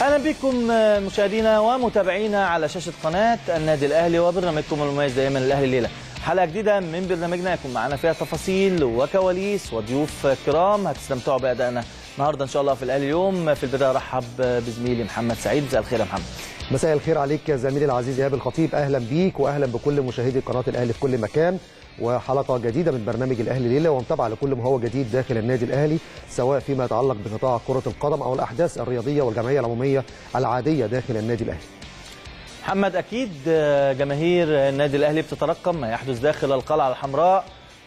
اهلا بكم مشاهدينا ومتابعينا على شاشه قناه النادي الاهلي وبرنامجكم المميز دائما الاهلي الليله حلقه جديده من برنامجنا يكون معنا فيها تفاصيل وكواليس وضيوف كرام هتستمتعوا بادائنا النهارده ان شاء الله في الاهلي اليوم في البدايه ارحب بزميلي محمد سعيد مساء الخير يا محمد مساء الخير عليك يا زميلي العزيز ايهاب الخطيب اهلا بيك واهلا بكل مشاهدي قناه الاهلي في كل مكان وحلقه جديده من برنامج الاهلي ليله ومتابعه لكل ما هو جديد داخل النادي الاهلي سواء فيما يتعلق بقطاع كره القدم او الاحداث الرياضيه والجمعيه العموميه العاديه داخل النادي الاهلي محمد اكيد جماهير النادي الاهلي بتترقم ما يحدث داخل القلعه الحمراء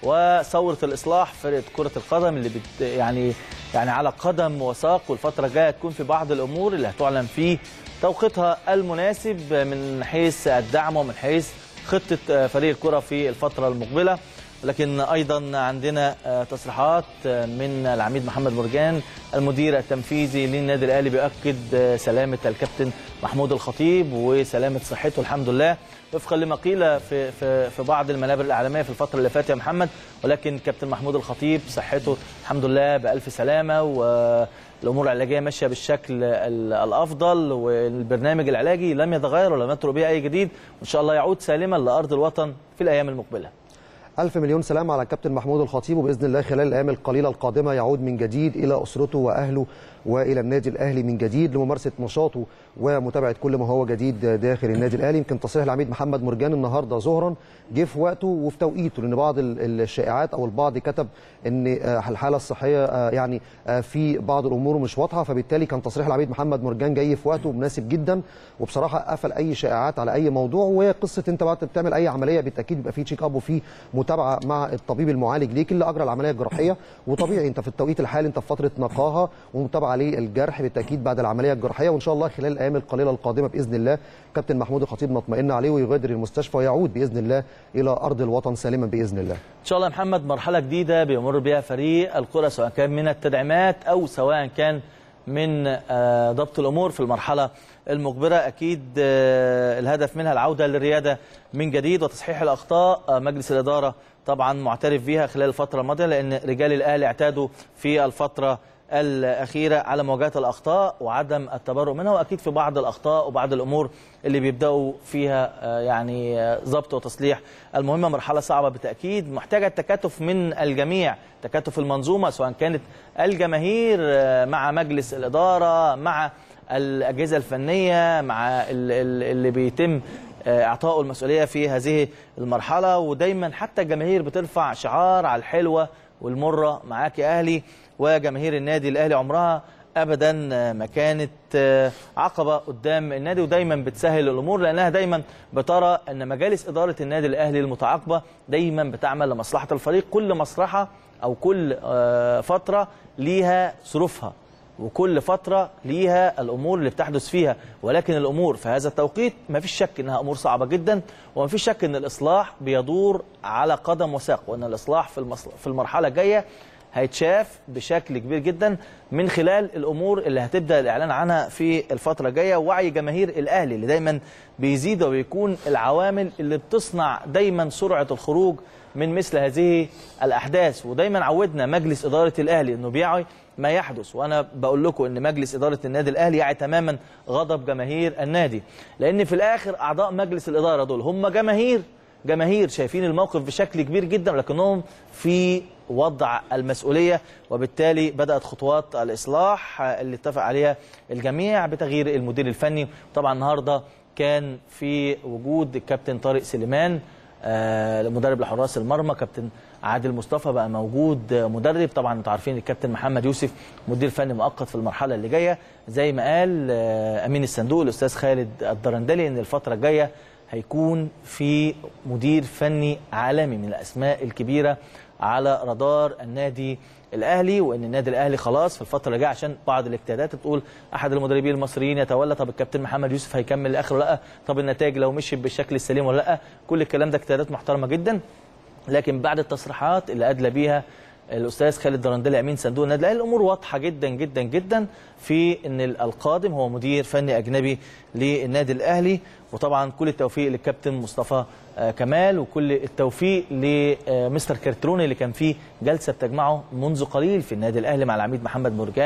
وثوره الاصلاح فرقه كره القدم اللي بت يعني يعني على قدم وساق والفتره الجايه تكون في بعض الامور اللي هتعلن في توقيتها المناسب من حيث الدعم ومن حيث خطه فريق الكره في الفتره المقبله لكن ايضا عندنا تصريحات من العميد محمد مرجان المدير التنفيذي للنادي الاهلي بيؤكد سلامه الكابتن محمود الخطيب وسلامه صحته الحمد لله وفقا لما قيل في في في بعض المنابر الاعلاميه في الفتره اللي فاتت يا محمد ولكن كابتن محمود الخطيب صحته الحمد لله بالف سلامه والامور العلاجيه ماشيه بالشكل الافضل والبرنامج العلاجي لم يتغير ولم يترك به اي جديد وان شاء الله يعود سالما لارض الوطن في الايام المقبله ألف مليون سلام على الكابتن محمود الخطيب وبإذن الله خلال الأيام القليلة القادمة يعود من جديد إلى أسرته وأهله والى النادي الاهلي من جديد لممارسه نشاطه ومتابعه كل ما هو جديد داخل النادي الاهلي يمكن تصريح العميد محمد مرجان النهارده ظهرا جه في وقته وفي توقيته لان بعض الشائعات او البعض كتب ان الحاله الصحيه يعني في بعض الامور مش واضحه فبالتالي كان تصريح العميد محمد مرجان جاي في وقته مناسب جدا وبصراحه قفل اي شائعات على اي موضوع وهي قصه انت بعد بتعمل اي عمليه بالتاكيد بيبقى في تشيك اب وفي متابعه مع الطبيب المعالج ليك اللي اجرى العمليه الجراحيه وطبيعي انت في التوقيت الحالي انت في فتره نقاهه ومتابعه للجرح بالتاكيد بعد العمليه الجراحيه وان شاء الله خلال الايام القليله القادمه باذن الله كابتن محمود الخطيب نطمئن عليه ويغادر المستشفى ويعود باذن الله الى ارض الوطن سالما باذن الله. ان شاء الله يا محمد مرحله جديده بيمر بها فريق الكره سواء كان من التدعيمات او سواء كان من ضبط الامور في المرحله المقبله اكيد الهدف منها العوده للرياده من جديد وتصحيح الاخطاء مجلس الاداره طبعا معترف بها خلال الفتره الماضيه لان رجال الاهلي اعتادوا في الفتره الأخيرة على مواجهة الأخطاء وعدم التبرؤ منها وأكيد في بعض الأخطاء وبعض الأمور اللي بيبدأوا فيها يعني ضبط وتصليح المهمة مرحلة صعبة بالتأكيد محتاجة التكاتف من الجميع تكاتف المنظومة سواء كانت الجماهير مع مجلس الإدارة مع الأجهزة الفنية مع اللي بيتم اعطائه المسؤوليه في هذه المرحله ودايما حتى الجماهير بترفع شعار على الحلوه والمره معاك يا اهلي وجماهير النادي الاهلي عمرها ابدا ما كانت عقبه قدام النادي ودايما بتسهل الامور لانها دايما بترى ان مجالس اداره النادي الاهلي المتعاقبه دايما بتعمل لمصلحه الفريق كل مصلحه او كل فتره ليها ظروفها وكل فترة ليها الأمور اللي بتحدث فيها ولكن الأمور في هذا التوقيت ما فيش شك أنها أمور صعبة جدا وما فيش شك أن الإصلاح بيدور على قدم وساق وأن الإصلاح في, المصل... في المرحلة الجاية هيتشاف بشكل كبير جدا من خلال الامور اللي هتبدا الاعلان عنها في الفتره الجايه وعي جماهير الاهلي اللي دايما بيزيد وبيكون العوامل اللي بتصنع دايما سرعه الخروج من مثل هذه الاحداث ودايما عودنا مجلس اداره الاهلي انه بيعي ما يحدث وانا بقول لكم ان مجلس اداره النادي الاهلي يعي تماما غضب جماهير النادي لان في الاخر اعضاء مجلس الاداره دول هم جماهير جماهير شايفين الموقف بشكل كبير جدا ولكنهم في وضع المسؤوليه وبالتالي بدات خطوات الاصلاح اللي اتفق عليها الجميع بتغيير المدير الفني طبعا النهارده كان في وجود الكابتن طارق سليمان مدرب لحراس المرمى كابتن عادل مصطفى بقى موجود مدرب طبعا انتوا عارفين الكابتن محمد يوسف مدير فني مؤقت في المرحله اللي جايه زي ما قال امين الصندوق الاستاذ خالد الدرندلي ان الفتره الجايه هيكون في مدير فني عالمي من الاسماء الكبيره على رادار النادي الاهلي وان النادي الاهلي خلاص في الفتره اللي جايه عشان بعض الاجتهادات بتقول احد المدربين المصريين يتولى طب الكابتن محمد يوسف هيكمل لاخر ولا لا طب النتائج لو مشي بالشكل السليم ولا لا كل الكلام ده اجتهادات محترمه جدا لكن بعد التصريحات اللي ادلى بيها الاستاذ خالد درندلي امين صندوق النادي الاهلي الامور واضحه جدا جدا جدا في ان القادم هو مدير فني اجنبي للنادي الاهلي وطبعا كل التوفيق للكابتن مصطفى كمال وكل التوفيق لمستر كارتروني اللي كان فيه جلسه بتجمعه منذ قليل في النادي الاهلي مع العميد محمد مرجان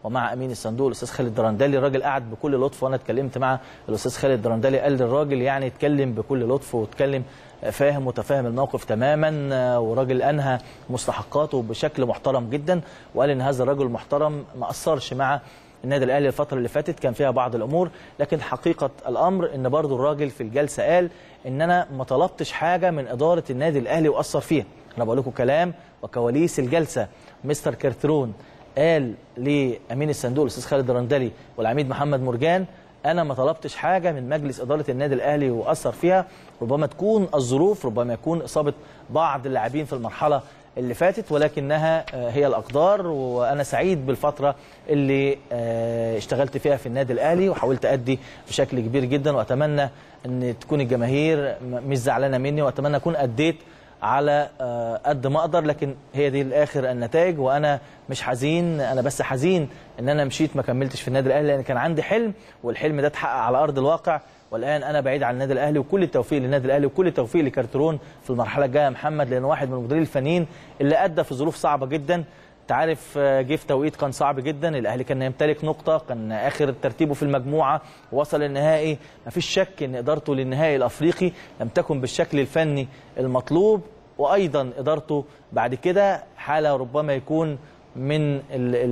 ومع امين الصندوق الاستاذ خالد درندلي الراجل قعد بكل لطف وانا اتكلمت مع الاستاذ خالد درندلي قال لي الراجل يعني اتكلم بكل لطف واتكلم فاهم وتفاهم الموقف تماما وراجل انهى مستحقاته بشكل محترم جدا وقال ان هذا الرجل محترم ما اثرش مع النادي الاهلي الفتره اللي فاتت كان فيها بعض الامور لكن حقيقه الامر ان برضو الراجل في الجلسه قال ان انا ما طلبتش حاجه من اداره النادي الاهلي واثر فيها انا بقول لكم كلام وكواليس الجلسه مستر كارترون قال لامين الصندوق الاستاذ خالد الرندلي والعميد محمد مرجان انا ما طلبتش حاجه من مجلس اداره النادي الاهلي واثر فيها ربما تكون الظروف ربما يكون اصابه بعض اللاعبين في المرحله اللي فاتت ولكنها هي الاقدار وانا سعيد بالفتره اللي اشتغلت فيها في النادي الاهلي وحاولت ادي بشكل كبير جدا واتمنى ان تكون الجماهير مش زعلانه مني واتمنى اكون اديت على قد ما اقدر لكن هي دي الاخر النتائج وانا مش حزين انا بس حزين ان انا مشيت ما كملتش في النادي الاهلي لان كان عندي حلم والحلم ده اتحقق على ارض الواقع والان انا بعيد عن النادي الاهلي وكل التوفيق للنادي الاهلي وكل التوفيق لكارترون في المرحله الجايه يا محمد لان واحد من المديرين الفنيين اللي ادى في ظروف صعبه جدا انت عارف جه في توقيت كان صعب جدا الاهلي كان يمتلك نقطه كان اخر ترتيبه في المجموعه وصل النهائي مفيش شك ان ادارته للنهائي الافريقي لم تكن بالشكل الفني المطلوب وايضا ادارته بعد كده حاله ربما يكون من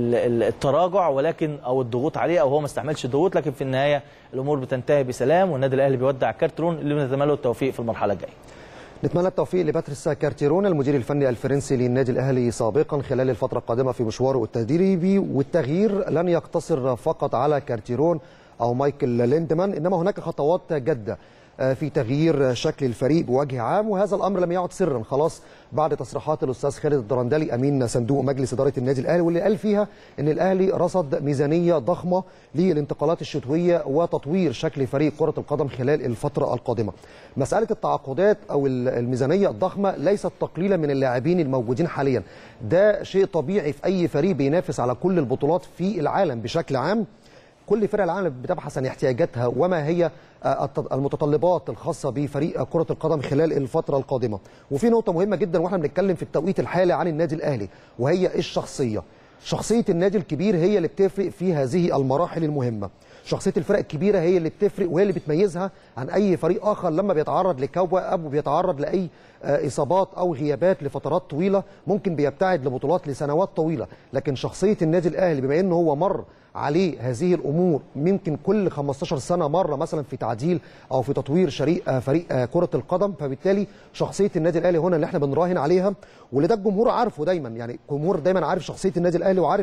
التراجع ولكن او الضغوط عليه او هو ما استحملش الضغوط لكن في النهايه الامور بتنتهي بسلام والنادي الاهلي بيودع كارترون اللي بنتمنى له التوفيق في المرحله الجايه. نتمنى التوفيق لباتريس كارتيرون المدير الفني الفرنسي للنادي الاهلي سابقا خلال الفتره القادمه في مشواره التدريبي والتغيير لن يقتصر فقط على كارتيرون او مايكل ليندمان انما هناك خطوات جاده في تغيير شكل الفريق بوجه عام وهذا الامر لم يعد سرا خلاص بعد تصريحات الاستاذ خالد الدرندلي امين صندوق مجلس اداره النادي الاهلي واللي قال فيها ان الاهلي رصد ميزانيه ضخمه للانتقالات الشتويه وتطوير شكل فريق كره القدم خلال الفتره القادمه. مساله التعاقدات او الميزانيه الضخمه ليست تقليلا من اللاعبين الموجودين حاليا. ده شيء طبيعي في اي فريق بينافس على كل البطولات في العالم بشكل عام. كل فرق العالم بتبحث عن احتياجاتها وما هي المتطلبات الخاصه بفريق كره القدم خلال الفتره القادمه وفي نقطه مهمه جدا واحنا بنتكلم في التوقيت الحالي عن النادي الاهلي وهي الشخصيه شخصيه النادي الكبير هي اللي بتفرق في هذه المراحل المهمه شخصيه الفرق الكبيره هي اللي بتفرق وهي اللي بتميزها عن اي فريق اخر لما بيتعرض لكوكب او بيتعرض لاي اصابات او غيابات لفترات طويله ممكن بيبتعد لبطولات لسنوات طويله لكن شخصيه النادي الاهلي بما انه هو مر عليه هذه الامور ممكن كل 15 سنه مره مثلا في تعديل او في تطوير شريك فريق كره القدم فبالتالي شخصيه النادي الاهلي هنا اللي احنا بنراهن عليها واللي ده الجمهور عارفه دايما يعني الجمهور دايما عارف شخصيه النادي الاهلي وعارف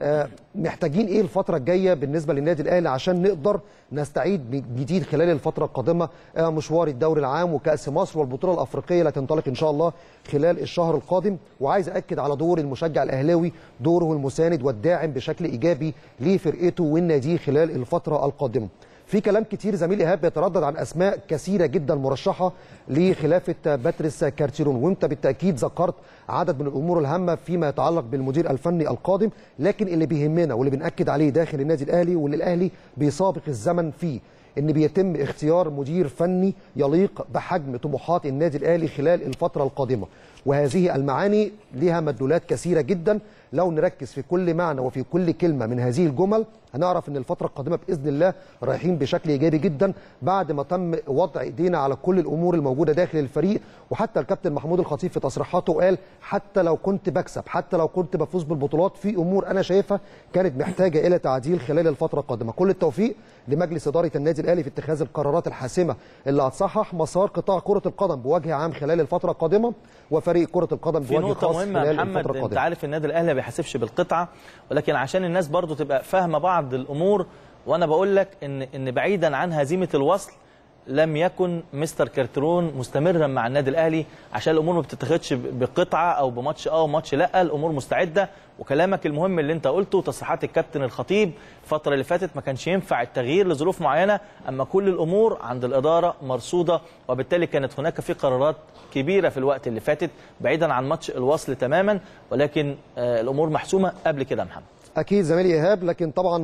محتاجين ايه الفتره الجايه بالنسبه للنادي الاهلي عشان نقدر نستعيد جديد خلال الفتره القادمه مشوار الدوري العام وكاس مصر والبطوله الافريقيه اللي هتنطلق ان شاء الله خلال الشهر القادم وعايز اكد على دور المشجع الاهلاوي دوره المساند والداعم بشكل ايجابي لفرقته والنادي خلال الفتره القادمه في كلام كتير زميل ايهاب بيتردد عن اسماء كثيره جدا مرشحه لخلافه باتريس كارتيرون وانت بالتاكيد ذكرت عدد من الامور الهامه فيما يتعلق بالمدير الفني القادم لكن اللي بيهمنا واللي بناكد عليه داخل النادي الاهلي واللي الاهلي بيسابق الزمن فيه ان بيتم اختيار مدير فني يليق بحجم طموحات النادي الاهلي خلال الفتره القادمه وهذه المعاني لها مدلولات كثيره جدا لو نركز في كل معنى وفي كل كلمه من هذه الجمل هنعرف ان الفتره القادمه باذن الله رايحين بشكل ايجابي جدا بعد ما تم وضع ايدينا على كل الامور الموجوده داخل الفريق وحتى الكابتن محمود الخطيب في تصريحاته قال حتى لو كنت بكسب حتى لو كنت بفوز بالبطولات في امور انا شايفها كانت محتاجه الى تعديل خلال الفتره القادمه كل التوفيق لمجلس اداره النادي الاهلي في اتخاذ القرارات الحاسمه اللي هتصحح مسار قطاع كره القدم بوجه عام خلال الفتره القادمه وفريق كره القدم في بوجه نقطة خاص مهمة خلال يا محمد الفتره انت القادمه عارف النادي الاهلي ما بيحاسبش بالقطعة ولكن عشان الناس برضو تبقى فاهمة بعض الامور وانا بقول لك ان ان بعيدا عن هزيمة الوصل لم يكن مستر كارترون مستمرا مع النادي الاهلي عشان الامور ما بتتاخدش بقطعه او بماتش اه وماتش لا الامور مستعده وكلامك المهم اللي انت قلته تصريحات الكابتن الخطيب الفتره اللي فاتت ما كانش ينفع التغيير لظروف معينه اما كل الامور عند الاداره مرصوده وبالتالي كانت هناك في قرارات كبيره في الوقت اللي فاتت بعيدا عن ماتش الوصل تماما ولكن آه الامور محسومه قبل كده يا محمد اكيد زميلي ايهاب لكن طبعا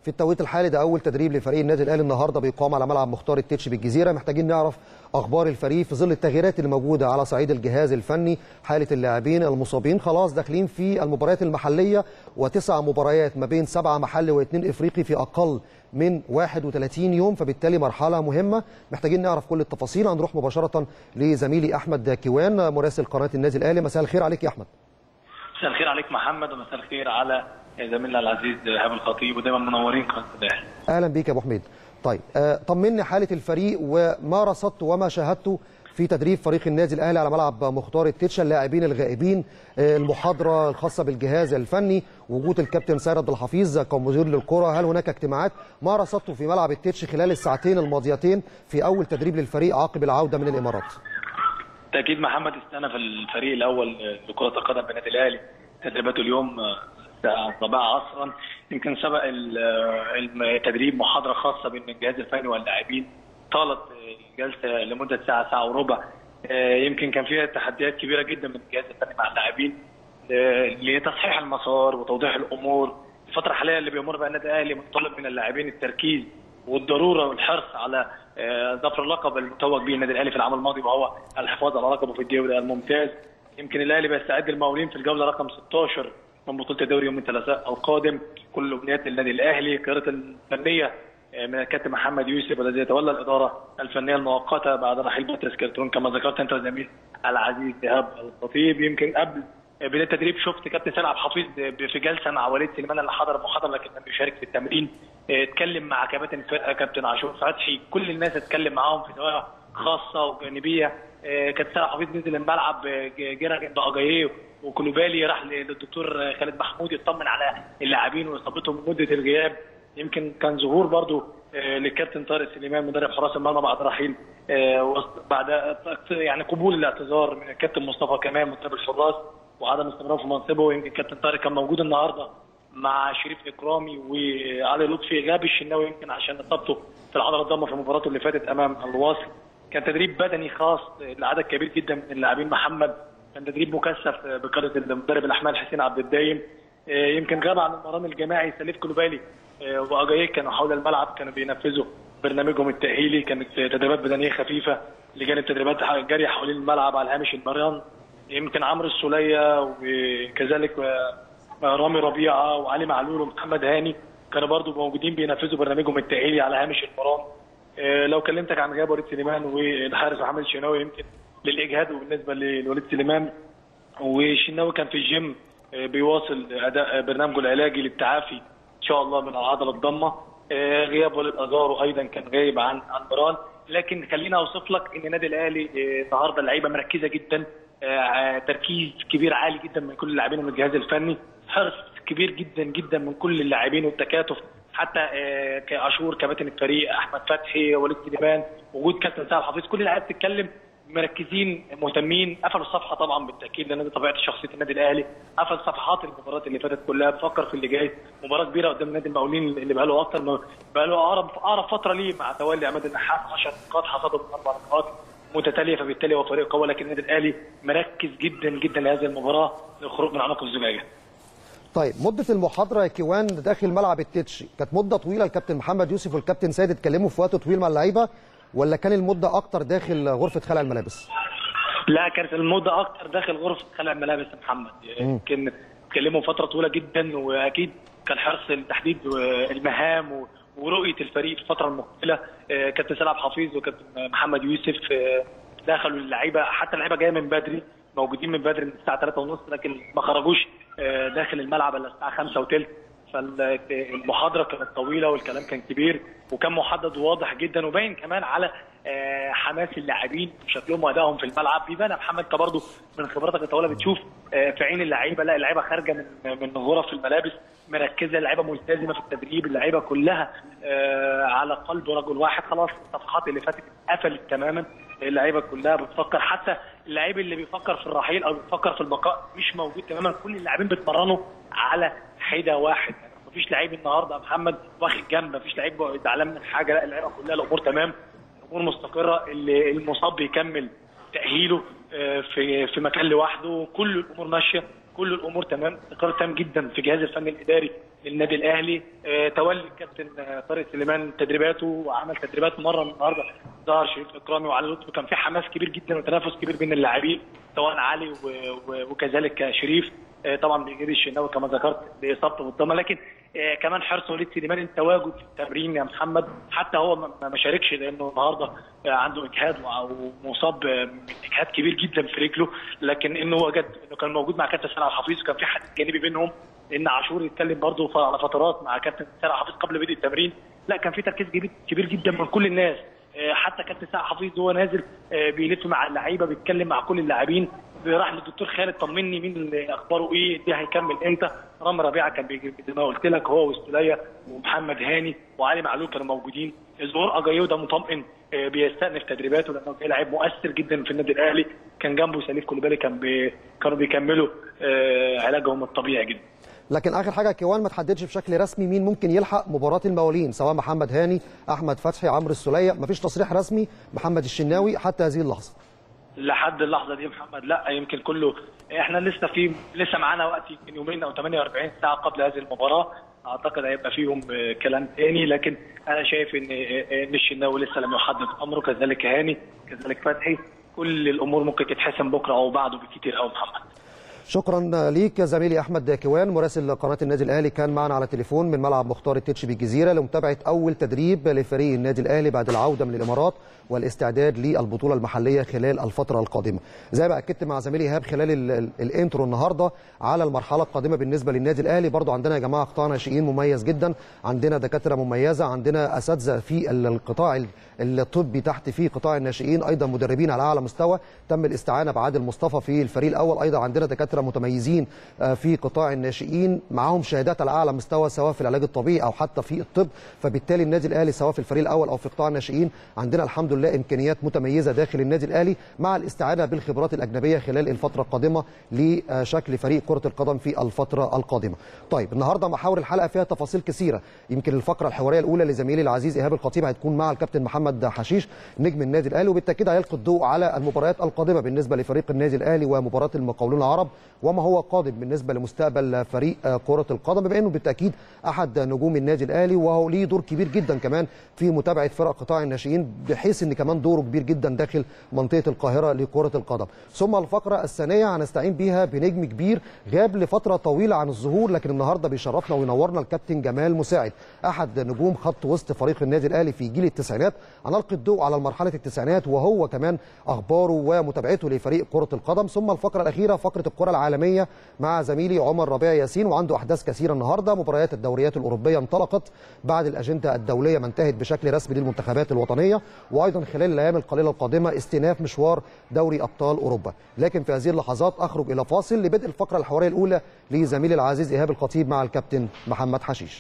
في التوقيت الحالي ده اول تدريب لفريق النادي الاهلي النهارده بيقام على ملعب مختار التتش بالجزيره محتاجين نعرف اخبار الفريق في ظل التغييرات اللي موجوده على صعيد الجهاز الفني حاله اللاعبين المصابين خلاص داخلين في المباريات المحليه وتسع مباريات ما بين سبعه محلي واثنين افريقي في اقل من 31 يوم فبالتالي مرحله مهمه محتاجين نعرف كل التفاصيل هنروح مباشره لزميلي احمد كيوان مراسل قناه النادي الاهلي مساء الخير عليك يا احمد مساء الخير عليك محمد ومساء الخير على زميلنا العزيز ايهاب الخطيب ودايما منورين قناه الاهلي اهلا بيك يا ابو حميد طيب آه طمني حاله الفريق وما رصدته وما شاهدته في تدريب فريق النادي الاهلي على ملعب مختار التتشه اللاعبين الغائبين آه المحاضره الخاصه بالجهاز الفني وجود الكابتن سيد عبد الحفيظ كمدير للكره هل هناك اجتماعات ما رصدته في ملعب التتش خلال الساعتين الماضيتين في اول تدريب للفريق عقب العوده من الامارات تاكيد محمد استأنف الفريق الاول لكره القدم بالنادي الاهلي تدريباته اليوم الساعه 4 عصرا يمكن سبق التدريب محاضره خاصه بين الجهاز الفني واللاعبين طالت الجلسه لمده ساعه ساعه وربع يمكن كان فيها تحديات كبيره جدا من الجهاز الفني مع اللاعبين لتصحيح المسار وتوضيح الامور الفتره الحاليه اللي بيمر بها النادي الاهلي متطلب من اللاعبين التركيز والضروره والحرص على ظفر اللقب المتوج به النادي الاهلي في العام الماضي وهو الحفاظ على لقبه في الدوري الممتاز يمكن الاهلي بيستعد المقاولين في الجوله رقم 16 من بطوله الدوري يوم الثلاثاء القادم كل امنيات النادي الاهلي قياده الفنيه من الكابتن محمد يوسف والذي يتولى الاداره الفنيه المؤقته بعد رحيل باتريس كارتون كما ذكرت انت زميل العزيز ايهاب الخطيب يمكن قبل بدايه التدريب شفت كابتن سيد عبد الحفيظ في جلسه مع وليد سليمان اللي حضر المحاضره لكن لم يشارك في التمرين اتكلم مع كباتن الفرقه كابتن عاشور فتحي كل الناس اتكلم معاهم في سواء خاصه وجانبيه كابتن سيد عبد الحفيظ نزل الملعب جرى جنب اجاييه وكلوبالي راح للدكتور خالد محمود يطمن على اللاعبين واصابتهم مده الغياب يمكن كان ظهور برضو للكابتن طارق سليمان مدرب حراس المرمى بعد رحيل بعد يعني قبول الاعتذار من الكابتن مصطفى كمال مدرب الحراس وعدم استمراره في منصبه يمكن كابتن طارق كان موجود النهارده مع شريف اكرامي وعلي لطفي غاب الشناوي يمكن عشان اصابته في العضله الضمه في مباراته اللي فاتت امام الواصل كان تدريب بدني خاص لعدد كبير جدا من اللاعبين محمد كان تدريب مكثف بقياده المدرب الاحمال حسين عبد الدايم يمكن غاب عن المران الجماعي سليف كلوبالي واجاييه كانوا حول الملعب كانوا بينفذوا برنامجهم التاهيلي كانت تدريبات بدنيه خفيفه لجانب تدريبات جري حوالين الملعب على هامش المران يمكن عمرو السوليه وكذلك رامي ربيعه وعلي معلول ومحمد هاني كانوا برضو موجودين بينفذوا برنامجهم التاهيلي على هامش المران لو كلمتك عن غياب وليد سليمان والحارس محمد الشناوي يمكن للاجهاد وبالنسبه لوليد سليمان والشناوي كان في الجيم بيواصل اداء برنامجه العلاجي للتعافي ان شاء الله من العضله الضمه غياب وليد ازارو ايضا كان غايب عن عن مران لكن خليني اوصف لك ان النادي الاهلي النهارده اللعيبه مركزه جدا تركيز كبير عالي جدا من كل اللاعبين ومن الجهاز الفني حرص كبير جدا جدا من كل اللاعبين والتكاتف حتى كاشور كباتن الفريق احمد فتحي وليد سليمان وجود كابتن سعد حفيظ كل اللعيبه بتتكلم مركزين مهتمين قفلوا الصفحه طبعا بالتاكيد لان دي طبيعه شخصيه النادي الاهلي قفل صفحات المباريات اللي فاتت كلها بفكر في اللي جاي مباراه كبيره قدام نادي المقاولين اللي بقى له اكتر من بقى له اقرب اقرب فتره ليه مع تولي عماد النحاس 10 نقاط حصدوا من اربع نقاط متتاليه فبالتالي هو فريق قوي لكن النادي الاهلي مركز جدا جدا لهذه المباراه للخروج من عنق الزجاجه. طيب مدة المحاضرة يا كيوان داخل ملعب التتش كانت مدة طويلة الكابتن محمد يوسف والكابتن سيد اتكلموا في وقت طويل مع اللعيبة ولا كان المدة أكتر داخل غرفة خلع الملابس؟ لا كانت المدة أكتر داخل غرفة خلع الملابس يا محمد يمكن اتكلموا فترة طويلة جدا وأكيد كان حرص لتحديد المهام ورؤية الفريق في الفترة المقبلة كابتن سلعب حفيظ وكابتن محمد يوسف دخلوا اللعيبة حتى اللعيبة جاية من بدري موجودين من بدري من الساعة 3 ونص لكن ما خرجوش داخل الملعب الا الساعة 5 وثلث فالمحاضرة كانت طويلة والكلام كان كبير وكان محدد واضح جدا وباين كمان على حماس اللاعبين وشكلهم وادائهم في الملعب بيبان يا محمد انت برضه من خبرتك الطويله بتشوف في عين اللعيبه لا اللعيبه خارجه من من غرف الملابس مركزه اللعيبه ملتزمه في التدريب اللعيبه كلها على قلب رجل واحد خلاص الصفحات اللي فاتت قفلت تماما اللعيبه كلها بتفكر حتى اللعيب اللي بيفكر في الرحيل او بيفكر في البقاء مش موجود تماما كل اللاعبين بيتمرنوا على حده واحد مفيش لعيب النهارده يا محمد واخد جنب مفيش لعيب زعلان من حاجه لا اللعيبه كلها الامور تمام الامور مستقره اللي المصاب بيكمل تاهيله في في مكان لوحده كل الامور ماشيه كل الامور تمام استقرار تام جدا في الجهاز الفني الاداري للنادي الاهلي آه، تولي الكابتن آه، طارق سليمان تدريباته وعمل تدريبات مره النهارده ظهر شريف اكرامي وعلي لطفي كان في حماس كبير جدا وتنافس كبير بين اللاعبين سواء علي و- و- وكذلك شريف آه، طبعا بيجري الشناوي كما ذكرت باصابته بالضمه لكن آه، كمان حرص وليد سليمان التواجد في التمرين يا محمد حتى هو ما ما شاركش لانه النهارده آه، عنده اجهاد ومصاب آه، من اجهاد كبير جدا في رجله لكن انه هو جد انه كان موجود مع كابتن سامع حفيظ وكان في حديث جانبي بينهم ان عاشور يتكلم برضه ف- على فترات مع كابتن سامع حفيظ قبل بدء التمرين لا كان في تركيز كبير- كبير جدا من كل الناس آه، حتى كابتن سامع حفيظ وهو نازل آه، بيلف مع اللعيبه بيتكلم مع كل اللاعبين راح للدكتور خالد طمني مين اللي اخباره ايه دي هيكمل امتى رامي ربيعه كان بيجي زي ما قلت لك هو واستولية ومحمد هاني وعلي معلول كانوا موجودين ظهور اجايو ده مطمئن آه، بيستأنف تدريباته لانه كان لاعب مؤثر جدا في النادي الاهلي كان جنبه سليف كوليبالي كان بي... كانوا بيكملوا آه، علاجهم الطبيعي جدا لكن اخر حاجه كيوان ما تحددش بشكل رسمي مين ممكن يلحق مباراه الموالين سواء محمد هاني احمد فتحي عمرو السوليه مفيش تصريح رسمي محمد الشناوي حتى هذه اللحظه لحد اللحظه دي محمد لا يمكن كله احنا لسه في لسه معانا وقت يمكن يومين او 48 ساعه قبل هذه المباراه اعتقد هيبقى فيهم آه، كلام تاني لكن انا شايف ان آه، ان الشناوي لسه لم يحدد امره كذلك هاني كذلك فتحي كل الامور ممكن تتحسم بكره او بعده بكتير قوي محمد شكرا ليك زميلي احمد كيوان مراسل قناه النادي الاهلي كان معنا على تليفون من ملعب مختار التتش بالجزيره لمتابعه اول تدريب لفريق النادي الاهلي بعد العوده من الامارات والاستعداد للبطوله المحليه خلال الفتره القادمه. زي ما اكدت مع زميلي ايهاب خلال ال- ال- الانترو النهارده على المرحله القادمه بالنسبه للنادي الاهلي برضو عندنا يا جماعه قطاع ناشئين مميز جدا، عندنا دكاتره مميزه، عندنا اساتذه في ال- القطاع ال- الطبي تحت في قطاع الناشئين ايضا مدربين على اعلى مستوى تم الاستعانه بعادل مصطفى في الفريق الاول ايضا عندنا دكاتره متميزين آه، في قطاع الناشئين معاهم شهادات على اعلى مستوى سواء في العلاج الطبيعي او حتى في الطب فبالتالي النادي الاهلي سواء في الفريق الاول او في قطاع الناشئين عندنا الحمد لله امكانيات متميزه داخل النادي الاهلي مع الاستعانه بالخبرات الاجنبيه خلال الفتره القادمه لشكل فريق كره القدم في الفتره القادمه. طيب النهارده محاور الحلقه فيها تفاصيل كثيره يمكن الفقره الحواريه الاولى لزميلي العزيز ايهاب الخطيب هتكون مع الكابتن محمد حشيش نجم النادي الاهلي وبالتاكيد هيلقي الضوء على المباريات القادمه بالنسبه لفريق النادي الاهلي ومباراه المقاولون العرب وما هو قادم بالنسبه لمستقبل فريق كره القدم بما انه بالتاكيد احد نجوم النادي الاهلي وهو ليه دور كبير جدا كمان في متابعه فرق قطاع الناشئين بحيث ان كمان دوره كبير جدا داخل منطقه القاهره لكره القدم ثم الفقره الثانيه هنستعين بيها بنجم كبير غاب لفتره طويله عن الظهور لكن النهارده بيشرفنا وينورنا الكابتن جمال مساعد احد نجوم خط وسط فريق النادي الاهلي في جيل التسعينات هنلقي الضوء على مرحله التسعينات وهو كمان اخباره ومتابعته لفريق كره القدم ثم الفقره الاخيره فقره الكره العالميه مع زميلي عمر ربيع ياسين وعنده احداث كثيره النهارده مباريات الدوريات الاوروبيه انطلقت بعد الاجنده الدوليه ما انتهت بشكل رسمي للمنتخبات الوطنيه وايضا خلال الايام القليله القادمه استئناف مشوار دوري ابطال اوروبا لكن في هذه اللحظات اخرج الى فاصل لبدء الفقره الحواريه الاولى لزميلي العزيز ايهاب الخطيب مع الكابتن محمد حشيش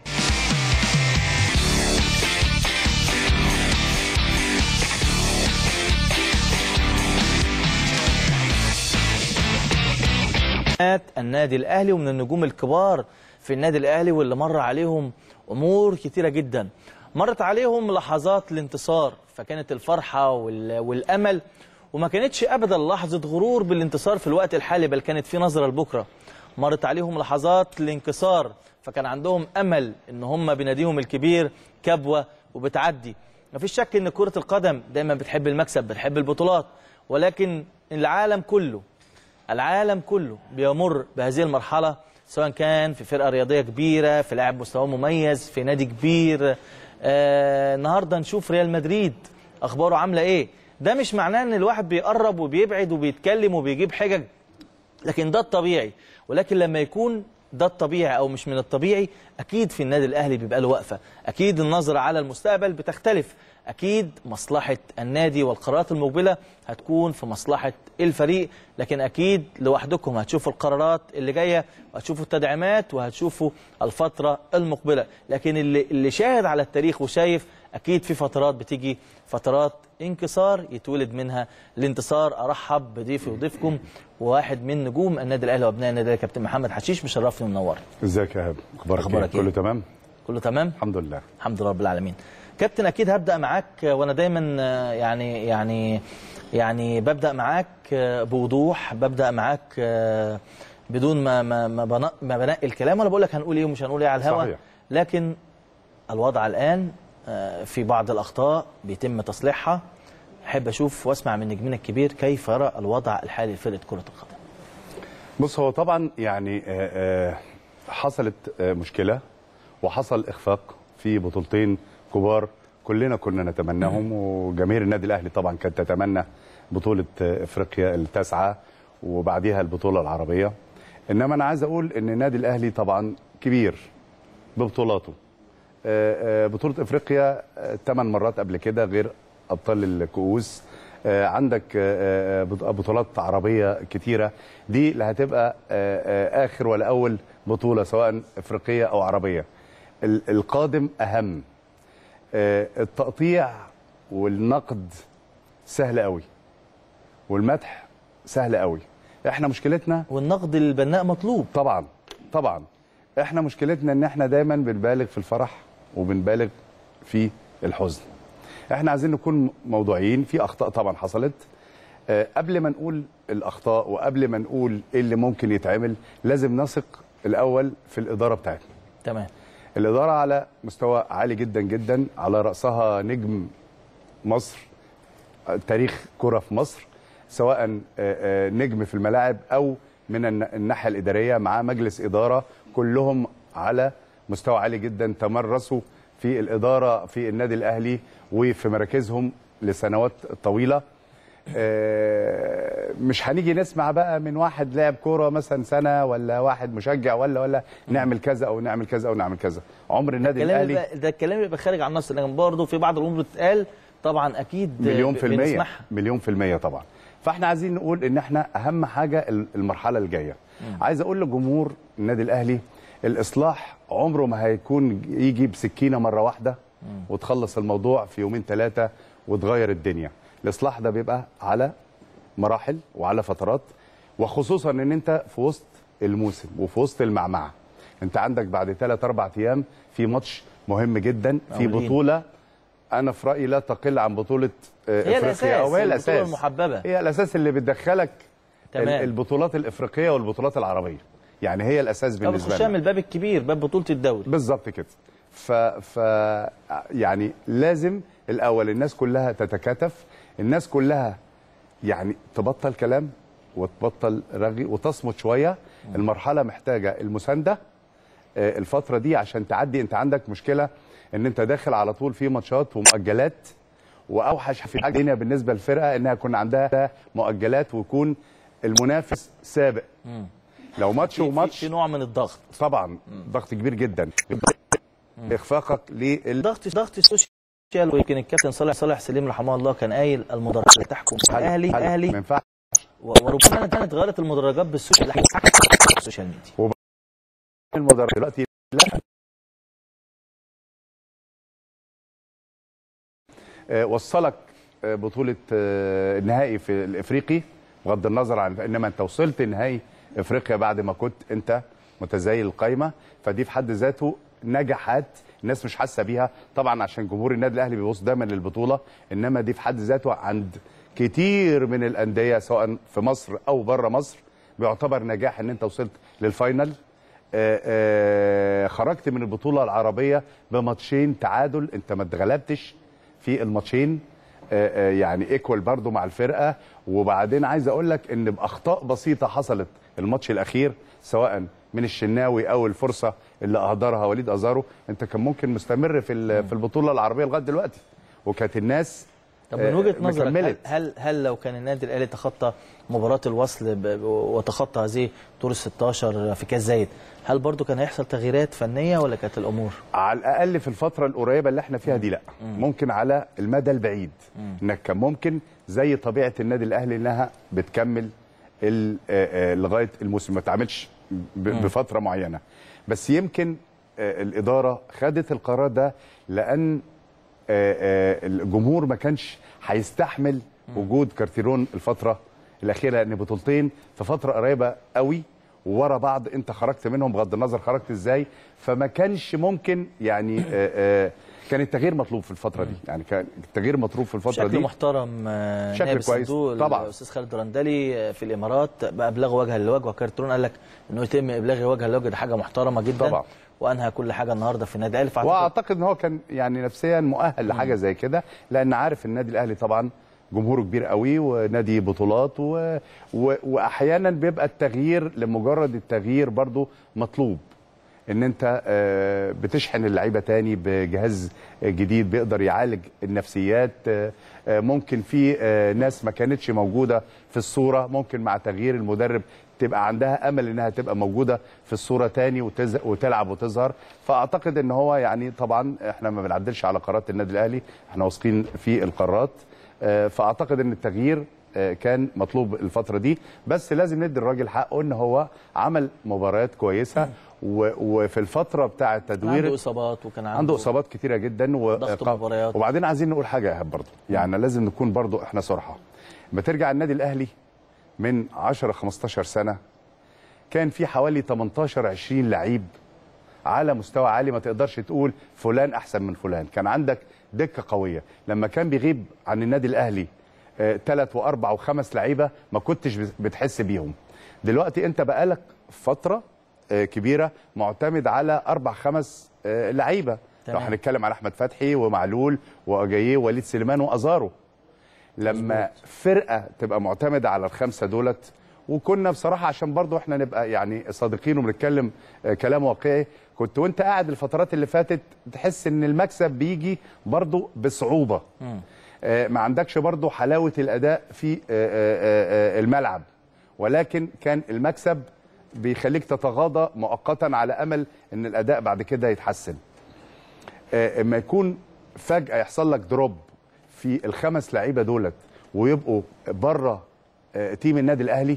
النادي الاهلي ومن النجوم الكبار في النادي الاهلي واللي مر عليهم امور كتيره جدا مرت عليهم لحظات الانتصار فكانت الفرحه وال- والامل وما كانتش ابدا لحظه غرور بالانتصار في الوقت الحالي بل كانت في نظره لبكره مرت عليهم لحظات الانكسار فكان عندهم امل ان هم بناديهم الكبير كبوه وبتعدي مفيش شك ان كره القدم دايما بتحب المكسب بتحب البطولات ولكن العالم كله العالم كله بيمر بهذه المرحلة سواء كان في فرقة رياضية كبيرة في لاعب مستواه مميز في نادي كبير آه النهاردة نشوف ريال مدريد أخباره عاملة إيه ده مش معناه إن الواحد بيقرب وبيبعد وبيتكلم وبيجيب حجج لكن ده الطبيعي ولكن لما يكون ده الطبيعي او مش من الطبيعي اكيد في النادي الاهلي بيبقى له وقفه اكيد النظره على المستقبل بتختلف اكيد مصلحه النادي والقرارات المقبله هتكون في مصلحه الفريق لكن اكيد لوحدكم هتشوفوا القرارات اللي جايه وهتشوفوا التدعيمات وهتشوفوا الفتره المقبله لكن اللي اللي شاهد على التاريخ وشايف اكيد في فترات بتيجي فترات انكسار يتولد منها الانتصار ارحب بضيفي وضيفكم وواحد من نجوم النادي الاهلي وابناء النادي الاهلي كابتن محمد حشيش مشرفني ومنورني ازيك يا هاب اخبارك, أخبارك إيه؟ إيه؟ كله تمام كله تمام الحمد لله الحمد لله رب العالمين كابتن اكيد هبدا معاك وانا دايما آه، يعني يعني يعني ببدا معاك آه، بوضوح ببدا معاك آه، بدون ما ما ما, بنا ما بنقي الكلام ولا بقول لك هنقول ايه ومش هنقول ايه على الهواء صحيح. لكن الوضع الان آه، في بعض الاخطاء بيتم تصليحها احب اشوف واسمع من نجمنا الكبير كيف يرى الوضع الحالي لفرقه كره القدم بص هو طبعا يعني آه، آه، حصلت آه، مشكله وحصل اخفاق في بطولتين كبار كلنا كنا نتمناهم وجماهير النادي الاهلي طبعا كانت تتمنى بطوله آه، افريقيا التاسعه وبعديها البطوله العربيه انما انا عايز اقول ان النادي الاهلي طبعا كبير ببطولاته آه، آه، بطوله افريقيا ثمان مرات قبل كده غير ابطال الكؤوس آه، عندك آه، آه، بط- بطولات عربيه كتيره دي اللي هتبقى آه، آه، اخر ولا اول بطوله سواء افريقيه او عربيه ال- القادم اهم آه، التقطيع والنقد سهل قوي والمدح سهل قوي احنا مشكلتنا والنقد البناء مطلوب طبعا طبعا احنا مشكلتنا ان احنا دايما بنبالغ في الفرح وبنبالغ في الحزن احنا عايزين نكون موضوعيين في اخطاء طبعا حصلت آه، قبل ما نقول الاخطاء وقبل ما نقول ايه اللي ممكن يتعمل لازم نثق الاول في الاداره بتاعتنا تمام الاداره على مستوى عالي جدا جدا على راسها نجم مصر تاريخ كره في مصر سواء آه، آه، نجم في الملاعب او من الن- الناحيه الاداريه مع مجلس اداره كلهم على مستوى عالي جدا تمرسوا في الاداره في النادي الاهلي وفي مراكزهم لسنوات طويله آه، مش هنيجي نسمع بقى من واحد لاعب كوره مثلا سنه ولا واحد مشجع ولا ولا نعمل كذا او نعمل كذا او نعمل كذا عمر النادي الكلام الاهلي يبقى- ده الكلام يبقى خارج عن النص لكن برضه في بعض الامور بتتقال طبعا اكيد مليون ب- في المية بنسمعها. مليون في المية طبعا فاحنا عايزين نقول ان احنا اهم حاجة ال- المرحلة الجاية عايز اقول لجمهور النادي الاهلي الاصلاح عمره ما هيكون يجي بسكينة مرة واحدة وتخلص الموضوع في يومين ثلاثة وتغير الدنيا الاصلاح ده بيبقى على مراحل وعلى فترات وخصوصا ان انت في وسط الموسم وفي وسط المعمعة انت عندك بعد ثلاث اربع ايام في ماتش مهم جدا في مولين. بطولة انا في رايي لا تقل عن بطوله آه، هي افريقيا الأساس، او هي البطولة الاساس المحببة. هي الاساس اللي بتدخلك تمام. ال- البطولات الافريقيه والبطولات العربيه يعني هي الاساس طب بالنسبه بتخشها من لنا الباب الكبير باب بطوله الدوري بالظبط كده ف... ف يعني لازم الاول الناس كلها تتكاتف الناس كلها يعني تبطل كلام وتبطل رغي وتصمت شويه المرحله محتاجه المسانده آه، الفتره دي عشان تعدي انت عندك مشكله ان انت داخل على طول في ماتشات ومؤجلات واوحش في حاجه هنا بالنسبه للفرقه انها يكون عندها مؤجلات ويكون المنافس سابق لو ماتش في, في, وماتش في نوع من الضغط طبعا ضغط كبير جدا اخفاقك لل ضغط ضغط السوشيال ويمكن الكابتن صالح صالح سليم رحمه الله كان قايل المدرجات تحكم الاهلي ما اهلي ينفعش وربما كانت غيرت المدرجات بالسوشيال السوشيال ميديا المدرب دلوقتي لا آه، وصلك آه، بطولة آه، النهائي في الافريقي بغض النظر عن انما انت وصلت نهائي افريقيا بعد ما كنت انت متزايل القايمة فدي في حد ذاته نجاحات الناس مش حاسه بيها طبعا عشان جمهور النادي الاهلي بيبص دايما للبطوله انما دي في حد ذاته عند كتير من الانديه سواء في مصر او بره مصر بيعتبر نجاح ان انت وصلت للفاينل آه، آه، خرجت من البطوله العربيه بماتشين تعادل انت ما اتغلبتش في الماتشين آه، آه، يعني ايكوال برضو مع الفرقه وبعدين عايز اقول لك ان باخطاء بسيطه حصلت الماتش الاخير سواء من الشناوي او الفرصه اللي اهدرها وليد ازارو انت كان ممكن مستمر في ال- في البطوله العربيه لغايه دلوقتي وكانت الناس طب آه، من وجهه ما نظرك هل, كملت. هل هل لو كان النادي الاهلي تخطى مباراه الوصل ب- ب- وتخطى هذه دور ال 16 في كاس زايد هل برضو كان هيحصل تغييرات فنيه ولا كانت الامور على الاقل في الفتره القريبه اللي احنا فيها دي لا ممكن على المدى البعيد انك كان ممكن زي طبيعه النادي الاهلي انها بتكمل ال- آه، آه، لغايه الموسم ما تعملش ب- بفتره معينه بس يمكن آه، الاداره خدت القرار ده لان آه، آه، الجمهور ما كانش هيستحمل وجود كارتيرون الفتره الاخيره لان بطولتين في فتره قريبه قوي ورا بعض انت خرجت منهم بغض النظر خرجت ازاي فما كانش ممكن يعني آه، آه، كان التغيير مطلوب في الفتره دي يعني كان التغيير مطلوب في الفتره بشكل دي محترم آه، شكل نائب كويس، الصندوق طبعاً. الاستاذ خالد رندلي آه، في الامارات ابلغ وجها لوجه وكارترون قال لك انه يتم ابلاغ وجها لوجه دي حاجه محترمه جدا طبعاً. وانهى كل حاجه النهارده في النادي الاهلي فأعتقد- واعتقد ان هو كان يعني نفسيا مؤهل لحاجه زي كده لان عارف النادي الاهلي طبعا جمهوره كبير قوي ونادي بطولات و... و... واحيانا بيبقى التغيير لمجرد التغيير برضو مطلوب ان انت آه، بتشحن اللعيبه تاني بجهاز جديد بيقدر يعالج النفسيات آه، آه، ممكن في آه، ناس ما كانتش موجوده في الصوره ممكن مع تغيير المدرب تبقى عندها امل انها تبقى موجوده في الصوره تاني وتز... وتلعب وتظهر فاعتقد ان هو يعني طبعا احنا ما بنعدلش على قرارات النادي الاهلي احنا واثقين في القرارات آه، فاعتقد ان التغيير آه، كان مطلوب الفتره دي بس لازم ندي الراجل حقه ان هو عمل مباريات كويسه و... وفي الفتره بتاعه كان تدوير عنده اصابات وكان عنده, عنده اصابات كتيره جدا و... ضغط مباريات. وبعدين عايزين نقول حاجه يا ايهاب برضه يعني لازم نكون برضه احنا صراحه لما ترجع النادي الاهلي من 10 15 سنه كان في حوالي 18 20 لعيب على مستوى عالي ما تقدرش تقول فلان احسن من فلان كان عندك دكه قويه لما كان بيغيب عن النادي الاهلي ثلاث واربع وخمس لعيبه ما كنتش بتحس بيهم دلوقتي انت بقالك فتره آه، كبيره معتمد على اربع خمس آه، لعيبه لو تمام. هنتكلم على احمد فتحي ومعلول واجاييه ووليد سليمان وازارو لما فرقه تبقى معتمده على الخمسه دولت وكنا بصراحه عشان برضو احنا نبقى يعني صادقين وبنتكلم آه، كلام واقعي كنت وانت قاعد الفترات اللي فاتت تحس ان المكسب بيجي برضو بصعوبه آه، ما عندكش برضو حلاوه الاداء في آه، آه، آه، آه، الملعب ولكن كان المكسب بيخليك تتغاضى مؤقتا على امل ان الاداء بعد كده يتحسن آه، اما يكون فجاه يحصل لك دروب في الخمس لعيبه دولت ويبقوا بره آه، تيم النادي الاهلي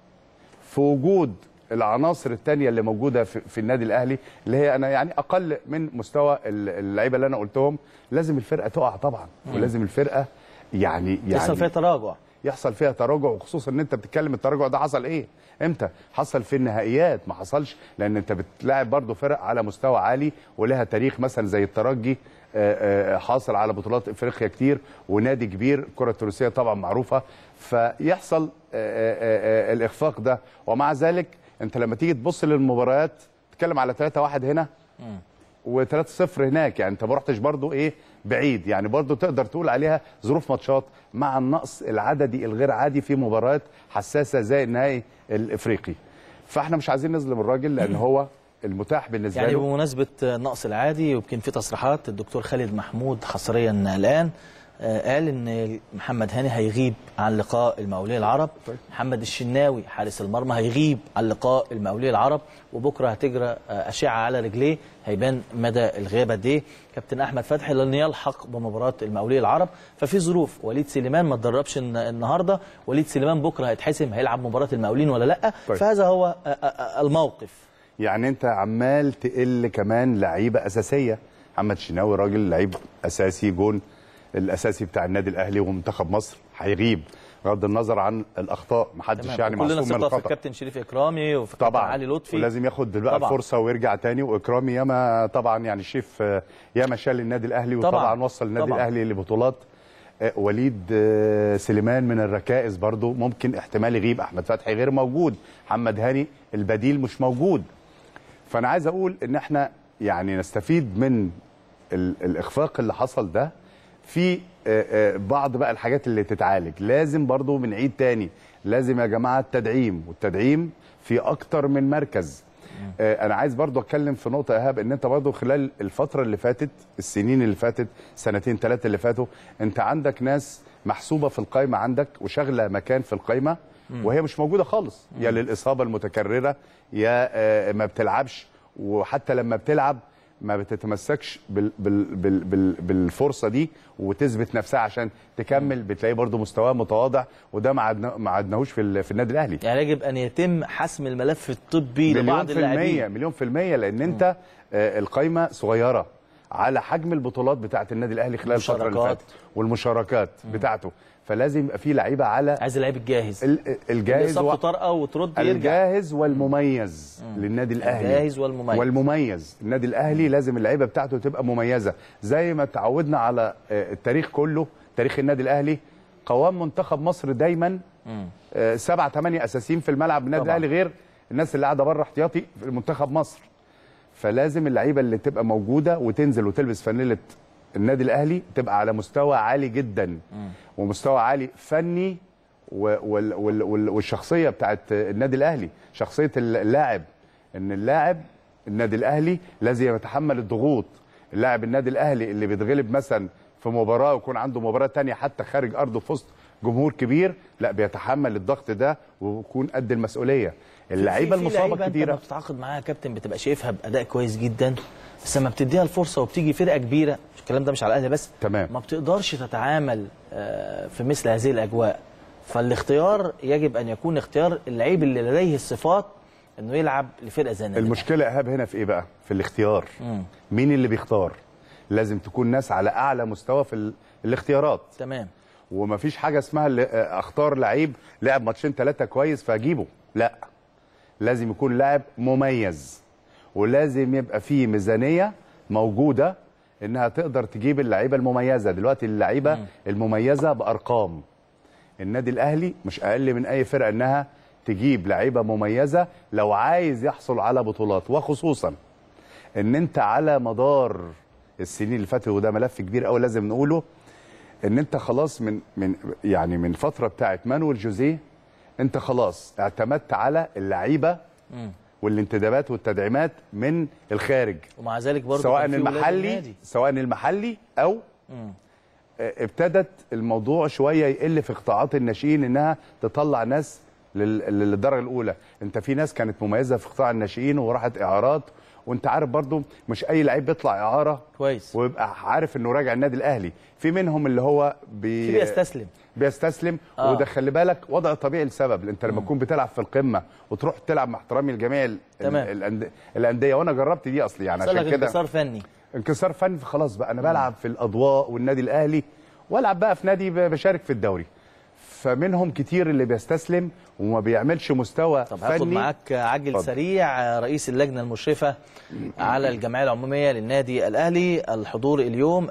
في وجود العناصر الثانيه اللي موجوده في, في النادي الاهلي اللي هي انا يعني اقل من مستوى ال- اللعيبه اللي انا قلتهم لازم الفرقه تقع طبعا ولازم الفرقه يعني يعني يحصل فيها تراجع يحصل فيها تراجع وخصوصا ان انت بتتكلم التراجع ده حصل ايه امتى حصل في النهائيات ما حصلش لان انت بتلاعب برضو فرق على مستوى عالي ولها تاريخ مثلا زي الترجي آه، آه، حاصل على بطولات افريقيا كتير ونادي كبير الكره التونسيه طبعا معروفه فيحصل آه، آه، آه، الاخفاق ده ومع ذلك انت لما تيجي تبص للمباريات تتكلم على 3 1 هنا و3-0 هناك يعني انت ما رحتش برضو ايه بعيد يعني برضو تقدر تقول عليها ظروف ماتشات مع النقص العددي الغير عادي في مباريات حساسه زي النهائي الافريقي فاحنا مش عايزين نظلم الراجل لان هو المتاح بالنسبه يعني له بمناسبة النقص العادي يمكن في تصريحات الدكتور خالد محمود حصريا الآن آه، قال ان محمد هاني هيغيب عن لقاء المقاولين العرب محمد الشناوي حارس المرمى هيغيب عن لقاء المقاولين العرب وبكره هتجرى آه، اشعه على رجليه هيبان مدى الغياب قد ايه كابتن احمد فتحي لن يلحق بمباراه المقاولين العرب ففي ظروف وليد سليمان ما اتدربش الن- النهارده وليد سليمان بكره هيتحسم هيلعب مباراه المقاولين ولا لا طيب. فهذا هو آه، آه، آه، الموقف يعني انت عمال تقل كمان لعيبه اساسيه محمد شناوي راجل لعيب اساسي جون الاساسي بتاع النادي الاهلي ومنتخب مصر هيغيب بغض النظر عن الاخطاء محدش تمام. يعني كلنا معصوم من ثقه في الخطا الكابتن شريف اكرامي وفي الكابتن طبعا علي لطفي ولازم ياخد بقى طبعاً. الفرصه ويرجع تاني واكرامي ياما طبعا يعني شيف آه، ياما شال النادي الاهلي طبعاً. وطبعا وصل النادي طبعاً. الاهلي لبطولات آه، وليد آه، سليمان من الركائز برضو ممكن احتمال يغيب احمد فتحي غير موجود محمد هاني البديل مش موجود فانا عايز اقول ان احنا يعني نستفيد من ال- الاخفاق اللي حصل ده في آه، آه، بعض بقى الحاجات اللي تتعالج لازم برضو بنعيد تاني لازم يا جماعه التدعيم والتدعيم في اكتر من مركز آه، انا عايز برضو اتكلم في نقطه ايهاب ان انت برضو خلال الفتره اللي فاتت السنين اللي فاتت سنتين ثلاثه اللي فاتوا انت عندك ناس محسوبه في القايمه عندك وشغله مكان في القايمه وهي مش موجوده خالص يا للاصابه المتكرره يا آه، ما بتلعبش وحتى لما بتلعب ما بتتمسكش بال بال بال بال بالفرصه دي وتثبت نفسها عشان تكمل بتلاقي برضو مستواه متواضع وده ما عدنا- ما عدناهوش في ال- في النادي الاهلي يعني يجب ان يتم حسم الملف الطبي مليون لبعض في المية اللاعبين مليون في المية لأن أنت آه، القايمة صغيرة على حجم البطولات بتاعه النادي الاهلي خلال الفتره اللي المشاركات. فاتت والمشاركات بتاعته فلازم يبقى في لعيبه على عايز اللعيب الجاهز ال- الجاهز الجاهز و... طرقه وترد يرجع الجاهز والمميز للنادي الاهلي الجاهز والمميز. والمميز النادي الاهلي لازم اللعيبه بتاعته تبقى مميزه زي ما تعودنا على آه، التاريخ كله تاريخ النادي الاهلي قوام منتخب مصر دايما آه، سبعة ثمانية اساسيين في الملعب النادي طبعاً. الاهلي غير الناس اللي قاعده بره احتياطي في منتخب مصر فلازم اللعيبه اللي تبقى موجوده وتنزل وتلبس فانيله النادي الاهلي تبقى على مستوى عالي جدا ومستوى عالي فني و- وال- وال- وال- والشخصيه بتاعت النادي الاهلي شخصيه اللاعب ان اللاعب النادي الاهلي لازم يتحمل الضغوط اللاعب النادي الاهلي اللي بيتغلب مثلا في مباراه ويكون عنده مباراه تانية حتى خارج ارضه في وسط جمهور كبير لا بيتحمل الضغط ده ويكون قد المسؤوليه اللعيبه في- في المصابه لعيبة كتيره انت بتتعاقد معاها يا كابتن بتبقى شايفها باداء كويس جدا بس لما بتديها الفرصه وبتيجي فرقه كبيره الكلام ده مش على الاهلي بس تمام. ما بتقدرش تتعامل آه، في مثل هذه الاجواء فالاختيار يجب ان يكون اختيار اللعيب اللي لديه الصفات انه يلعب لفرقه زي النادي المشكله ايهاب هنا في ايه بقى في الاختيار مين اللي بيختار لازم تكون ناس على اعلى مستوى في ال- الاختيارات تمام ومفيش حاجه اسمها اللي آه، اختار لعيب لعب ماتشين ثلاثه كويس فاجيبه لا لازم يكون لاعب مميز ولازم يبقى فيه ميزانيه موجوده انها تقدر تجيب اللعيبه المميزه دلوقتي اللعيبه المميزه بارقام النادي الاهلي مش اقل من اي فرقه انها تجيب لعيبه مميزه لو عايز يحصل على بطولات وخصوصا ان انت على مدار السنين اللي فاتت وده ملف كبير قوي لازم نقوله ان انت خلاص من من يعني من فتره بتاعت مانويل جوزيه انت خلاص اعتمدت على اللعيبه والانتدابات والتدعيمات من الخارج ومع ذلك برضه سواء كان في ولاد المحلي النادي. سواء المحلي او آه، ابتدت الموضوع شويه يقل في قطاعات الناشئين انها تطلع ناس لل- للدرجه الاولى انت في ناس كانت مميزه في قطاع الناشئين وراحت اعارات وانت عارف برضو مش اي لعيب بيطلع اعاره كويس ويبقى عارف انه راجع النادي الاهلي في منهم اللي هو بي في بيستسلم بيستسلم آه. آه. وده خلي بالك وضع طبيعي لسبب انت لما تكون بتلعب في القمه وتروح تلعب مع احترامي لجميع ال- تمام. ال- الأند- الانديه وانا جربت دي اصلي يعني حصل عشان لك كده انتصار فني انكسار فني خلاص بقى انا بلعب في الاضواء والنادي الاهلي والعب بقى في نادي ب- بشارك في الدوري فمنهم كتير اللي بيستسلم وما بيعملش مستوى طب هاخد فني معاك عجل اتفضل. سريع رئيس اللجنه المشرفه على الجمعيه العموميه للنادي الاهلي الحضور اليوم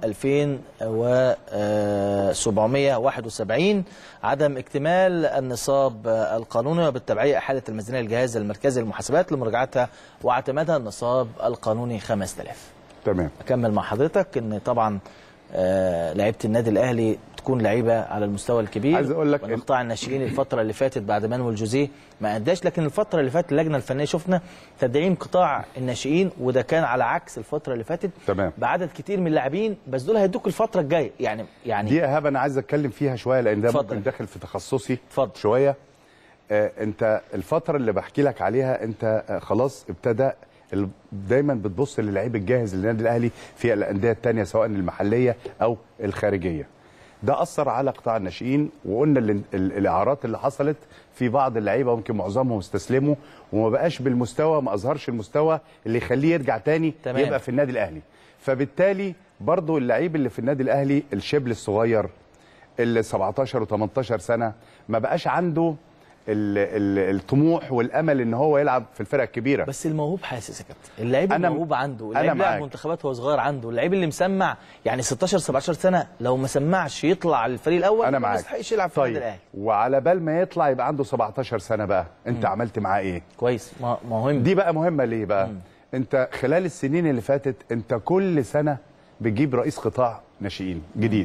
2771 عدم اكتمال النصاب القانوني وبالتبعيه احاله الميزانيه للجهاز المركزي للمحاسبات لمراجعتها واعتمادها النصاب القانوني 5000 تمام اكمل مع حضرتك ان طبعا آه، لعيبه النادي الاهلي تكون لعيبه على المستوى الكبير عايز أقول لك وإن إن- قطاع الناشئين الفتره اللي فاتت بعد مانويل جوزيه ما اداش لكن الفتره اللي فاتت اللجنه الفنيه شفنا تدعيم قطاع الناشئين وده كان على عكس الفتره اللي فاتت تمام. بعدد كتير من اللاعبين بس دول هيدوك الفتره الجايه يعني يعني دي اهاب انا عايز اتكلم فيها شويه لان ده اتفضل. ممكن داخل في تخصصي اتفضل. شويه آه انت الفتره اللي بحكي لك عليها انت آه خلاص ابتدى ال- دايما بتبص للعيب الجاهز للنادي الاهلي في الانديه الثانيه سواء المحليه او الخارجيه ده اثر على قطاع الناشئين وقلنا ال- ال- الاعارات اللي حصلت في بعض اللعيبه ممكن معظمهم استسلموا وما بقاش بالمستوى ما اظهرش المستوى اللي يخليه يرجع تاني تمام. يبقى في النادي الاهلي فبالتالي برضو اللعيب اللي في النادي الاهلي الشبل الصغير اللي 17 و18 سنه ما بقاش عنده ال ال الطموح والامل ان هو يلعب في الفرق الكبيره بس الموهوب حاسس يا كابتن اللعيب أنا- الموهوب عنده أنا اللعيب لعب معاك. منتخبات وهو صغير عنده اللعيب اللي مسمع يعني 16 17 سنه لو ما سمعش يطلع الفريق الاول انا ما معاك يستحقش يلعب في طيب النادي الاهلي وعلى بال ما يطلع يبقى عنده 17 سنه بقى انت عملت معاه ايه كويس ما- مهم دي بقى مهمه ليه بقى انت خلال السنين اللي فاتت انت كل سنه بتجيب رئيس قطاع ناشئين جديد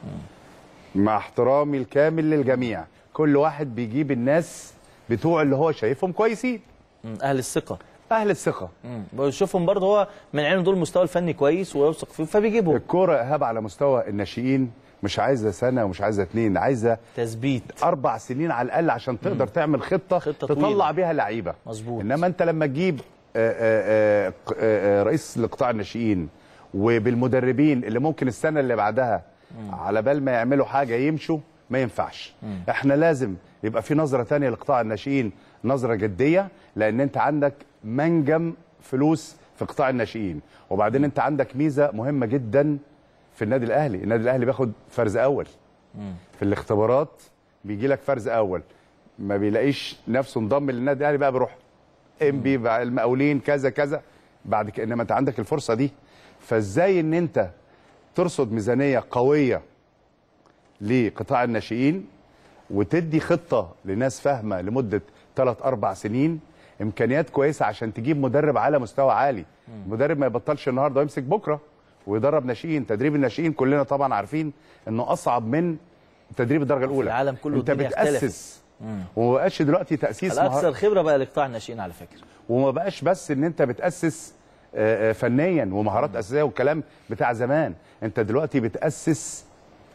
مع احترامي الكامل للجميع كل واحد بيجيب الناس بتوع اللي هو شايفهم كويسين مم. اهل الثقه اهل الثقه مم. بشوفهم برضه هو من عينه دول مستوى الفني كويس ويوثق فيه فبيجيبهم الكوره ايهاب على مستوى الناشئين مش عايزه سنه ومش عايزه اتنين عايزه تثبيت اربع سنين على الاقل عشان تقدر تعمل خطه, خطة تطلع طويلة. بيها لعيبه مظبوط. انما انت لما تجيب آه، آه، آه، آه، رئيس لقطاع الناشئين وبالمدربين اللي ممكن السنه اللي بعدها على بال ما يعملوا حاجه يمشوا ما ينفعش احنا لازم يبقى في نظره تانية لقطاع الناشئين نظره جديه لان انت عندك منجم فلوس في في قطاع الناشئين وبعدين انت عندك ميزه مهمه جدا في النادي الاهلي النادي الاهلي بياخد فرز اول في الاختبارات بيجي لك فرز اول ما بيلاقيش نفسه انضم للنادي الاهلي بقى بيروح ام بي بقى المقاولين كذا كذا بعد كده انما انت عندك الفرصه دي فازاي ان انت ترصد ميزانيه قويه لقطاع الناشئين وتدي خطه لناس فاهمه لمده 3 4 سنين امكانيات كويسه عشان تجيب مدرب على مستوى عالي مدرب ما يبطلش النهارده ويمسك بكره ويدرب ناشئين تدريب الناشئين كلنا طبعا عارفين انه اصعب من تدريب الدرجه الاولى العالم كله انت الدنيا بتاسس وما بقاش دلوقتي تاسيس مهار- الاكثر خبره بقى لقطاع الناشئين على فكره وما بقاش بس ان انت بتاسس آه، آه، فنيا ومهارات اساسيه والكلام بتاع زمان انت دلوقتي بتاسس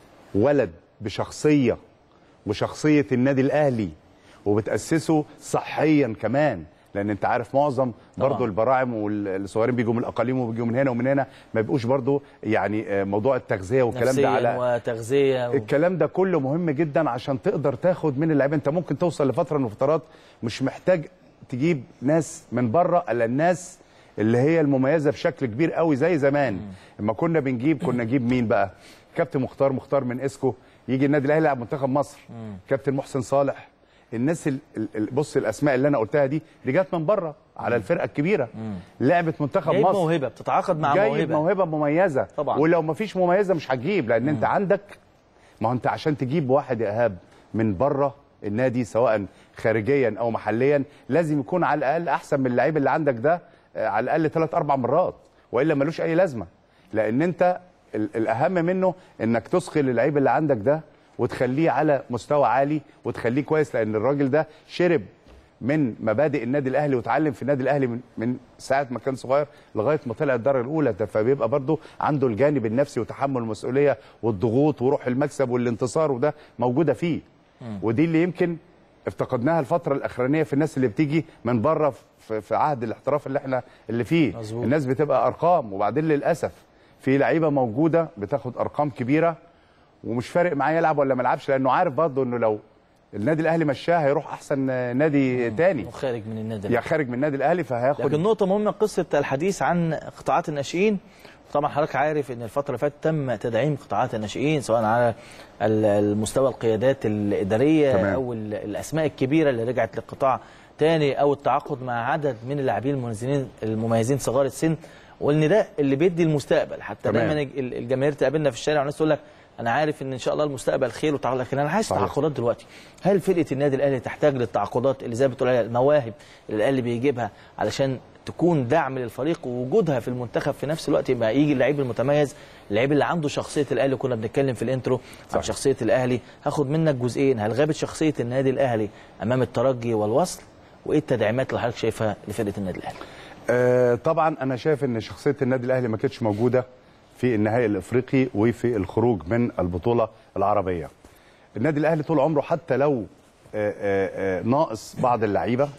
ولد بشخصيه وشخصيه النادي الاهلي وبتاسسه صحيا كمان لان انت عارف معظم برضو طبعاً. البراعم والصغيرين بيجوا من الاقاليم وبيجوا من هنا ومن هنا ما بيبقوش برضو يعني آه، موضوع التغذيه والكلام ده نفسيا على وتغذيه و... الكلام ده كله مهم جدا عشان تقدر تاخد من اللعيبه انت ممكن توصل لفتره من الفترات مش محتاج تجيب ناس من بره الا الناس اللي هي المميزه بشكل كبير قوي زي زمان لما كنا بنجيب كنا نجيب مين بقى كابتن مختار مختار من اسكو يجي النادي الاهلي يلعب منتخب مصر كابتن محسن صالح الناس ال- ال- ال- بص الاسماء اللي انا قلتها دي دي جت من بره على الفرقه الكبيره لعبت منتخب جايب مصر موهبه بتتعاقد مع جايب موهبه موهبه مميزه طبعاً. ولو ما فيش مميزه مش هتجيب لان انت عندك ما هو انت عشان تجيب واحد يا ايهاب من بره النادي سواء خارجيا او محليا لازم يكون على الاقل احسن من اللعيب اللي عندك ده آه، على الاقل ثلاث اربع مرات والا ملوش اي لازمه لان انت ال- الاهم منه انك تثقل اللعيب اللي عندك ده وتخليه على مستوى عالي وتخليه كويس لان الراجل ده شرب من مبادئ النادي الاهلي وتعلم في النادي الاهلي من, من ساعه ما كان صغير لغايه ما طلع الدرجه الاولى ده فبيبقى برضه عنده الجانب النفسي وتحمل المسؤوليه والضغوط وروح المكسب والانتصار وده موجوده فيه ودي اللي يمكن افتقدناها الفتره الاخرانيه في الناس اللي بتيجي من بره في, في عهد الاحتراف اللي احنا اللي فيه مظبوط. الناس بتبقى ارقام وبعدين للاسف في لعيبه موجوده بتاخد ارقام كبيره ومش فارق معاه يلعب ولا ما يلعبش لانه عارف برضه انه لو النادي الاهلي مشاه هيروح احسن نادي تاني وخارج من النادي يا خارج من النادي الاهلي فهياخد لكن نقطة مهمة قصة الحديث عن قطاعات الناشئين طبعا حضرتك عارف ان الفترة اللي فاتت تم تدعيم قطاعات الناشئين سواء على ال- المستوى القيادات الإدارية تمام. أو ال- الأسماء الكبيرة اللي رجعت للقطاع تاني أو التعاقد مع عدد من اللاعبين المميزين المميزين صغار السن وان ده اللي بيدي المستقبل حتى تمام. دايما ال- الجماهير تقابلنا في الشارع والناس تقول لك انا عارف ان ان شاء الله المستقبل خير وتعاقد لكن انا عايز صحيح. تعاقدات دلوقتي هل فرقه النادي الاهلي تحتاج للتعاقدات اللي زي ما بتقول عليها المواهب اللي الاهلي بيجيبها علشان تكون دعم للفريق ووجودها في المنتخب في نفس الوقت يبقى يجي اللعيب المتميز اللعيب اللي عنده شخصيه الاهلي كنا بنتكلم في الانترو عن صح. شخصيه الاهلي هاخد منك جزئين هل غابت شخصيه النادي الاهلي امام الترجي والوصل وايه التدعيمات اللي حضرتك شايفها لفرقه النادي الاهلي آه طبعا انا شايف ان شخصيه النادي الاهلي ما كانتش موجوده في النهائي الافريقي وفي الخروج من البطوله العربيه النادي الاهلي طول عمره حتى لو آه آه آه ناقص بعض اللعيبه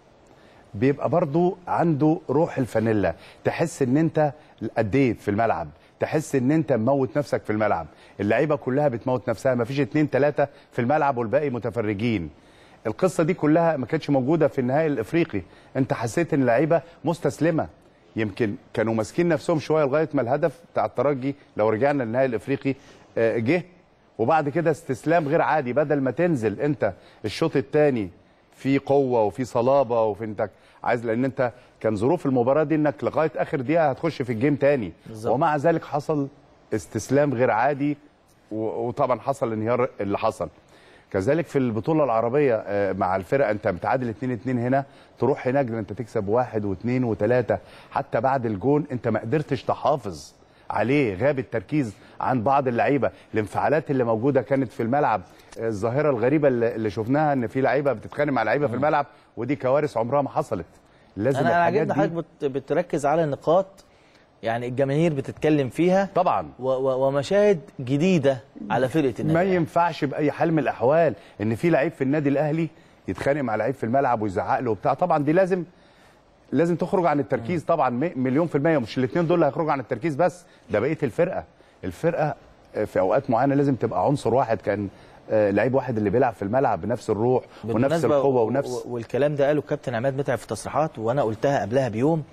بيبقى برضو عنده روح الفانيلا تحس ان انت اديت في الملعب تحس ان انت مموت نفسك في الملعب اللعيبه كلها بتموت نفسها ما فيش اتنين تلاته في الملعب والباقي متفرجين القصه دي كلها ما كانتش موجوده في النهائي الافريقي انت حسيت ان اللعيبه مستسلمه يمكن كانوا ماسكين نفسهم شويه لغايه ما الهدف بتاع الترجي لو رجعنا للنهائي الافريقي آه، جه وبعد كده استسلام غير عادي بدل ما تنزل انت الشوط الثاني في قوه وفي صلابه وفي انت عايز لان انت كان ظروف المباراه دي انك لغايه اخر دقيقه هتخش في الجيم تاني بالظبط. ومع ذلك حصل استسلام غير عادي و- وطبعا حصل الانهيار اللي حصل كذلك في البطوله العربيه آه، مع الفرق انت متعادل 2 2 هنا تروح هناك ده انت تكسب واحد واثنين وثلاثه حتى بعد الجون انت ما قدرتش تحافظ عليه غاب التركيز عن بعض اللعيبه الانفعالات اللي موجوده كانت في الملعب آه، الظاهره الغريبه اللي اللي شفناها ان في لعيبه بتتخانق مع لعيبه في الملعب ودي كوارث عمرها ما حصلت لازم انا الحاجات عاجبني دي حضرتك بت- بتركز على نقاط يعني الجماهير بتتكلم فيها طبعا و- و- ومشاهد جديده على فرقه النادي ما الأهلي. ينفعش باي حال من الاحوال ان في لعيب في النادي الاهلي يتخانق مع لعيب في الملعب ويزعق له وبتاع طبعا دي لازم لازم تخرج عن التركيز طبعا مي- مليون في المية مش الاثنين دول اللي هيخرجوا عن التركيز بس ده بقية الفرقة الفرقة آه، في اوقات معينة لازم تبقى عنصر واحد كان آه، لعيب واحد اللي بيلعب في الملعب بنفس الروح ونفس بالمناسبة القوة و- ونفس و- والكلام ده قاله الكابتن عماد متعب في تصريحات وانا قلتها قبلها بيوم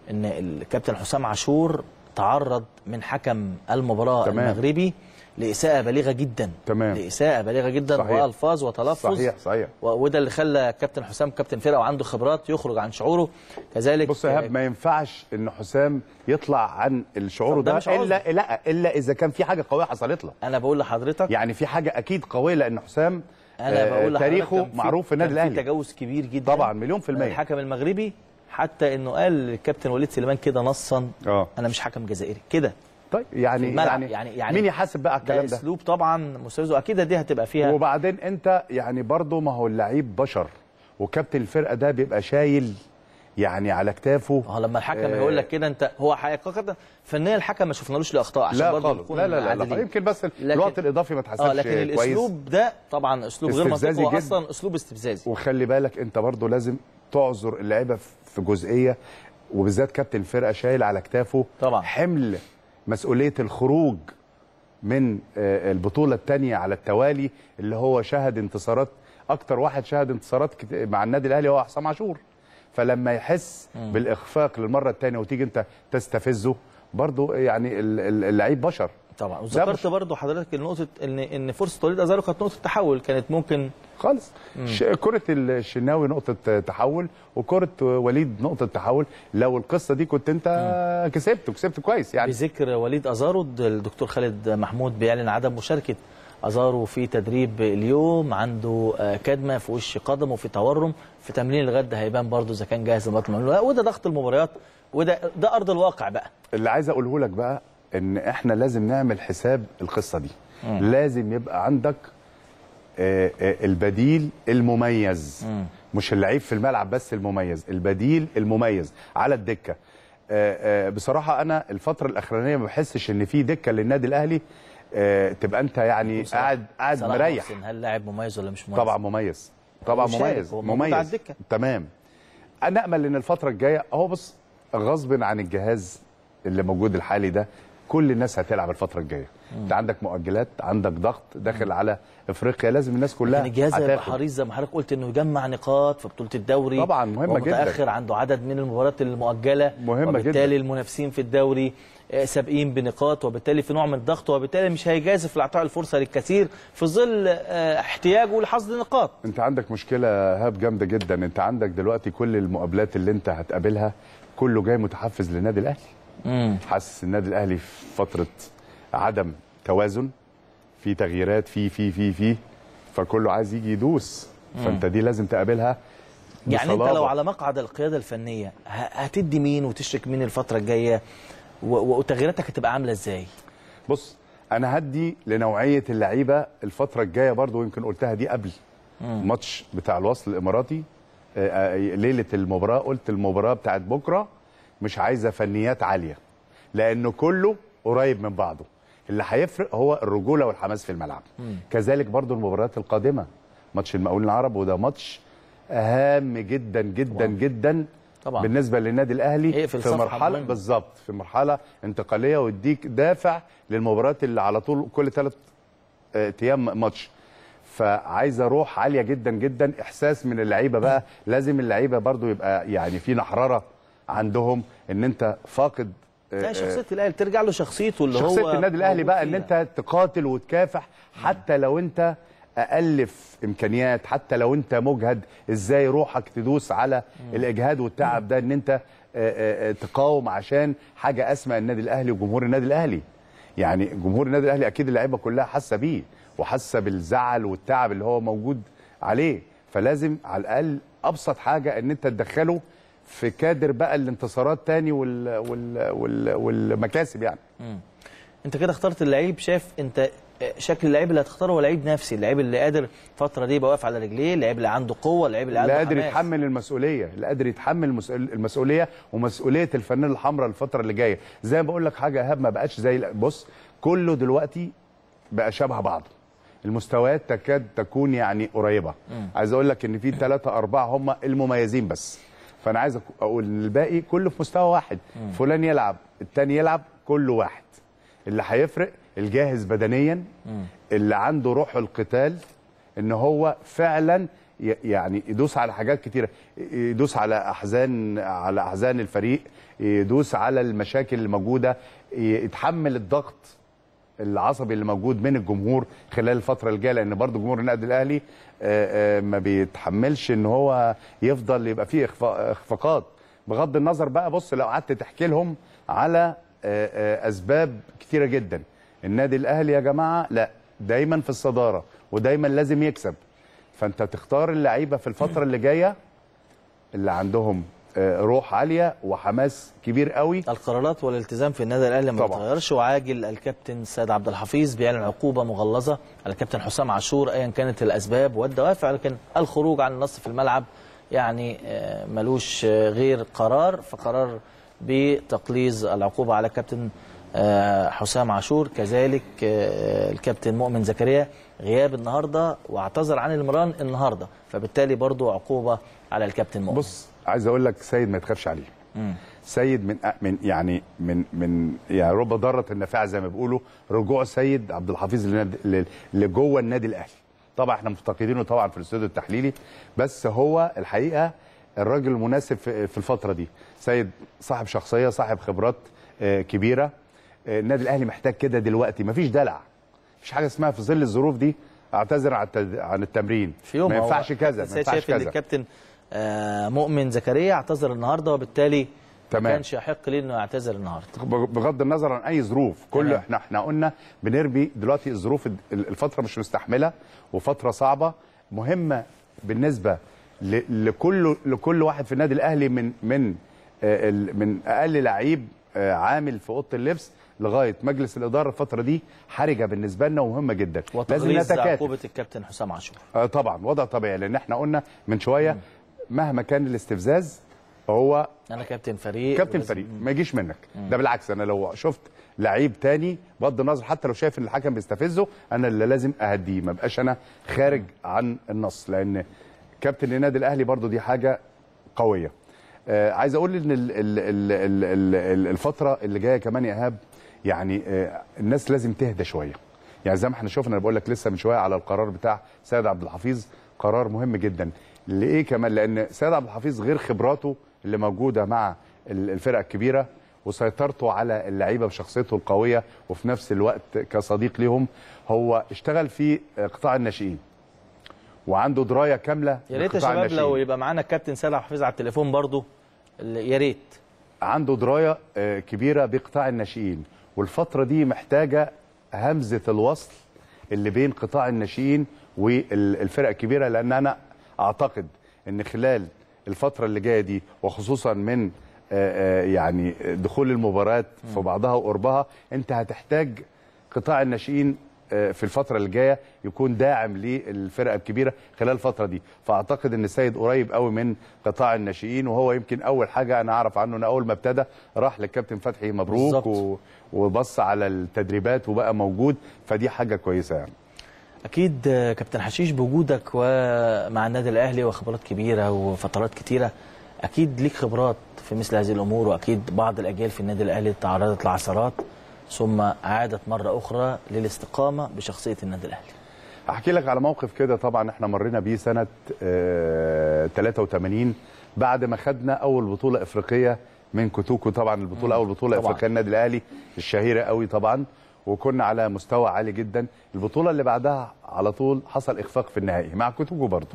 ان الكابتن حسام عاشور تعرض من حكم المباراه تمام. المغربي لاساءه بالغه جدا تمام. لاساءه بالغه جدا صحيح. والفاظ وتلفظ صحيح صحيح و- وده اللي خلى كابتن حسام كابتن فرقه وعنده خبرات يخرج عن شعوره كذلك بص يا ايهاب ما ينفعش ان حسام يطلع عن الشعور طب ده ده مش عذر. الا لا الا اذا كان في حاجه قويه حصلت له انا بقول لحضرتك يعني في حاجه اكيد قويه لان حسام انا آه، بقول لحضرتك تاريخه كان في- معروف في النادي كان في الاهلي تجاوز كبير جدا طبعا مليون في من المية الحكم المغربي حتى انه قال للكابتن وليد سليمان كده نصا اه انا مش حكم جزائري كده طيب يعني الملعب. يعني, يعني- يعني مين يحاسب بقى على ده الكلام ده اسلوب طبعا مستفز واكيد دي هتبقى فيها وبعدين انت يعني برضه ما هو اللعيب بشر وكابتن الفرقه ده بيبقى شايل يعني على كتافه اه لما الحكم آه، يقول لك كده انت هو حقيقه فنيا الحكم ما شفنالوش له اخطاء عشان لا برضه خالص نكون لا لا لا, لا, عادلين. يمكن بس لكن- الوقت الاضافي ما اتحسبش اه لكن كويس الاسلوب ده طبعا اسلوب غير منطقي استفزازي هو جدا. اصلا اسلوب استفزازي وخلي بالك انت برضه لازم تعذر اللعيبه في جزئيه وبالذات كابتن الفرقه شايل على كتافه طبعا. حمل مسؤوليه الخروج من آه، البطوله الثانيه على التوالي اللي هو شهد انتصارات اكتر واحد شهد انتصارات كت- مع النادي الاهلي هو حسام عاشور فلما يحس بالاخفاق للمره الثانيه وتيجي انت تستفزه برضه يعني ال- ال- اللعيب بشر طبعا ده وذكرت مش- برضه حضرتك النقطه ان ان فرصه وليد ازارو كانت نقطه تحول كانت ممكن خالص ش- كرة الشناوي نقطة تحول وكرة وليد نقطة تحول لو القصة دي كنت انت كسبت وكسبت كويس يعني بذكر وليد ازارو الدكتور خالد محمود بيعلن عدم مشاركه ازارو في تدريب اليوم عنده آه، كدمه في وش قدمه في تورم في تمرين الغد هيبان برضه اذا كان جاهز لمباراه المغلوب وده ضغط المباريات وده ده ارض الواقع بقى اللي عايز اقوله لك بقى ان احنا لازم نعمل حساب القصة دي لازم يبقى عندك آه، آه، البديل المميز مش اللعيب في الملعب بس المميز البديل المميز على الدكة آه، آه، بصراحة أنا الفترة الأخرانية ما بحسش إن في دكة للنادي الأهلي آه، تبقى أنت يعني صلاح- قاعد قاعد صلاح مريح محسن هل لاعب مميز ولا مش مميز؟ طبعا مميز طبعا هو شارك، مميز هو موجود مميز على الدكة. تمام انا امل ان الفتره الجايه اهو بص غصب عن الجهاز اللي موجود الحالي ده كل الناس هتلعب الفتره الجايه انت عندك مؤجلات عندك ضغط داخل على افريقيا لازم الناس كلها كان الجهاز هيبقى هتاخد. حريص زي ما حضرتك قلت انه يجمع نقاط في بطوله الدوري طبعاً، مهمة جداً. متاخر عنده عدد من المباريات المؤجله مهمة وبالتالي جداً. المنافسين في الدوري آه، سابقين بنقاط وبالتالي في نوع من الضغط وبالتالي مش هيجازف لاعطاء الفرصه للكثير في ظل آه، احتياجه لحصد نقاط انت عندك مشكله هاب جامده جدا انت عندك دلوقتي كل المقابلات اللي انت هتقابلها كله جاي متحفز للنادي الاهلي حاسس النادي الاهلي في فتره عدم توازن في تغييرات في في في في فكله عايز يجي يدوس فانت دي لازم تقابلها يعني انت بصلابة. لو على مقعد القياده الفنيه ه- هتدي مين وتشرك مين الفتره الجايه و- وتغييراتك هتبقى عامله ازاي؟ بص انا هدي لنوعيه اللعيبه الفتره الجايه برضو يمكن قلتها دي قبل ماتش بتاع الوصل الاماراتي آه، آه، ليله المباراه قلت المباراه بتاعت بكره مش عايزه فنيات عاليه لانه كله قريب من بعضه اللي هيفرق هو الرجوله والحماس في الملعب كذلك برضو المباريات القادمه ماتش المقاولين العرب وده ماتش هام جدا جدا طبعاً. جدا طبعاً. بالنسبه للنادي الاهلي يقفل في صفحة مرحله مهمة. بالظبط في مرحله انتقاليه ويديك دافع للمباريات اللي على طول كل ثلاث ايام ماتش فعايزه روح عاليه جدا جدا احساس من اللعيبه بقى لازم اللعيبه برضو يبقى يعني في نحرره عندهم ان انت فاقد آه، لا شخصيه الاهلي ترجع له شخصيته اللي هو شخصيه النادي الاهلي موجود بقى ان فيها. انت تقاتل وتكافح حتى لو انت اقل في امكانيات حتى لو انت مجهد ازاي روحك تدوس على الاجهاد والتعب ده ان انت آه، آه، آه، تقاوم عشان حاجه اسمى النادي الاهلي وجمهور النادي الاهلي يعني جمهور النادي الاهلي اكيد اللعيبه كلها حاسه بيه وحاسه بالزعل والتعب اللي هو موجود عليه فلازم على الاقل ابسط حاجه ان انت تدخله في كادر بقى الانتصارات تاني وال وال وال والمكاسب يعني انت كده اخترت اللعيب شايف انت شكل اللعيب اللي هتختاره هو لعيب نفسي اللعيب اللي قادر الفتره دي يبقى واقف على رجليه اللعيب اللي عنده قوه اللعيب اللي اللي عنده قادر حماس. يتحمل المسؤوليه اللي قادر يتحمل المسؤول- المسؤوليه ومسؤوليه الفنان الحمراء الفتره اللي جايه زي ما بقول لك حاجه ايهاب ما بقاش زي بص كله دلوقتي بقى شبه بعضه المستويات تكاد تكون يعني قريبه عايز اقول لك ان في ثلاثة أربعة هم المميزين بس فانا عايز أك- اقول ان الباقي كله في مستوى واحد فلان يلعب التاني يلعب كله واحد اللي هيفرق الجاهز بدنيا اللي عنده روح القتال ان هو فعلا ي- يعني يدوس على حاجات كتيره يدوس على احزان على احزان الفريق يدوس على المشاكل اللي موجوده يتحمل الضغط العصبي اللي موجود من الجمهور خلال الفتره الجايه لان برضو جمهور النادي الاهلي آه، آه، ما بيتحملش ان هو يفضل يبقى فيه إخفا- اخفاقات بغض النظر بقى بص لو قعدت تحكي لهم على آه، آه، اسباب كتيره جدا النادي الاهلي يا جماعه لا دايما في الصداره ودايما لازم يكسب فانت تختار اللعيبه في الفتره اللي جايه اللي عندهم آه، روح عاليه وحماس كبير قوي القرارات والالتزام في النادي الاهلي ما طبعا. بيتغيرش وعاجل الكابتن سيد عبد الحفيظ بيعلن عقوبه مغلظه على الكابتن حسام عاشور ايا كانت الاسباب والدوافع لكن الخروج عن النص في الملعب يعني آه، ملوش آه، غير قرار فقرار بتقليص العقوبه على الكابتن آه، حسام عاشور كذلك آه، الكابتن مؤمن زكريا غياب النهارده واعتذر عن المران النهارده فبالتالي برضو عقوبه على الكابتن مؤمن بص عايز اقول لك سيد ما تخافش عليه سيد من من يعني من من يعني رب ضاره النافعه زي ما بيقولوا رجوع سيد عبد الحفيظ للنادي- ل- لجوه النادي الاهلي طبعا احنا مفتقدينه طبعا في الاستوديو التحليلي بس هو الحقيقه الراجل المناسب في في الفتره دي سيد صاحب شخصيه صاحب خبرات آه، كبيره آه، النادي الاهلي محتاج كده دلوقتي مفيش دلع مفيش حاجه اسمها في ظل الظروف دي اعتذر عن التد- عن التمرين في يوم ما هو ينفعش كذا ما السيد ينفعش شايف ان كذا الكابتن آه، مؤمن زكريا اعتذر النهارده وبالتالي ما تمام. كانش يحق ليه انه يعتذر النهارده بغض النظر عن اي ظروف كل تمام. احنا احنا قلنا بنربي دلوقتي الظروف ال- الفتره مش مستحمله وفتره صعبه مهمه بالنسبه ل- لكل لكل واحد في النادي الاهلي من من آه، ال- من اقل لعيب آه، عامل في اوضه اللبس لغايه مجلس الاداره الفتره دي حرجه بالنسبه لنا ومهمه جدا لازم وتقليص نتكاتف عقوبه الكابتن حسام عاشور آه طبعا وضع طبيعي لان احنا قلنا من شويه مهما كان الاستفزاز هو انا كابتن فريق كابتن ولازم- فريق ما يجيش منك ده بالعكس انا لو شفت لعيب تاني بغض النظر حتى لو شايف ان الحكم بيستفزه انا اللي لازم اهديه ما بقاش انا خارج عن النص لان كابتن النادي الاهلي برضو دي حاجه قويه آه عايز اقول ان ال ال ال ال ال ال الفتره اللي جايه كمان يا ايهاب يعني آه الناس لازم تهدى شويه يعني زي ما احنا شفنا انا بقول لك لسه من شويه على القرار بتاع سيد عبد الحفيظ قرار مهم جدا لايه كمان لان سيد عبد الحفيظ غير خبراته اللي موجوده مع ال- الفرق الكبيره وسيطرته على اللعيبه بشخصيته القويه وفي نفس الوقت كصديق ليهم هو اشتغل في قطاع الناشئين وعنده درايه كامله يا ريت يا بقطاع شباب لو الناشئين. يبقى معانا الكابتن سيد عبد الحفيظ على التليفون برضو ال- يا ريت عنده درايه آه، كبيره بقطاع الناشئين والفتره دي محتاجه همزه الوصل اللي بين قطاع الناشئين والفرق الكبيره لان انا اعتقد ان خلال الفتره اللي جايه دي وخصوصا من آه، آه، يعني دخول المباريات في بعضها وقربها انت هتحتاج قطاع الناشئين آه، في الفترة اللي جاية يكون داعم للفرقة الكبيرة خلال الفترة دي فأعتقد أن السيد قريب قوي من قطاع الناشئين وهو يمكن أول حاجة أنا أعرف عنه أن أول ما ابتدى راح للكابتن فتحي مبروك بالظبط. و... وبص على التدريبات وبقى موجود فدي حاجة كويسة يعني اكيد آه، كابتن حشيش بوجودك ومع النادي الاهلي وخبرات كبيره وفترات كتيره اكيد ليك خبرات في مثل هذه الامور واكيد بعض الاجيال في النادي الاهلي تعرضت لعثرات ثم عادت مره اخرى للاستقامه بشخصيه النادي الاهلي احكي لك على موقف كده طبعا احنا مرينا بيه سنه آه 83 بعد ما خدنا اول بطوله افريقيه من كوتوكو طبعا البطوله اول بطوله طبعاً. افريقيه النادي الاهلي الشهيره قوي طبعا وكنا على مستوى عالي جدا البطوله اللي بعدها على طول حصل اخفاق في النهائي مع كوتوكو برضه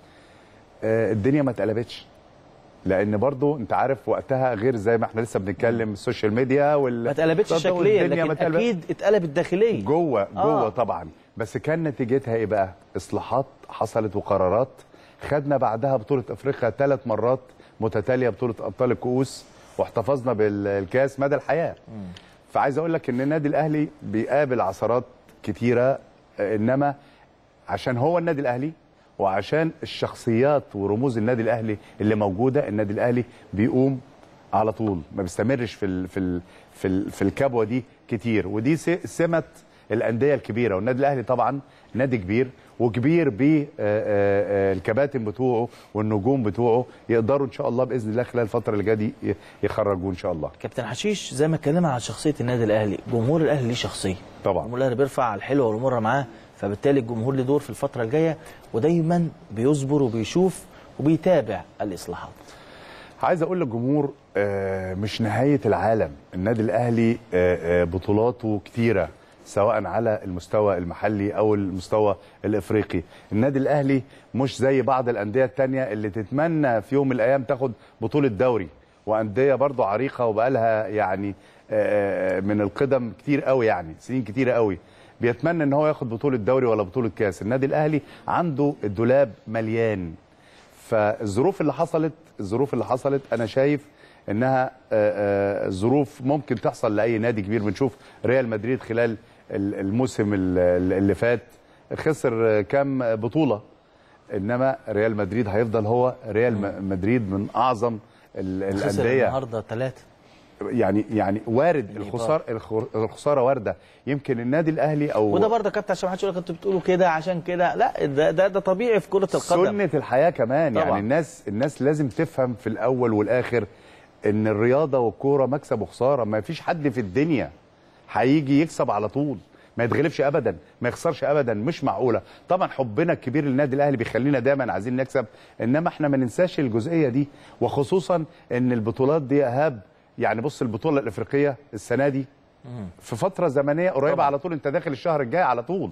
آه الدنيا ما اتقلبتش لان برضو انت عارف وقتها غير زي ما احنا لسه بنتكلم السوشيال ميديا وال ما اتقلبتش والدنيا شكليا ما لكن اتقلبت- اكيد اتقلبت داخليا جوه جوه آه. آه. طبعا بس كان نتيجتها ايه بقى اصلاحات حصلت وقرارات خدنا بعدها بطوله افريقيا ثلاث مرات متتاليه بطوله ابطال الكؤوس واحتفظنا بالكاس مدى الحياه فعايز اقول لك ان النادي الاهلي بيقابل عثرات كتيره آه، انما عشان هو النادي الاهلي وعشان الشخصيات ورموز النادي الاهلي اللي موجوده النادي الاهلي بيقوم على طول ما بيستمرش في ال في ال في, ال في الكبوه دي كتير ودي س- سمه الانديه الكبيره والنادي الاهلي طبعا نادي كبير وكبير بالكباتن بتوعه والنجوم بتوعه يقدروا ان شاء الله باذن الله خلال الفتره اللي جايه دي ي- يخرجوه ان شاء الله كابتن حشيش زي ما اتكلمنا على شخصيه النادي الاهلي جمهور الاهلي ليه شخصيه طبعا. جمهور الاهلي بيرفع الحلوه والمره معاه فبالتالي الجمهور له دور في الفتره الجايه ودايما بيصبر وبيشوف وبيتابع الاصلاحات عايز اقول للجمهور آه، مش نهايه العالم النادي الاهلي آه، آه، بطولاته كتيره سواء على المستوى المحلي او المستوى الافريقي النادي الاهلي مش زي بعض الانديه التانية اللي تتمنى في يوم من الايام تاخد بطوله دوري وانديه برضو عريقه وبقالها يعني آه، آه، من القدم كتير قوي يعني سنين كتيره قوي بيتمنى ان هو ياخد بطوله دوري ولا بطوله كاس النادي الاهلي عنده الدولاب مليان فالظروف اللي حصلت الظروف اللي حصلت انا شايف انها آه، آه، ظروف ممكن تحصل لاي نادي كبير بنشوف ريال مدريد خلال ال- الموسم ال- اللي فات خسر آه، كام بطوله انما ريال مدريد هيفضل هو ريال م- مدريد من اعظم ال- خسر الانديه النهارده ثلاثه يعني يعني وارد الإيقاع. الخساره الخر- الخساره وارده يمكن النادي الاهلي او وده برضه كابتن عشان ما حدش يقول لك انتوا بتقولوا كده عشان كده لا ده ده, ده طبيعي في كره القدم سنة الحياة كمان طبعا. يعني الناس الناس لازم تفهم في الأول والآخر إن الرياضة والكورة مكسب وخسارة ما فيش حد في الدنيا هيجي يكسب على طول ما يتغلبش ابدا ما يخسرش ابدا مش معقوله طبعا حبنا الكبير للنادي الاهلي بيخلينا دايما عايزين نكسب انما احنا ما ننساش الجزئيه دي وخصوصا ان البطولات دي يا ايهاب يعني بص البطوله الافريقيه السنه دي في فتره زمنيه قريبه طبعا. على طول انت داخل الشهر الجاي على طول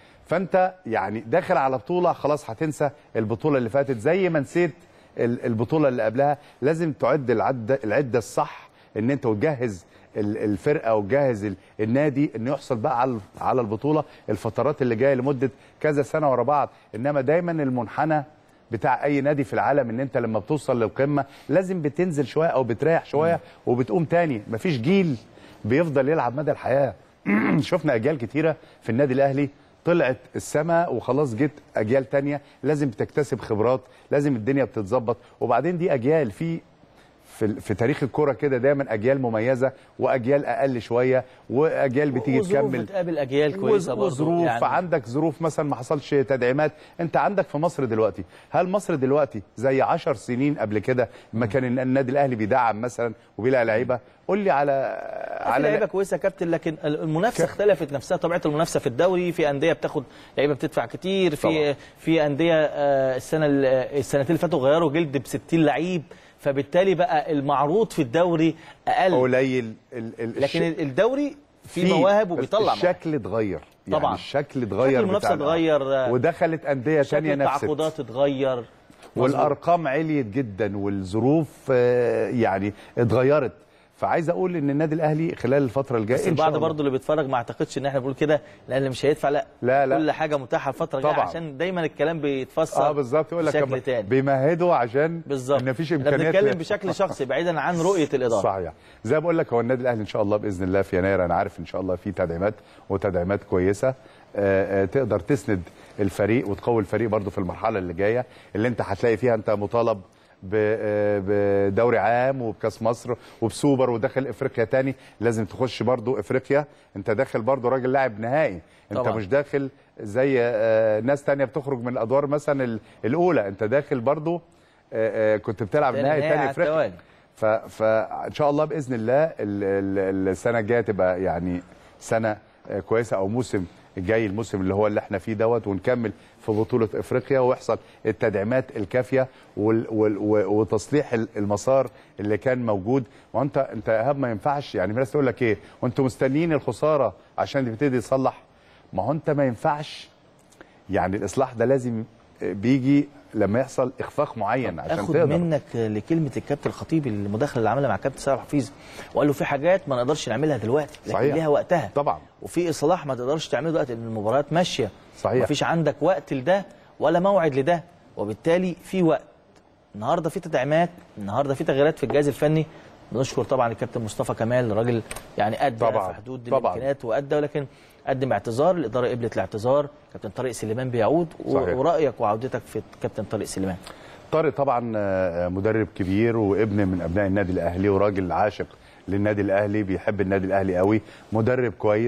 فانت يعني داخل على بطوله خلاص هتنسى البطوله اللي فاتت زي ما نسيت ال- البطوله اللي قبلها لازم تعد العده العده الصح ان انت وتجهز ال- الفرقه وتجهز ال- النادي انه يحصل بقى على على البطوله الفترات اللي جايه لمده كذا سنه ورا بعض انما دايما المنحنى بتاع اي نادي في العالم ان انت لما بتوصل للقمه لازم بتنزل شويه او بتريح شويه وبتقوم تاني مفيش جيل بيفضل يلعب مدى الحياه شفنا اجيال كتيره في النادي الاهلي طلعت السماء وخلاص جت اجيال تانية لازم تكتسب خبرات لازم الدنيا بتتظبط وبعدين دي اجيال في في, في تاريخ الكوره كده دايما اجيال مميزه واجيال اقل شويه واجيال بتيجي وظروف تكمل بتقابل اجيال كويسه برضه وظروف يعني عندك ظروف مثلا ما حصلش تدعيمات انت عندك في مصر دلوقتي هل مصر دلوقتي زي عشر سنين قبل كده ما كان النادي الاهلي بيدعم مثلا وبيلاقي لعيبه قول لي على في لعيبه كويسه يا كابتن لكن المنافسه اختلفت نفسها طبيعه المنافسه في الدوري في انديه بتاخد لعيبه بتدفع كتير في طبعا. في انديه آه، السنه ال- السنتين اللي فاتوا غيروا جلد ب 60 لعيب فبالتالي بقى المعروض في الدوري اقل قليل ال- ال- لكن الش- الدوري في مواهب بس وبيطلع مواهب. الشكل اتغير يعني طبعا. الشكل اتغير شكل المنافسة بتاع- اتغير. ودخلت انديه شكل ثانيه نفست التعاقدات اتغير والارقام عليت جدا والظروف آه، يعني اتغيرت فعايز اقول ان النادي الاهلي خلال الفتره الجايه بس إن شاء البعض الله- برضه اللي بيتفرج ما اعتقدش ان احنا بنقول كده لان اللي مش هيدفع لا لا، لا. كل حاجه متاحه الفتره الجايه طبعا. عشان دايما الكلام بيتفسر اه بالظبط يقول لك بشكل كمان تاني بيمهدوا عشان بالظبط ان مفيش احنا امكانيات بنتكلم بشكل شخصي بعيدا عن رؤيه الاداره صحيح زي ما بقول لك هو النادي الاهلي ان شاء الله باذن الله في يناير انا عارف ان شاء الله في تدعيمات وتدعيمات كويسه آه، آه، تقدر تسند الفريق وتقوي الفريق برضو في المرحله اللي جايه اللي انت هتلاقي فيها انت مطالب ب- آه، بدوري عام وبكاس مصر وبسوبر وداخل افريقيا تاني لازم تخش برضو افريقيا انت داخل برضو راجل لاعب نهائي انت طبعا. مش داخل زي آه، ناس تانية بتخرج من الادوار مثلا ال- الاولى انت داخل برضو آه، آه، كنت بتلعب تاني نهائي نهائي تاني على افريقيا التوالي. ف- فان شاء الله باذن الله ال- ال- السنه الجايه تبقى يعني سنه آه، كويسه او موسم الجاي الموسم اللي هو اللي احنا فيه دوت ونكمل في بطوله افريقيا ويحصل التدعيمات الكافيه وال وال و- وتصليح ال- المسار اللي كان موجود وانت انت يا ايهاب ما ينفعش يعني في ناس تقول لك ايه وانتم مستنيين الخساره عشان تبتدي تصلح ما هو انت ما ينفعش يعني الاصلاح ده لازم آه، بيجي لما يحصل اخفاق معين عشان اخد تقدر منك لكلمه الكابتن الخطيب المداخله اللي عملها مع الكابتن سامح حفيظ وقال له في حاجات ما نقدرش نعملها دلوقتي لكن صحيح. ليها وقتها طبعا وفي اصلاح ما تقدرش تعمله دلوقتي لان المباريات ماشيه صحيح. مفيش عندك وقت لده ولا موعد لده وبالتالي في وقت النهارده في تدعيمات النهارده في تغييرات في الجهاز الفني بنشكر طبعا الكابتن مصطفى كمال راجل يعني ادى طبعاً. في حدود طبعاً. الامكانيات وادى ولكن قدم اعتذار الاداره قبلت الاعتذار كابتن طارق سليمان بيعود و- صحيح. ورايك وعودتك في كابتن طارق سليمان طارق طبعا آه، مدرب كبير وابن من ابناء النادي الاهلي وراجل عاشق للنادي الاهلي بيحب النادي الاهلي قوي مدرب كويس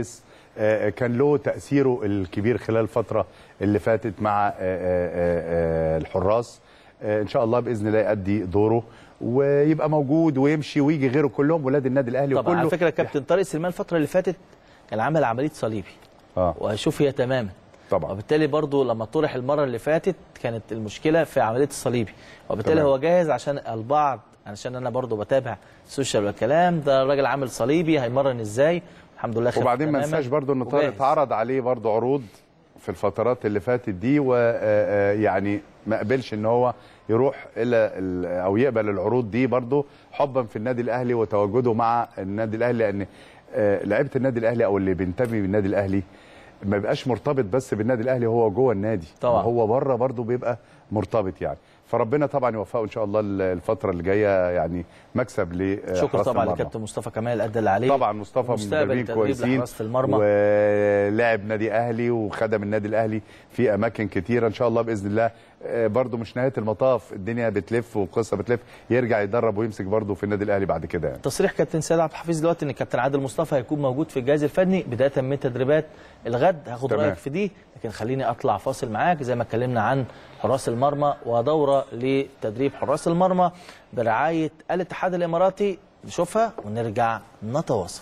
آه، كان له تاثيره الكبير خلال الفتره اللي فاتت مع آه، آه، آه، الحراس آه، ان شاء الله باذن الله يؤدي دوره ويبقى موجود ويمشي ويجي غيره كلهم ولاد النادي الاهلي طبعا على وكله فكره كابتن طارق سليمان الفتره اللي فاتت كان عمل عمليه صليبي اه وهشوف هي تماما طبعا وبالتالي برضو لما طرح المره اللي فاتت كانت المشكله في عمليه الصليبي وبالتالي تمام. هو جاهز عشان البعض علشان انا برضو بتابع السوشيال والكلام ده الراجل عامل صليبي هيمرن ازاي الحمد لله خف وبعدين ما تماماً ننساش برضو ان طارق وجاهز. اتعرض عليه برضو عروض في الفترات اللي فاتت دي ويعني ما قبلش ان هو يروح الى ال- او يقبل العروض دي برضو حبا في النادي الاهلي وتواجده مع النادي الاهلي لان آه، لعيبه النادي الاهلي او اللي بينتمي بالنادي الاهلي ما بيبقاش مرتبط بس بالنادي الاهلي هو جوه النادي طبعا. هو بره برضو بيبقى مرتبط يعني فربنا طبعا يوفقه ان شاء الله الفتره اللي جايه يعني مكسب لحراسه شكرا طبعا المرمى. لكابتن مصطفى كمال ادى اللي عليه طبعا مصطفى من مستقبل مدربين تدريب كويسين لحراسة المرمى. ولعب نادي اهلي وخدم النادي الاهلي في اماكن كتيره ان شاء الله باذن الله آه، برضو مش نهايه المطاف الدنيا بتلف والقصه بتلف يرجع يدرب ويمسك برضو في النادي الاهلي بعد كده يعني تصريح كابتن سيد عبد الحفيظ دلوقتي ان كابتن عادل مصطفى هيكون موجود في الجهاز الفني بدايه من تدريبات الغد هاخد تمام. رايك في دي لكن خليني اطلع فاصل معاك زي ما اتكلمنا عن حراس المرمى ودوره لتدريب حراس المرمى برعايه الاتحاد الاماراتي نشوفها ونرجع نتواصل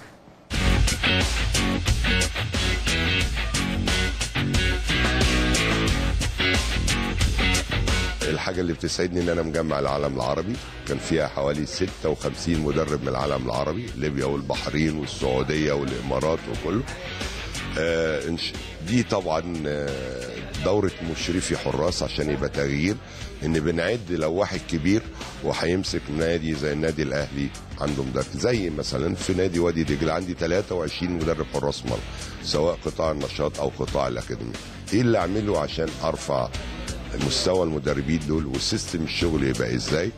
الحاجة اللي بتسعدني ان انا مجمع العالم العربي كان فيها حوالي 56 مدرب من العالم العربي ليبيا والبحرين والسعودية والامارات وكله آه إنش- دي طبعا آه، دورة مشرفي حراس عشان يبقى تغيير ان بنعد لو واحد كبير وهيمسك نادي زي النادي الاهلي عنده مدرب زي مثلا في نادي وادي دجله عندي 23 مدرب حراس مرمى سواء قطاع النشاط او قطاع الاكاديميه ايه اللي اعمله عشان ارفع مستوى المدربين دول والسيستم الشغل يبقى ازاي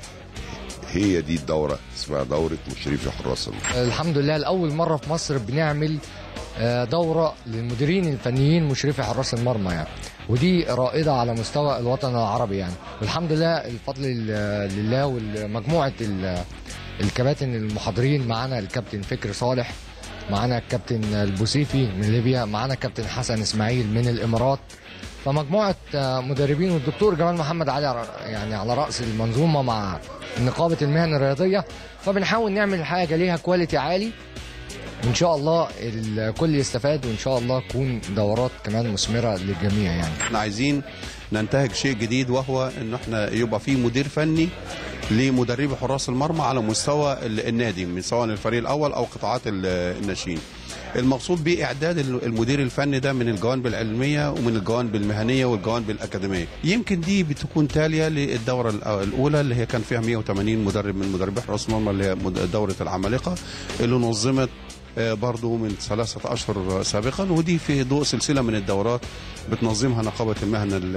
هي دي الدوره اسمها دوره مشرفي حراس المرمى الحمد لله لأول مرة في مصر بنعمل آه، دورة للمديرين الفنيين مشرفي حراس المرمى يعني ودي رائدة على مستوى الوطن العربي يعني والحمد لله الفضل لله- لله ومجموعة ال- الكباتن المحاضرين معانا الكابتن فكري صالح معانا الكابتن البوسيفي من ليبيا معانا الكابتن حسن اسماعيل من الامارات فمجموعه آه، مدربين والدكتور جمال محمد علي ع- يعني على راس المنظومه مع نقابه المهن الرياضيه فبنحاول نعمل حاجه ليها كواليتي عالي وان شاء الله الكل يستفاد وان شاء الله تكون دورات كمان مثمره للجميع يعني احنا عايزين ننتهج شيء جديد وهو ان احنا يبقى في مدير فني لمدربي حراس المرمى على مستوى ال- النادي من سواء الفريق الاول او قطاعات ال- الناشئين المقصود باعداد ال- المدير الفني ده من الجوانب العلميه ومن الجوانب المهنيه والجوانب الاكاديميه يمكن دي بتكون تاليه للدوره الأ- الاولى اللي هي كان فيها 180 مدرب من مدربي حراس المرمى اللي هي مد- دوره العمالقه اللي نظمت آه، برضو من ثلاثة أشهر سابقا ودي في ضوء سلسلة من الدورات بتنظمها نقابة المهنة ال-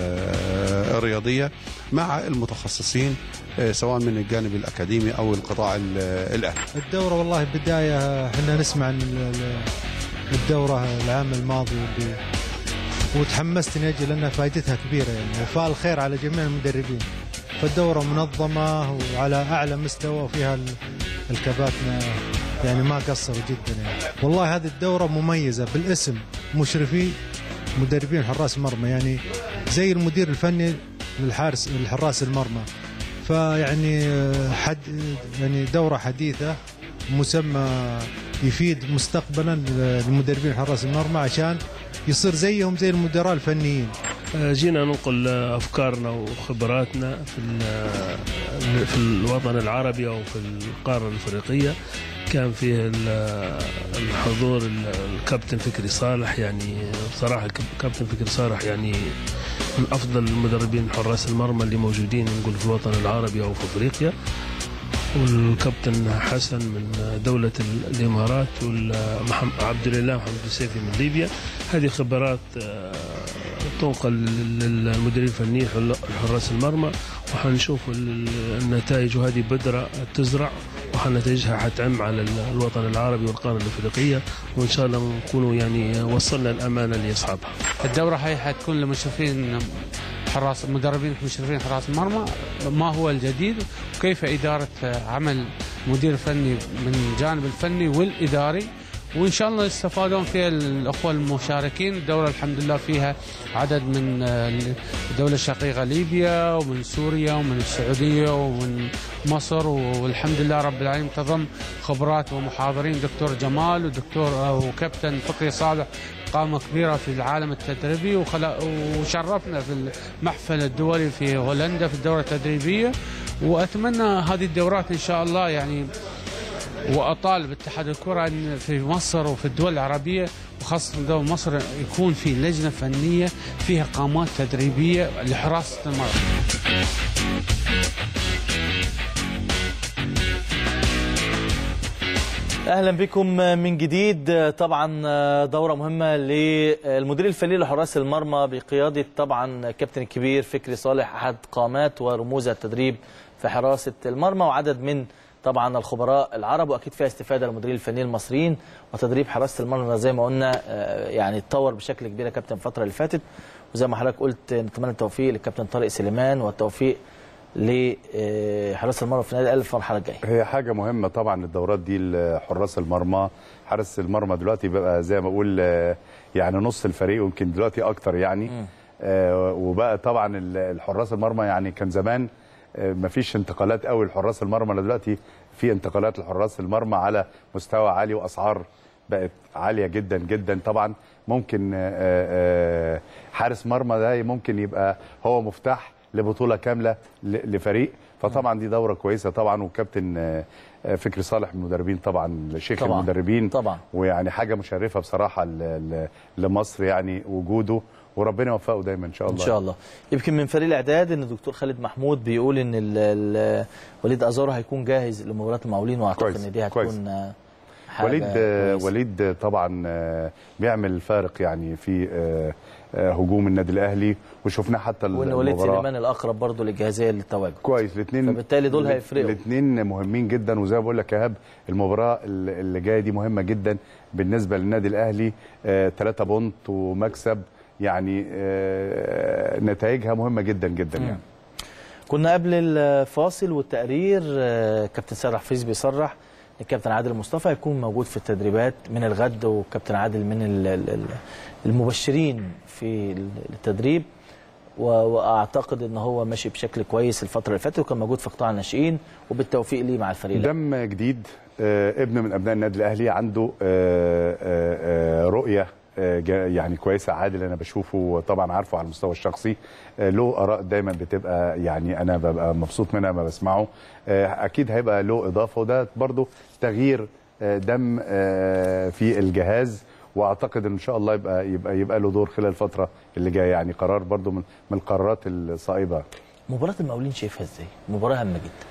آه، الرياضية مع المتخصصين آه، سواء من الجانب الأكاديمي أو القطاع ال- الأهلي الدورة والله بداية احنا نسمع عن ال- ال- الدورة العام الماضي واللي وتحمست اني اجي لان فائدتها كبيرة يعني وفاء الخير على جميع المدربين فالدورة منظمة وعلى اعلى مستوى وفيها ال- الكباتنة يعني ما قصروا جدا يعني والله هذه الدورة مميزة بالاسم مشرفي مدربين حراس مرمى يعني زي المدير الفني للحارس الحراس المرمى فيعني حد يعني دورة حديثة مسمى يفيد مستقبلا للمدربين حراس المرمى عشان يصير زيهم زي المدراء الفنيين جينا ننقل افكارنا وخبراتنا في ال- في الوطن العربي او في القاره الافريقيه كان فيه ال- الحضور ال- الكابتن فكري صالح يعني بصراحه الكابتن فكري صالح يعني من افضل المدربين حراس المرمى اللي موجودين نقول في الوطن العربي او في افريقيا والكابتن حسن من دولة الإمارات وعبد الله محمد السيفي من ليبيا هذه خبرات آه، تنقل للمديرين الفنيين حل- حراس المرمى وحنشوف ال- النتائج وهذه بذرة تزرع وحنتائجها حتعم على ال- الوطن العربي والقارة الأفريقية وإن شاء الله نكونوا يعني وصلنا الأمانة لأصحابها الدورة هي حتكون لمشرفين حراس مدربين مشرفين حراس المرمى ما هو الجديد وكيف إدارة عمل مدير فني من الجانب الفني والإداري وان شاء الله يستفادون فيها الاخوه المشاركين الدوره الحمد لله فيها عدد من آه، الدوله الشقيقه ليبيا ومن سوريا ومن السعوديه ومن مصر والحمد لله رب العالمين تضم خبرات ومحاضرين دكتور جمال ودكتور آه، وكابتن فكري صالح قامة كبيرة في العالم التدريبي وخلا وشرفنا في المحفل الدولي في هولندا في الدورة التدريبية وأتمنى هذه الدورات إن شاء الله يعني واطالب اتحاد الكره ان في مصر وفي الدول العربيه وخاصه دول مصر يكون في لجنه فنيه فيها قامات تدريبيه لحراسه المرمى. اهلا بكم من جديد طبعا دوره مهمه للمدير الفني لحراس المرمى بقياده طبعا كابتن الكبير فكري صالح احد قامات ورموز التدريب في حراسه المرمى وعدد من طبعا الخبراء العرب واكيد فيها استفاده للمديرين الفنيين المصريين وتدريب حراسه المرمى زي ما قلنا آه، يعني اتطور بشكل كبير يا كابتن الفتره اللي فاتت وزي ما حضرتك قلت نتمنى التوفيق للكابتن طارق سليمان والتوفيق لحراسه المرمى في النادي الاهلي في المرحله الجايه هي حاجة مهمة طبعا الدورات دي لحراس المرمى حارس المرمى دلوقتي بقى زي ما بقول آه، يعني نص الفريق ويمكن دلوقتي أكتر يعني آه، وبقى طبعا ال- الحراس المرمى يعني كان زمان آه، مفيش انتقالات قوي لحراس المرمى دلوقتي في انتقالات لحراس المرمى على مستوى عالي وأسعار بقت عالية جدا جدا طبعا ممكن آه، آه، حارس مرمى ده ممكن يبقى هو مفتاح لبطولة كاملة ل- لفريق فطبعا دي دورة كويسة طبعا وكابتن آه، آه، فكري صالح من المدربين طبعا شيخ طبعاً. المدربين طبعا ويعني حاجة مشرفة بصراحة ل- ل- لمصر يعني وجوده وربنا يوفقه دايما ان شاء ان الله شاء الله يمكن من فريق الاعداد ان الدكتور خالد محمود بيقول ان ال- ال- وليد ازارو هيكون جاهز لمباراه المقاولين واعتقد كويس، ان دي كويس. هتكون آه، حاجه وليد آه، كويسة. وليد آه، طبعا آه، بيعمل فارق يعني في آه، آه، هجوم النادي الاهلي وشفناه حتى وان وليد المباراة. سليمان الاقرب برضه للجاهزيه للتواجد كويس الاثنين فبالتالي دول هيفرقوا. الاثنين مهمين جدا وزي ما بقول لك يا ايهاب المباراه اللي اللي جايه دي مهمه جدا بالنسبه للنادي الاهلي 3 بونت ومكسب يعني آه، نتائجها مهمه جدا جدا يعني كنا قبل الفاصل والتقرير آه، كابتن سيد حفيظ بيصرح ان الكابتن عادل مصطفى هيكون موجود في التدريبات من الغد وكابتن عادل من ال- ال- ال- المبشرين في التدريب و- واعتقد ان هو ماشي بشكل كويس الفتره اللي فاتت وكان موجود في قطاع الناشئين وبالتوفيق ليه مع الفريق دم جديد آه، ابن من ابناء النادي الاهلي عنده آه، آه، آه، رؤيه آه، جا- يعني كويسه عادل انا بشوفه طبعا عارفه على المستوى الشخصي آه، له اراء دايما بتبقى يعني انا ببقى مبسوط منها ما بسمعه آه، اكيد هيبقى له اضافه وده برضو تغيير آه، دم آه، في الجهاز واعتقد ان شاء الله يبقى يبقى يبقى له دور خلال الفتره اللي جايه يعني قرار برضو من من القرارات الصائبه مباراه المقاولين شايفها ازاي مباراه هامه جدا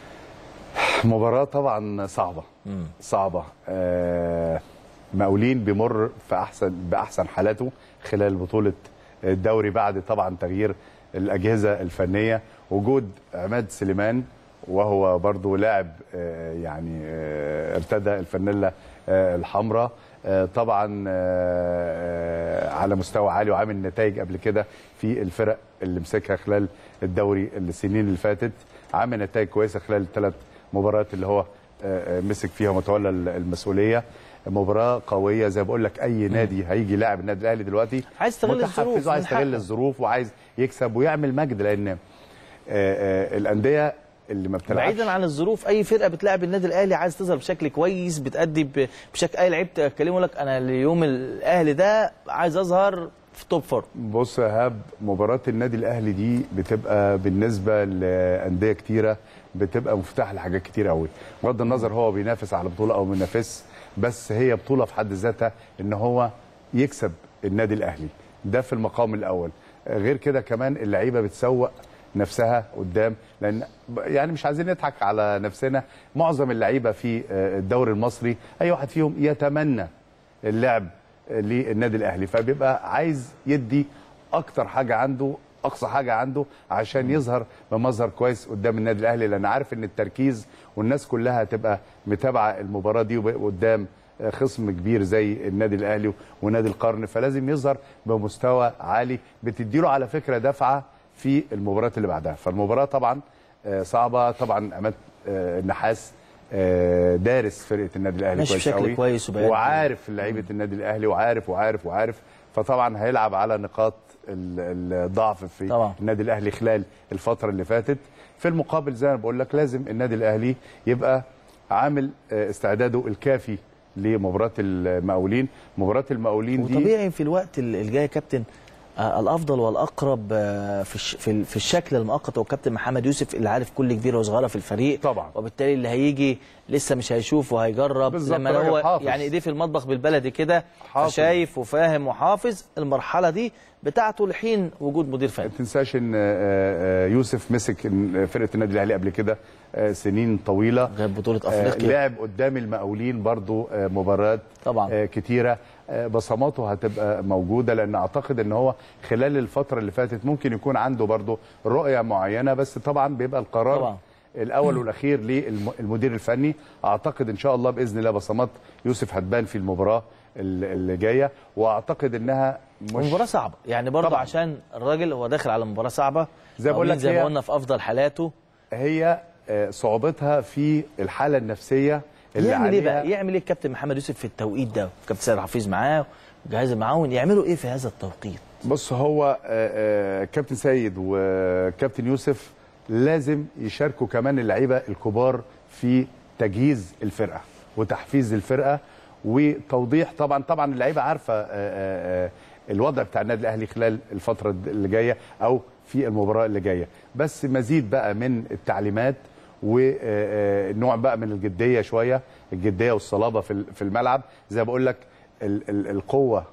مباراة طبعا صعبة صعبة آه مقاولين بيمر في أحسن بأحسن حالاته خلال بطولة الدوري بعد طبعا تغيير الأجهزة الفنية وجود عماد سليمان وهو برضو لاعب آه يعني آه ارتدى الفانيلا آه الحمراء آه طبعا آه على مستوى عالي وعامل نتائج قبل كده في الفرق اللي مسكها خلال الدوري السنين اللي فاتت عامل نتائج كويسه خلال الثلاث مباريات اللي هو آه، آه، مسك فيها وتولى المسؤوليه مباراه قويه زي ما بقول لك اي نادي هيجي لاعب النادي الاهلي دلوقتي عايز يستغل متحفز الظروف، وعايز من حقه. يستغل الظروف وعايز يكسب ويعمل مجد لان آه، آه، الانديه اللي ما بتلعبش بعيدا عن الظروف اي فرقه بتلعب النادي الاهلي عايز تظهر بشكل كويس بتأدي ب- بشكل اي لعيب تكلمه يقول لك انا اليوم الاهلي ده عايز اظهر في توب فورم بص يا ايهاب مباراه النادي الاهلي دي بتبقى بالنسبه لانديه كتيره بتبقى مفتاح لحاجات كتير قوي بغض النظر هو بينافس على بطوله او بينافس بس هي بطوله في حد ذاتها ان هو يكسب النادي الاهلي ده في المقام الاول غير كده كمان اللعيبه بتسوق نفسها قدام لان يعني مش عايزين نضحك على نفسنا معظم اللعيبه في الدوري المصري اي واحد فيهم يتمنى اللعب للنادي الاهلي فبيبقى عايز يدي اكتر حاجه عنده اقصى حاجه عنده عشان يظهر بمظهر كويس قدام النادي الاهلي لان عارف ان التركيز والناس كلها هتبقى متابعه المباراه دي قدام خصم كبير زي النادي الاهلي ونادي القرن فلازم يظهر بمستوى عالي بتديله على فكره دفعه في المباريات اللي بعدها فالمباراه طبعا صعبه طبعا عماد النحاس آه، دارس فرقه النادي الاهلي ماشي كويس بشكل قوي كويس وبيأدي. وعارف لعيبه النادي الاهلي وعارف وعارف وعارف فطبعا هيلعب على نقاط ال- الضعف في طبعا. النادي الاهلي خلال الفتره اللي فاتت في المقابل زي ما بقول لك لازم النادي الاهلي يبقى عامل آه، استعداده الكافي لمباراه المقاولين مباراه المقاولين دي وطبيعي في الوقت ال- الجاي يا كابتن آه، الافضل والاقرب آه، في الش- في ال- في الشكل المؤقت هو كابتن محمد يوسف اللي عارف كل كبيره وصغيره في الفريق طبعا. وبالتالي اللي هيجي لسه مش هيشوف وهيجرب بالظبط، لما راجل هو حافظ. يعني ايديه في المطبخ بالبلدي كده حافظ. فشايف وفاهم وحافظ المرحله دي بتاعته لحين وجود مدير فني ما تنساش ان آه، آه، يوسف مسك إن فرقه النادي الاهلي قبل كده آه، سنين طويله غير بطوله آه، افريقيا لعب قدام المقاولين برضو آه، مباريات طبعا. آه، كتيره آه، بصماته هتبقى موجوده لان اعتقد ان هو خلال الفتره اللي فاتت ممكن يكون عنده برضو رؤيه معينه بس طبعا بيبقى القرار طبعا. الاول والاخير للمدير الفني اعتقد ان شاء الله باذن الله بصمات يوسف هتبان في المباراه ال- اللي جايه واعتقد انها مش مباراة صعبة يعني برضه طبعا. عشان الراجل هو داخل على مباراة صعبة زي ما بقول مقاولين لك زي ما هي- قلنا في افضل حالاته هي آه، صعوبتها في الحاله النفسيه اللي يعمل ايه عليها بقى يعمل ايه الكابتن محمد يوسف في التوقيت ده كابتن سيد حفيظ معاه وجهاز المعاون يعملوا ايه في هذا التوقيت بص هو آه، آه، كابتن سيد وكابتن يوسف لازم يشاركوا كمان اللعيبه الكبار في تجهيز الفرقه وتحفيز الفرقه وتوضيح طبعا طبعا اللعيبه عارفه آه، آه، آه، الوضع بتاع النادي الاهلي خلال الفتره اللي جايه او في المباراه اللي جايه بس مزيد بقى من التعليمات ونوع بقى من الجديه شويه الجديه والصلابه في في الملعب زي ما بقول لك ال- ال- القوه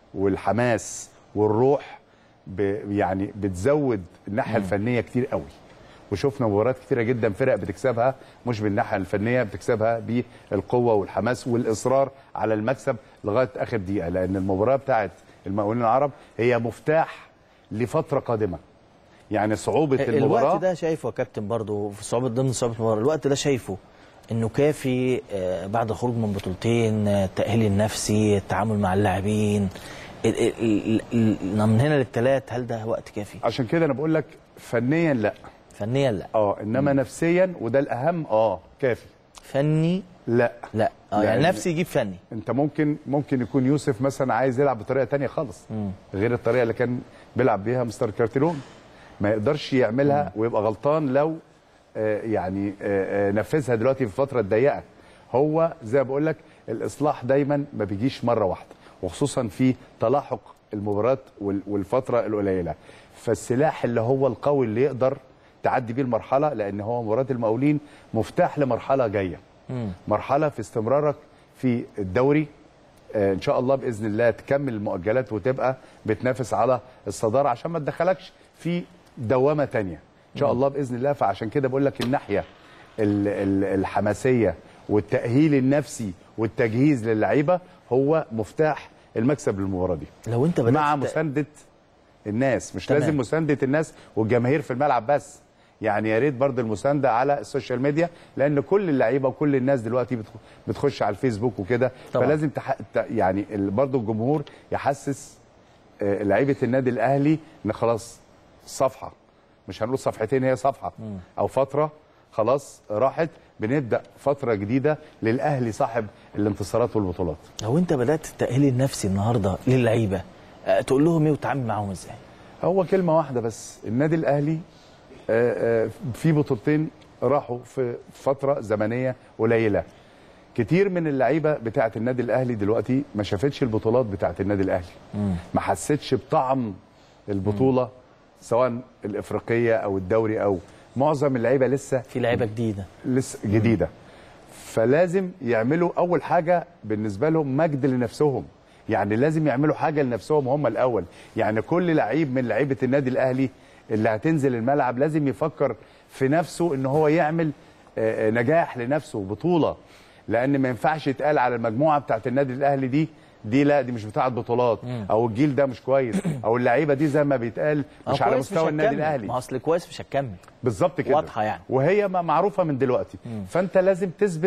والحماس والروح ب يعني بتزود الناحيه الفنيه كتير قوي وشفنا مباريات كتيره جدا فرق بتكسبها مش بالناحيه الفنيه بتكسبها بالقوه والحماس والاصرار على المكسب لغايه اخر دقيقه لان المباراه بتاعت المقاولين العرب هي مفتاح لفتره قادمه يعني صعوبه المباراه الوقت ده شايفه يا كابتن برضه في صعوبة ضمن صعوبة المباراة الوقت ده شايفه انه كافي آه، بعد الخروج من بطولتين آه، التأهيل النفسي التعامل مع اللاعبين ال- ال- ال- ال- من هنا للثلاث هل ده وقت كافي عشان كده انا بقول لك فنيا لا فنيا لا اه انما نفسيا وده الاهم اه كافي فني لا لا اه يعني لأن نفسي يجيب فني انت ممكن ممكن يكون يوسف مثلا عايز يلعب بطريقه تانية خالص غير الطريقه اللي كان بيلعب بيها مستر كارتيرون ما يقدرش يعملها ويبقى غلطان لو آه، يعني آه، آه، نفذها دلوقتي في الفتره الضيقه هو زي ما بقول لك الاصلاح دايما ما بيجيش مره واحده وخصوصا في تلاحق المباريات وال- والفتره القليله فالسلاح اللي هو القوي اللي يقدر تعدي بيه المرحله لان هو مباراه المقاولين مفتاح لمرحله جايه مرحله في استمرارك في الدوري آه، ان شاء الله باذن الله تكمل المؤجلات وتبقى بتنافس على الصداره عشان ما تدخلكش في دوامه تانية ان شاء الله باذن الله فعشان كده بقول لك الناحيه ال- ال- الحماسيه والتاهيل النفسي والتجهيز للعيبه هو مفتاح المكسب للمباراه دي لو انت بدأت مع تت- مسانده الناس مش تمام. لازم مسانده الناس والجماهير في الملعب بس يعني يا ريت برضه المسانده على السوشيال ميديا لان كل اللعيبه وكل الناس دلوقتي بتخ- بتخش على الفيسبوك وكده طبعا. فلازم تح... ت- يعني ال- برضه الجمهور يحسس آه، لعيبه النادي الاهلي ان خلاص صفحه مش هنقول صفحتين هي صفحه او فتره خلاص راحت بنبدا فتره جديده للاهلي صاحب الانتصارات والبطولات لو انت بدات التاهيل النفسي النهارده للعيبه آه، تقول لهم ايه وتتعامل معاهم ازاي هو كلمة واحدة بس النادي الأهلي آه، آه، في بطولتين راحوا في فترة زمنية قليلة كتير من اللعيبة بتاعة النادي الأهلي دلوقتي ما شافتش البطولات بتاعة النادي الأهلي ما حسيتش بطعم البطولة سواء الإفريقية أو الدوري أو معظم اللعيبة لسه في لعيبه جديده لسه جديده فلازم يعملوا اول حاجه بالنسبه لهم مجد لنفسهم يعني لازم يعملوا حاجه لنفسهم هم الاول يعني كل لعيب من لعيبه النادي الاهلي اللي هتنزل الملعب لازم يفكر في نفسه ان هو يعمل آه، آه، نجاح لنفسه بطوله لان ما ينفعش يتقال على المجموعه بتاعت النادي الاهلي دي دي لا دي مش بتاعه بطولات او الجيل ده مش كويس او اللعيبه دي زي ما بيتقال مش أو على كويس مستوى النادي هتكمل. الاهلي ما اصل كويس مش هتكمل بالظبط كده واضحة يعني. وهي ما معروفه من دلوقتي فانت لازم تثبت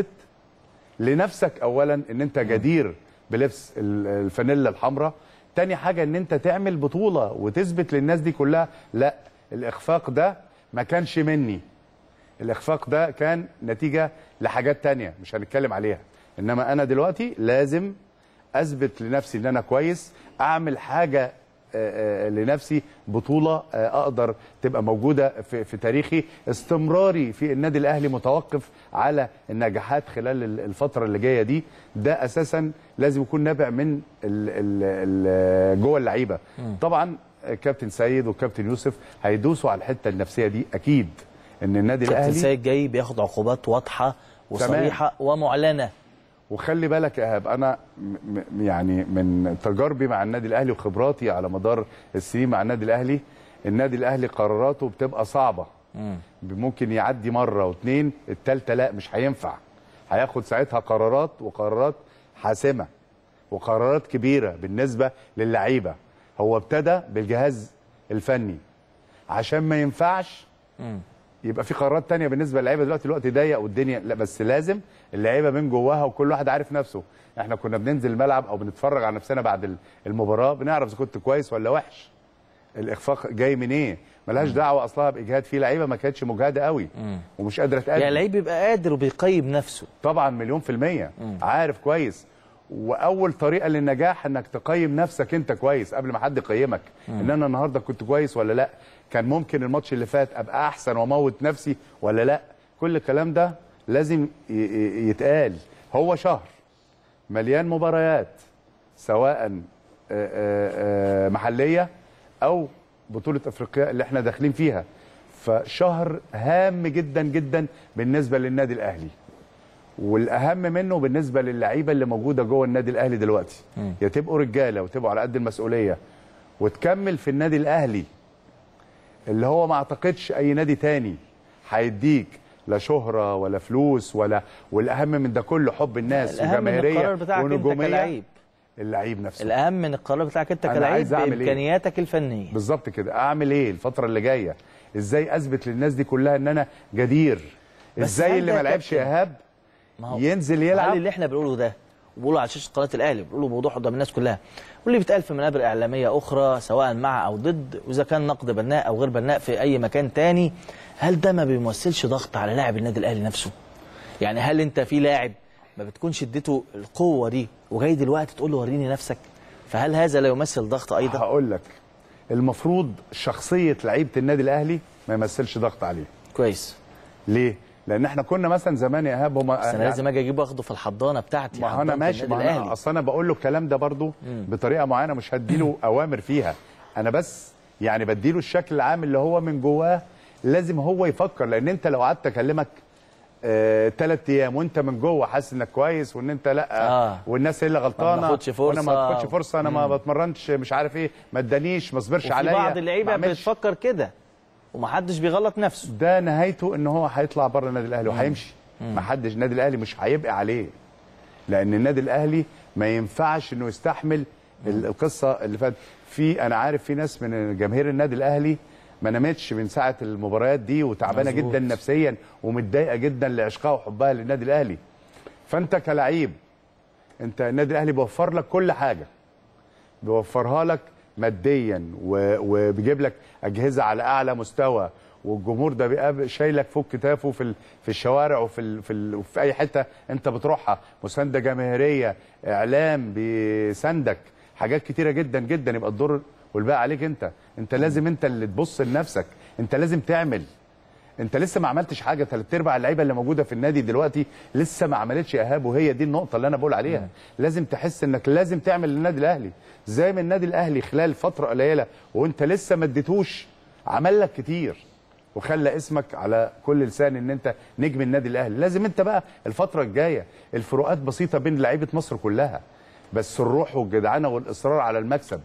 لنفسك اولا ان انت جدير بلبس ال- الفانيلا الحمراء تاني حاجه ان انت تعمل بطوله وتثبت للناس دي كلها لا الاخفاق ده ما كانش مني الاخفاق ده كان نتيجه لحاجات تانية مش هنتكلم عليها انما انا دلوقتي لازم اثبت لنفسي ان انا كويس اعمل حاجه آه، آه، لنفسي بطوله آه، اقدر تبقى موجوده في, في تاريخي استمراري في النادي الاهلي متوقف على النجاحات خلال ال- الفتره اللي جايه دي ده اساسا لازم يكون نابع من ال ال ال جوه اللعيبه طبعا كابتن سيد وكابتن يوسف هيدوسوا على الحته النفسيه دي اكيد ان النادي كابتن الاهلي سيد جاي بياخد عقوبات واضحه وصريحه ومعلنه وخلي بالك يا ايهاب انا م- م- يعني من تجاربي مع النادي الاهلي وخبراتي على مدار السنين مع النادي الاهلي النادي الاهلي قراراته بتبقى صعبه ممكن يعدي مره واثنين الثالثه لا مش هينفع هياخد ساعتها قرارات وقرارات حاسمه وقرارات كبيره بالنسبه للعيبه هو ابتدى بالجهاز الفني عشان ما ينفعش يبقى في قرارات تانية بالنسبه للعيبه دلوقتي الوقت ضيق والدنيا لا بس لازم اللعيبه من جواها وكل واحد عارف نفسه احنا كنا بننزل الملعب او بنتفرج على نفسنا بعد المباراه بنعرف اذا كنت كويس ولا وحش الاخفاق جاي من ايه ملهاش دعوه اصلها باجهاد في لعيبه ما كانتش مجهده قوي ومش قادره تأدي يعني اللعيب بيبقى قادر وبيقيم نفسه طبعا مليون في المية عارف كويس واول طريقه للنجاح انك تقيم نفسك انت كويس قبل ما حد يقيمك ان انا النهارده كنت كويس ولا لا كان ممكن الماتش اللي فات ابقى احسن واموت نفسي ولا لا كل الكلام ده لازم ي- ي- يتقال هو شهر مليان مباريات سواء آه، آه، آه، محليه او بطوله افريقيا اللي احنا داخلين فيها فشهر هام جدا جدا بالنسبه للنادي الاهلي والاهم منه بالنسبه للعيبه اللي موجوده جوه النادي الاهلي دلوقتي يا تبقوا رجاله وتبقوا على قد المسؤوليه وتكمل في النادي الاهلي اللي هو ما اعتقدش اي نادي تاني هيديك لا شهره ولا فلوس ولا والاهم من ده كله حب الناس الاهم من وجماهيريه القرار بتاعك انت ونجوميه كلاعب اللعيب نفسه الاهم من القرار بتاعك انت أنا كلاعب عايز أعمل إيه؟ بامكانياتك الفنيه بالظبط كده اعمل ايه الفتره اللي جايه ازاي اثبت للناس دي كلها ان انا جدير بس ازاي هل اللي ده ما لعبش كابتن؟ ايهاب ما هو ينزل هل يلعب اللي احنا بنقوله ده وبقوله على شاشه قناه الاهلي بنقوله بوضوح قدام الناس كلها واللي بيتقال في منابر اعلاميه اخرى سواء مع او ضد واذا كان نقد بناء او غير بناء في اي مكان تاني هل ده ما بيمثلش ضغط على لاعب النادي الاهلي نفسه يعني هل انت في لاعب ما بتكونش اديته القوه دي وجاي دلوقتي تقول له وريني نفسك فهل هذا لا يمثل ضغط ايضا هقول لك المفروض شخصيه لعيبه النادي الاهلي ما يمثلش ضغط عليه كويس ليه لان احنا كنا مثلا زمان يا ايهاب هما بس انا لازم اجي اجيب واخده في الحضانه بتاعتي ما هو انا حضانة ماشي النادي ما أنا الاهلي اصل انا بقول له الكلام ده برضو بطريقه معينه مش هديله اوامر فيها انا بس يعني بديله الشكل العام اللي هو من جواه لازم هو يفكر لان انت لو قعدت اكلمك ثلاث ايام وانت من جوه حاسس انك كويس وان انت لا آه. والناس هي اللي غلطانه ما باخدش وانا ما فرصة. باخدش فرصه انا ما بتمرنش مش عارف ايه ما ادانيش ما صبرش وفي عليا بعض ما اللعيبه عملش. بتفكر كده ومحدش بيغلط نفسه ده نهايته ان هو هيطلع بره النادي الاهلي وهيمشي ما حدش النادي الاهلي مش هيبقى عليه لان النادي الاهلي ما ينفعش انه يستحمل ال- القصه اللي فاتت في انا عارف في ناس من جماهير النادي الاهلي ما نامتش من ساعه المباريات دي وتعبانه مظبوط. جدا نفسيا ومتضايقه جدا لعشقها وحبها للنادي الاهلي فانت كلعيب انت النادي الاهلي بيوفر لك كل حاجه بيوفرها لك ماديا و- وبيجيب لك اجهزه على اعلى مستوى والجمهور ده بيبقى شايلك فوق كتافه في ال- في الشوارع وفي ال في, ال وفي اي حته انت بتروحها مسانده جماهيريه اعلام بيساندك حاجات كتيره جدا جدا يبقى الدور والباقي عليك انت انت لازم انت اللي تبص لنفسك انت لازم تعمل انت لسه ما عملتش حاجه ثلاث ارباع اللعيبه اللي موجوده في النادي دلوقتي لسه ما عملتش ايهاب وهي دي النقطه اللي انا بقول عليها لازم تحس انك لازم تعمل للنادي الاهلي زي ما النادي الاهلي خلال فتره قليله وانت لسه ما اديتوش عمل لك كتير وخلى اسمك على كل لسان ان انت نجم النادي الاهلي لازم انت بقى الفتره الجايه الفروقات بسيطه بين لعيبه مصر كلها بس الروح والجدعنه والاصرار على المكسب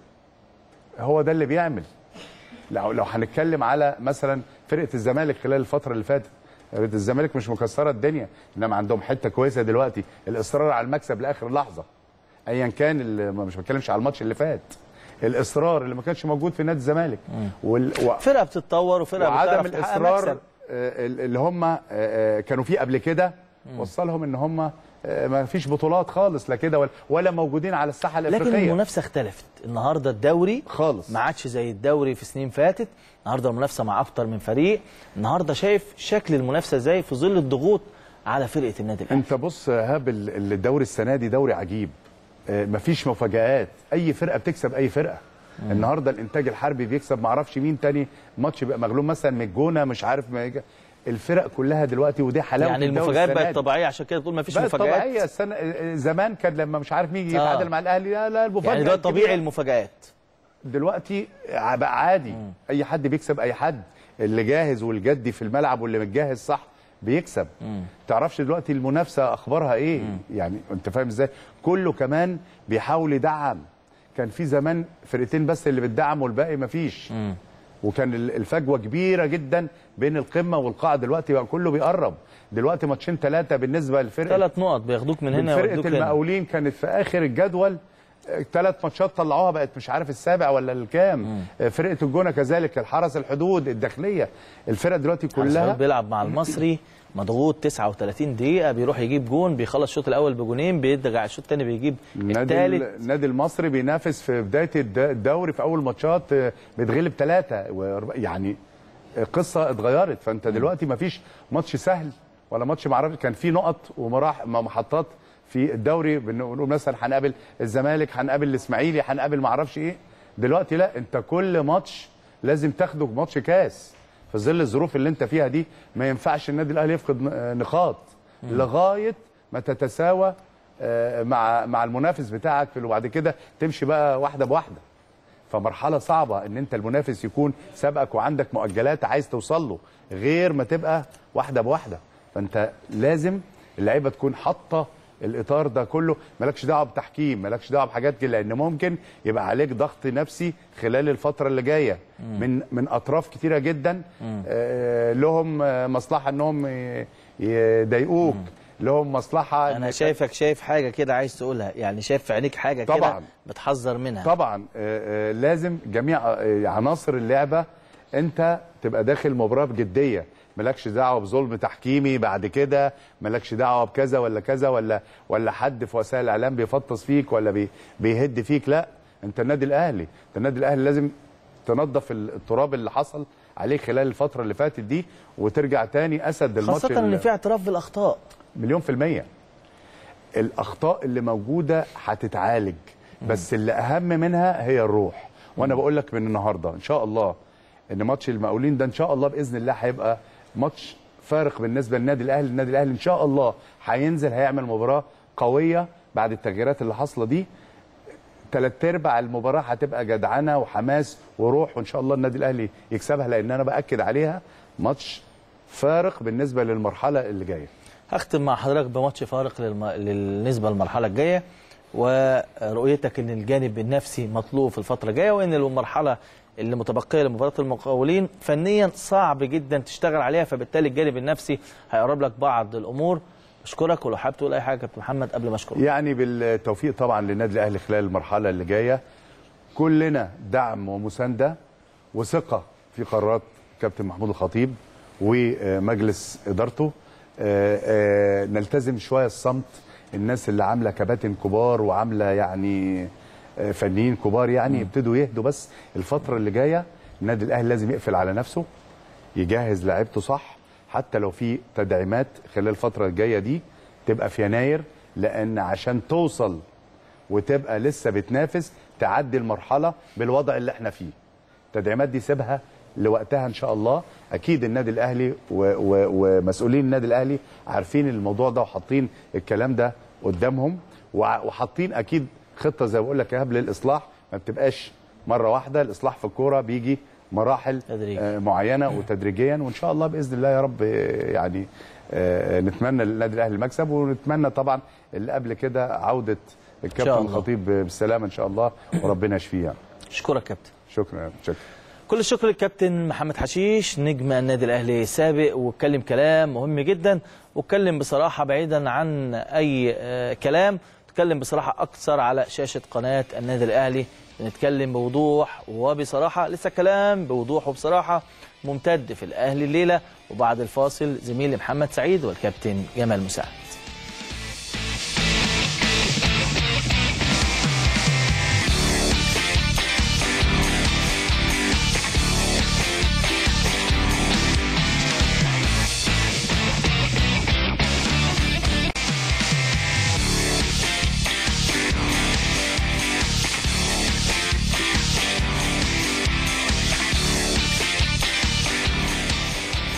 هو ده اللي بيعمل لو لو هنتكلم على مثلا فرقه الزمالك خلال الفتره اللي فاتت فرقه الزمالك مش مكسره الدنيا انما عندهم حته كويسه دلوقتي الاصرار على المكسب لاخر لحظه ايا كان اللي مش بتكلمش على الماتش اللي فات الاصرار اللي ما كانش موجود في نادي الزمالك وال... و... فرقه بتتطور وفرقه وعدم بتعرف تحقق الاصرار مكسب. آه، اللي هم آه، آه، كانوا فيه قبل كده وصلهم ان هم آه، ما فيش بطولات خالص لا كده ولا, ولا موجودين على الساحه لكن الافريقيه المنافسه اختلفت النهارده الدوري خالص ما عادش زي الدوري في سنين فاتت النهارده المنافسه مع اكتر من فريق النهارده شايف شكل المنافسه ازاي في ظل الضغوط على فرقه النادي الاهلي انت بص يا ايهاب ال- الدوري السنه دي دوري عجيب آه، مفيش مفاجآت اي فرقه بتكسب اي فرقه النهارده الانتاج الحربي بيكسب معرفش مين تاني ماتش بيبقى مغلوب مثلا من الجونه مش عارف ما يجي. الفرق كلها دلوقتي ودي حلاوه يعني الدوري المفاجآت السنة بقت دي. طبيعيه عشان كده تقول ما فيش بقت مفاجآت طبيعيه السنه زمان كان لما مش عارف مين يجي آه. يتعادل مع الاهلي لا لا المفاجاه يعني ده الكبيرة. طبيعي المفاجآت دلوقتي بقى عادي اي حد بيكسب اي حد اللي جاهز والجدي في الملعب واللي متجهز صح بيكسب تعرفش دلوقتي المنافسه اخبارها ايه يعني انت فاهم ازاي كله كمان بيحاول يدعم كان في زمان فرقتين بس اللي بتدعم والباقي مفيش وكان ال- الفجوه كبيره جدا بين القمه والقاع دلوقتي بقى كله بيقرب دلوقتي ماتشين ثلاثه بالنسبه للفرقه ثلاث نقط بياخدوك من هنا فرقه ويودوك هنا المقاولين كانت في اخر الجدول ثلاث ماتشات طلعوها بقت مش عارف السابع ولا الكام آه، فرقه الجونه كذلك الحرس الحدود الداخليه الفرق دلوقتي كلها كلها بيلعب مع المصري مضغوط 39 دقيقه بيروح يجيب جون بيخلص الشوط الاول بجونين بيرجع الشوط الثاني بيجيب النادي الثالث ال- النادي المصري بينافس في بدايه الد- الدوري في اول ماتشات آه، بيتغلب ثلاثه يعني قصه اتغيرت فانت دلوقتي ما فيش ماتش سهل ولا ماتش معرفش كان في نقط ومراح محطات في الدوري بنقول مثلا هنقابل الزمالك هنقابل الاسماعيلي هنقابل معرفش ايه دلوقتي لا انت كل ماتش لازم تاخده ماتش كاس في ظل الظروف اللي انت فيها دي ما ينفعش النادي الاهلي يفقد ن- نقاط لغايه ما تتساوى آه، مع مع المنافس بتاعك في وبعد كده تمشي بقى واحده بواحده فمرحله صعبه ان انت المنافس يكون سابقك وعندك مؤجلات عايز توصل له غير ما تبقى واحده بواحده فانت لازم اللعيبه تكون حاطه الاطار ده كله مالكش دعوه بتحكيم مالكش دعوه بحاجات كده لان ممكن يبقى عليك ضغط نفسي خلال الفتره اللي جايه من من اطراف كتيره جدا آه لهم آه، مصلحه انهم ي- يضايقوك لهم مصلحه انا إنك- شايفك شايف حاجه كده عايز تقولها يعني شايف في عينيك حاجه كده طبعاً. بتحذر منها طبعا آه، آه، لازم جميع آه، عناصر اللعبه انت تبقى داخل مباراه بجديه مالكش دعوه بظلم تحكيمي بعد كده مالكش دعوه بكذا ولا كذا ولا ولا حد في وسائل الاعلام بيفطس فيك ولا بي بيهد فيك لا انت النادي الاهلي انت النادي الاهلي لازم تنظف التراب اللي حصل عليه خلال الفتره اللي فاتت دي وترجع تاني اسد الماتش خاصه ان ال- في اعتراف بالاخطاء مليون في المية الأخطاء اللي موجودة هتتعالج بس اللي أهم منها هي الروح وأنا بقول لك من النهاردة إن شاء الله إن ماتش المقاولين ده إن شاء الله بإذن الله هيبقى ماتش فارق بالنسبة للنادي الأهلي النادي الأهلي إن شاء الله هينزل هيعمل مباراة قوية بعد التغييرات اللي حاصلة دي ثلاث ارباع المباراه هتبقى جدعنه وحماس وروح وان شاء الله النادي الاهلي يكسبها لان انا باكد عليها ماتش فارق بالنسبه للمرحله اللي جايه هختم مع حضرتك بماتش فارق للم... بالنسبه للمرحله الجايه ورؤيتك ان الجانب النفسي مطلوب في الفتره الجايه وان المرحله اللي متبقيه لمباراه المقاولين فنيا صعب جدا تشتغل عليها فبالتالي الجانب النفسي هيقرب لك بعض الامور اشكرك ولو حابب تقول اي حاجه يا كابتن محمد قبل ما اشكرك يعني بالتوفيق طبعا للنادي الاهلي خلال المرحله اللي جايه كلنا دعم ومسانده وثقه في قرارات كابتن محمود الخطيب ومجلس ادارته آه، آه، نلتزم شويه الصمت الناس اللي عامله كباتن كبار وعامله يعني آه، فنيين كبار يعني يبتدوا يهدوا بس الفتره اللي جايه النادي الاهلي لازم يقفل على نفسه يجهز لعيبته صح حتى لو في تدعيمات خلال الفتره الجايه دي تبقى في يناير لان عشان توصل وتبقى لسه بتنافس تعدي المرحله بالوضع اللي احنا فيه التدعيمات دي سيبها لوقتها ان شاء الله اكيد النادي الاهلي و و ومسؤولين النادي الاهلي عارفين الموضوع ده وحاطين الكلام ده قدامهم وع- وحاطين اكيد خطه زي ما بقول لك يا هاب للاصلاح ما بتبقاش مره واحده الاصلاح في الكوره بيجي مراحل تدريج. آه، معينه وتدريجيا وان شاء الله باذن الله يا رب آه، يعني آه، نتمنى للنادي الاهلي المكسب ونتمنى طبعا اللي قبل كده عوده الكابتن الله. الخطيب بالسلامه ان شاء الله وربنا يشفيه يعني. اشكرك كابتن شكرا شكرا كل الشكر للكابتن محمد حشيش نجم النادي الاهلي السابق واتكلم كلام مهم جدا واتكلم بصراحه بعيدا عن اي آه، كلام اتكلم بصراحه اكثر على شاشه قناه النادي الاهلي بنتكلم بوضوح وبصراحه لسه كلام بوضوح وبصراحه ممتد في الاهلي الليله وبعد الفاصل زميلي محمد سعيد والكابتن جمال مساعد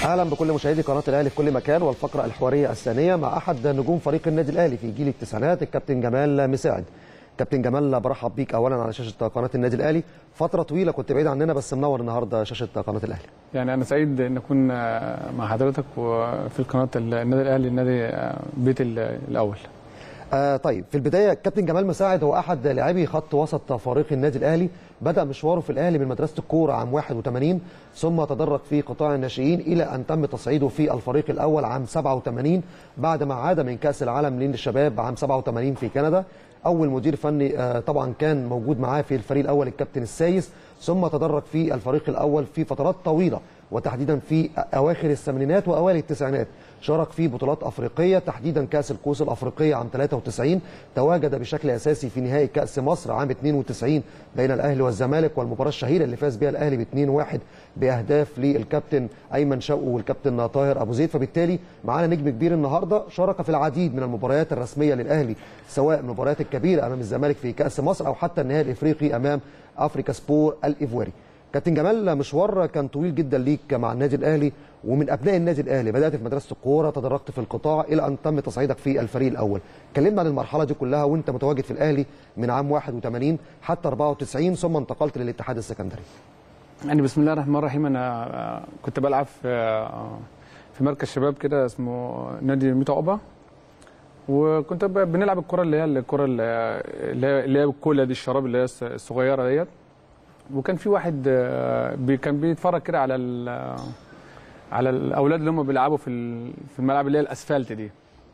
اهلا بكل مشاهدي قناه الاهلي في كل مكان والفقره الحواريه الثانيه مع احد نجوم فريق النادي الاهلي في جيل التسعينات الكابتن جمال مساعد كابتن جمال برحب بيك اولا على شاشه قناه النادي الاهلي فتره طويله كنت بعيد عننا بس منور النهارده شاشه قناه الاهلي يعني انا سعيد ان اكون مع حضرتك وفي قناه النادي الاهلي النادي بيت الاول آه طيب في البدايه كابتن جمال مساعد هو احد لاعبي خط وسط فريق النادي الاهلي بدا مشواره في الاهلي من مدرسه الكوره عام 81 ثم تدرج في قطاع الناشئين الى ان تم تصعيده في الفريق الاول عام 87 بعد ما عاد من كاس العالم للشباب عام 87 في كندا اول مدير فني آه طبعا كان موجود معاه في الفريق الاول الكابتن السايس ثم تدرج في الفريق الاول في فترات طويله وتحديدا في اواخر الثمانينات واوائل التسعينات شارك في بطولات افريقيه تحديدا كاس الكؤوس الافريقيه عام 93 تواجد بشكل اساسي في نهائي كاس مصر عام 92 بين الاهلي والزمالك والمباراه الشهيره اللي فاز بها الاهلي ب 2-1 باهداف للكابتن ايمن شوقي والكابتن طاهر ابو زيد فبالتالي معانا نجم كبير النهارده شارك في العديد من المباريات الرسميه للاهلي سواء المباريات الكبيره امام الزمالك في كاس مصر او حتى النهائي الافريقي امام افريكا سبور الايفواري كابتن جمال مشوار كان طويل جدا ليك مع النادي الاهلي ومن ابناء النادي الاهلي بدات في مدرسه الكوره تدرجت في القطاع الى ان تم تصعيدك في الفريق الاول كلمنا عن المرحله دي كلها وانت متواجد في الاهلي من عام 81 حتى 94 ثم انتقلت للاتحاد السكندري يعني بسم الله الرحمن الرحيم انا كنت بلعب في في مركز شباب كده اسمه نادي ميتا عقبه وكنت بنلعب الكره اللي هي الكره اللي هي اللي هي الكولا دي الشراب اللي هي الصغيره ديت وكان في واحد بي كان بيتفرج كده على على الاولاد اللي هم بيلعبوا في في الملعب اللي هي الاسفلت دي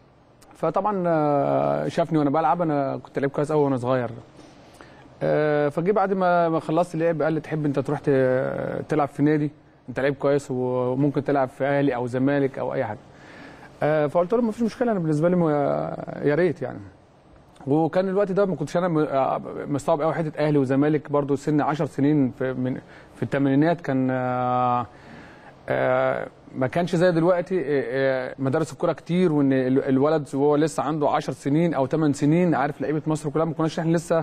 فطبعا شافني وانا بلعب انا كنت لعيب كويس قوي وانا صغير فجي بعد ما خلصت لعب قال لي تحب انت تروح تلعب في نادي انت لعيب كويس وممكن تلعب في اهلي او زمالك او اي حاجه فقلت له ما فيش مشكله انا بالنسبه لي يا ريت يعني وكان الوقت ده ما كنتش انا مستوعب قوي حته اهلي وزمالك برضو سن 10 سنين في من في الثمانينات كان آآ آآ ما كانش زي دلوقتي مدارس الكوره كتير وان الولد وهو لسه عنده 10 سنين او 8 سنين عارف لعيبه مصر كلها ما كناش احنا لسه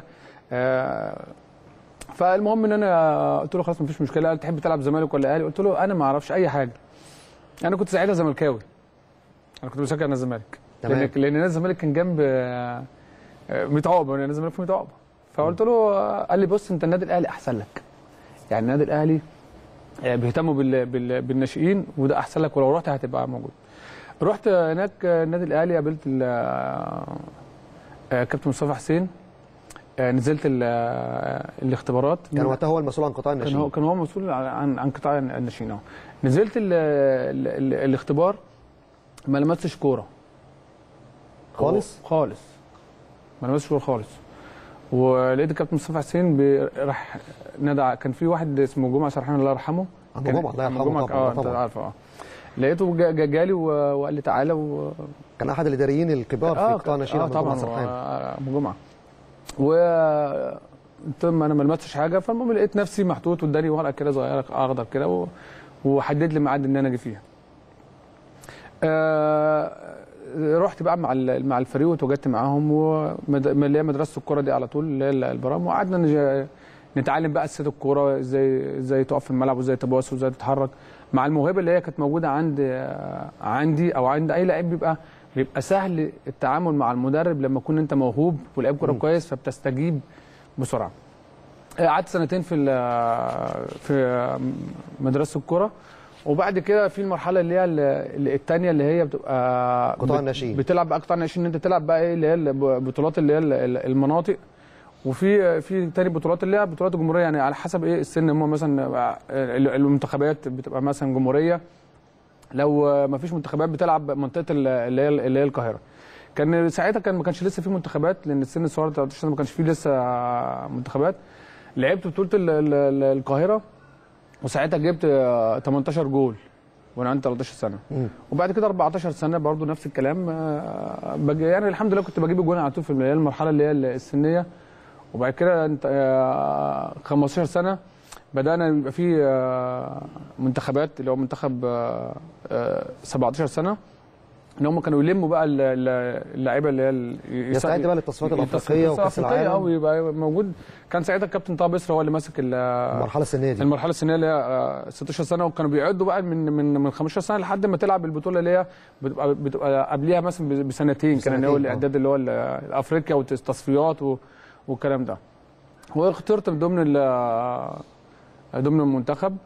فالمهم ان انا قلت له خلاص ما فيش مشكله قال تحب تلعب زمالك ولا اهلي قلت له انا ما اعرفش اي حاجه انا كنت ساعتها زملكاوي انا كنت بشجع نادي الزمالك لان لان نادي الزمالك كان جنب ميت عقبه انا الزمالك في ميت عقبه فقلت له قال لي بص انت النادي الاهلي احسن لك يعني النادي الاهلي بيهتموا بال... بال... بالناشئين وده احسن لك ولو رحت هتبقى موجود رحت هناك النادي الاهلي قابلت ال... كابتن مصطفى حسين نزلت ال... الاختبارات كان وقتها هو المسؤول عن قطاع الناشئين كان هو كان هو مسؤول عن عن قطاع الناشئين اه نزلت ال... ال... ال... الاختبار ما لمستش كوره خالص خالص ما لمستش كوره خالص ولقيت الكابتن مصطفى حسين راح نادى كان في واحد اسمه جمعه سرحان الله يرحمه عم جمعه الله يرحمه جمعه اه انت عارفه اه لقيته جا جالي وقال لي تعالى و... كان احد الاداريين الكبار آه في قطاع الناشئين اه طبعا ابو جمعه و ثم انا ما لمستش حاجه فالمهم لقيت نفسي محطوط واداني ورقه كده صغيره اخضر كده و... وحدد لي ميعاد ان انا اجي فيها. آه رحت بقى مع مع الفريق وتواجدت معاهم اللي هي مدرسه الكوره دي على طول اللي هي البرام وقعدنا نتعلم بقى اساسيات الكوره ازاي ازاي تقف في الملعب وازاي تباص وازاي تتحرك مع الموهبه اللي هي كانت موجوده عند عندي او عند اي لعيب بيبقى بيبقى سهل التعامل مع المدرب لما تكون انت موهوب ولعيب كوره كويس فبتستجيب بسرعه. قعدت سنتين في في مدرسه الكوره وبعد كده في المرحله اللي هي الثانيه اللي هي بتبقى قطاع الناشئين بتلعب بقى قطاع الناشئين ان انت تلعب بقى ايه اللي هي البطولات اللي هي المناطق وفي في تاني بطولات اللي هي بطولات الجمهوريه يعني على حسب ايه السن هم مثلا المنتخبات بتبقى مثلا جمهوريه لو ما فيش منتخبات بتلعب منطقه اللي هي اللي هي القاهره كان ساعتها كان ما كانش لسه في منتخبات لان السن الصغير 13 سنه ما كانش فيه لسه منتخبات لعبت بطوله القاهره وساعتها جبت 18 جول وانا عندي 13 سنه مم. وبعد كده 14 سنه برضو نفس الكلام بج... يعني الحمد لله كنت بجيب الجون على طول في المرحله اللي هي السنيه وبعد كده انت 15 سنه بدانا يبقى في منتخبات اللي هو منتخب 17 سنه ان هم كانوا يلموا بقى ال- ال- اللعيبه اللي هي ال- يستعد بقى للتصفيات التصفيات الأفريقية وكأس الأفريقية، العالم. اه يبقى موجود كان ساعتها الكابتن طه بسر هو اللي ماسك ال- المرحله السنيه دي المرحله السنيه اللي هي آه، 16 سنه وكانوا بيعدوا بقى من من من 15 سنه لحد ما تلعب البطوله اللي هي بتبقى بتبقى قبليها مثلا ب- بسنتين كان اللي هو بسنتين، آه. الاعداد اللي هو ال- الافريقيا والتصفيات و- والكلام ده واخترت من ضمن ال- ضمن المنتخب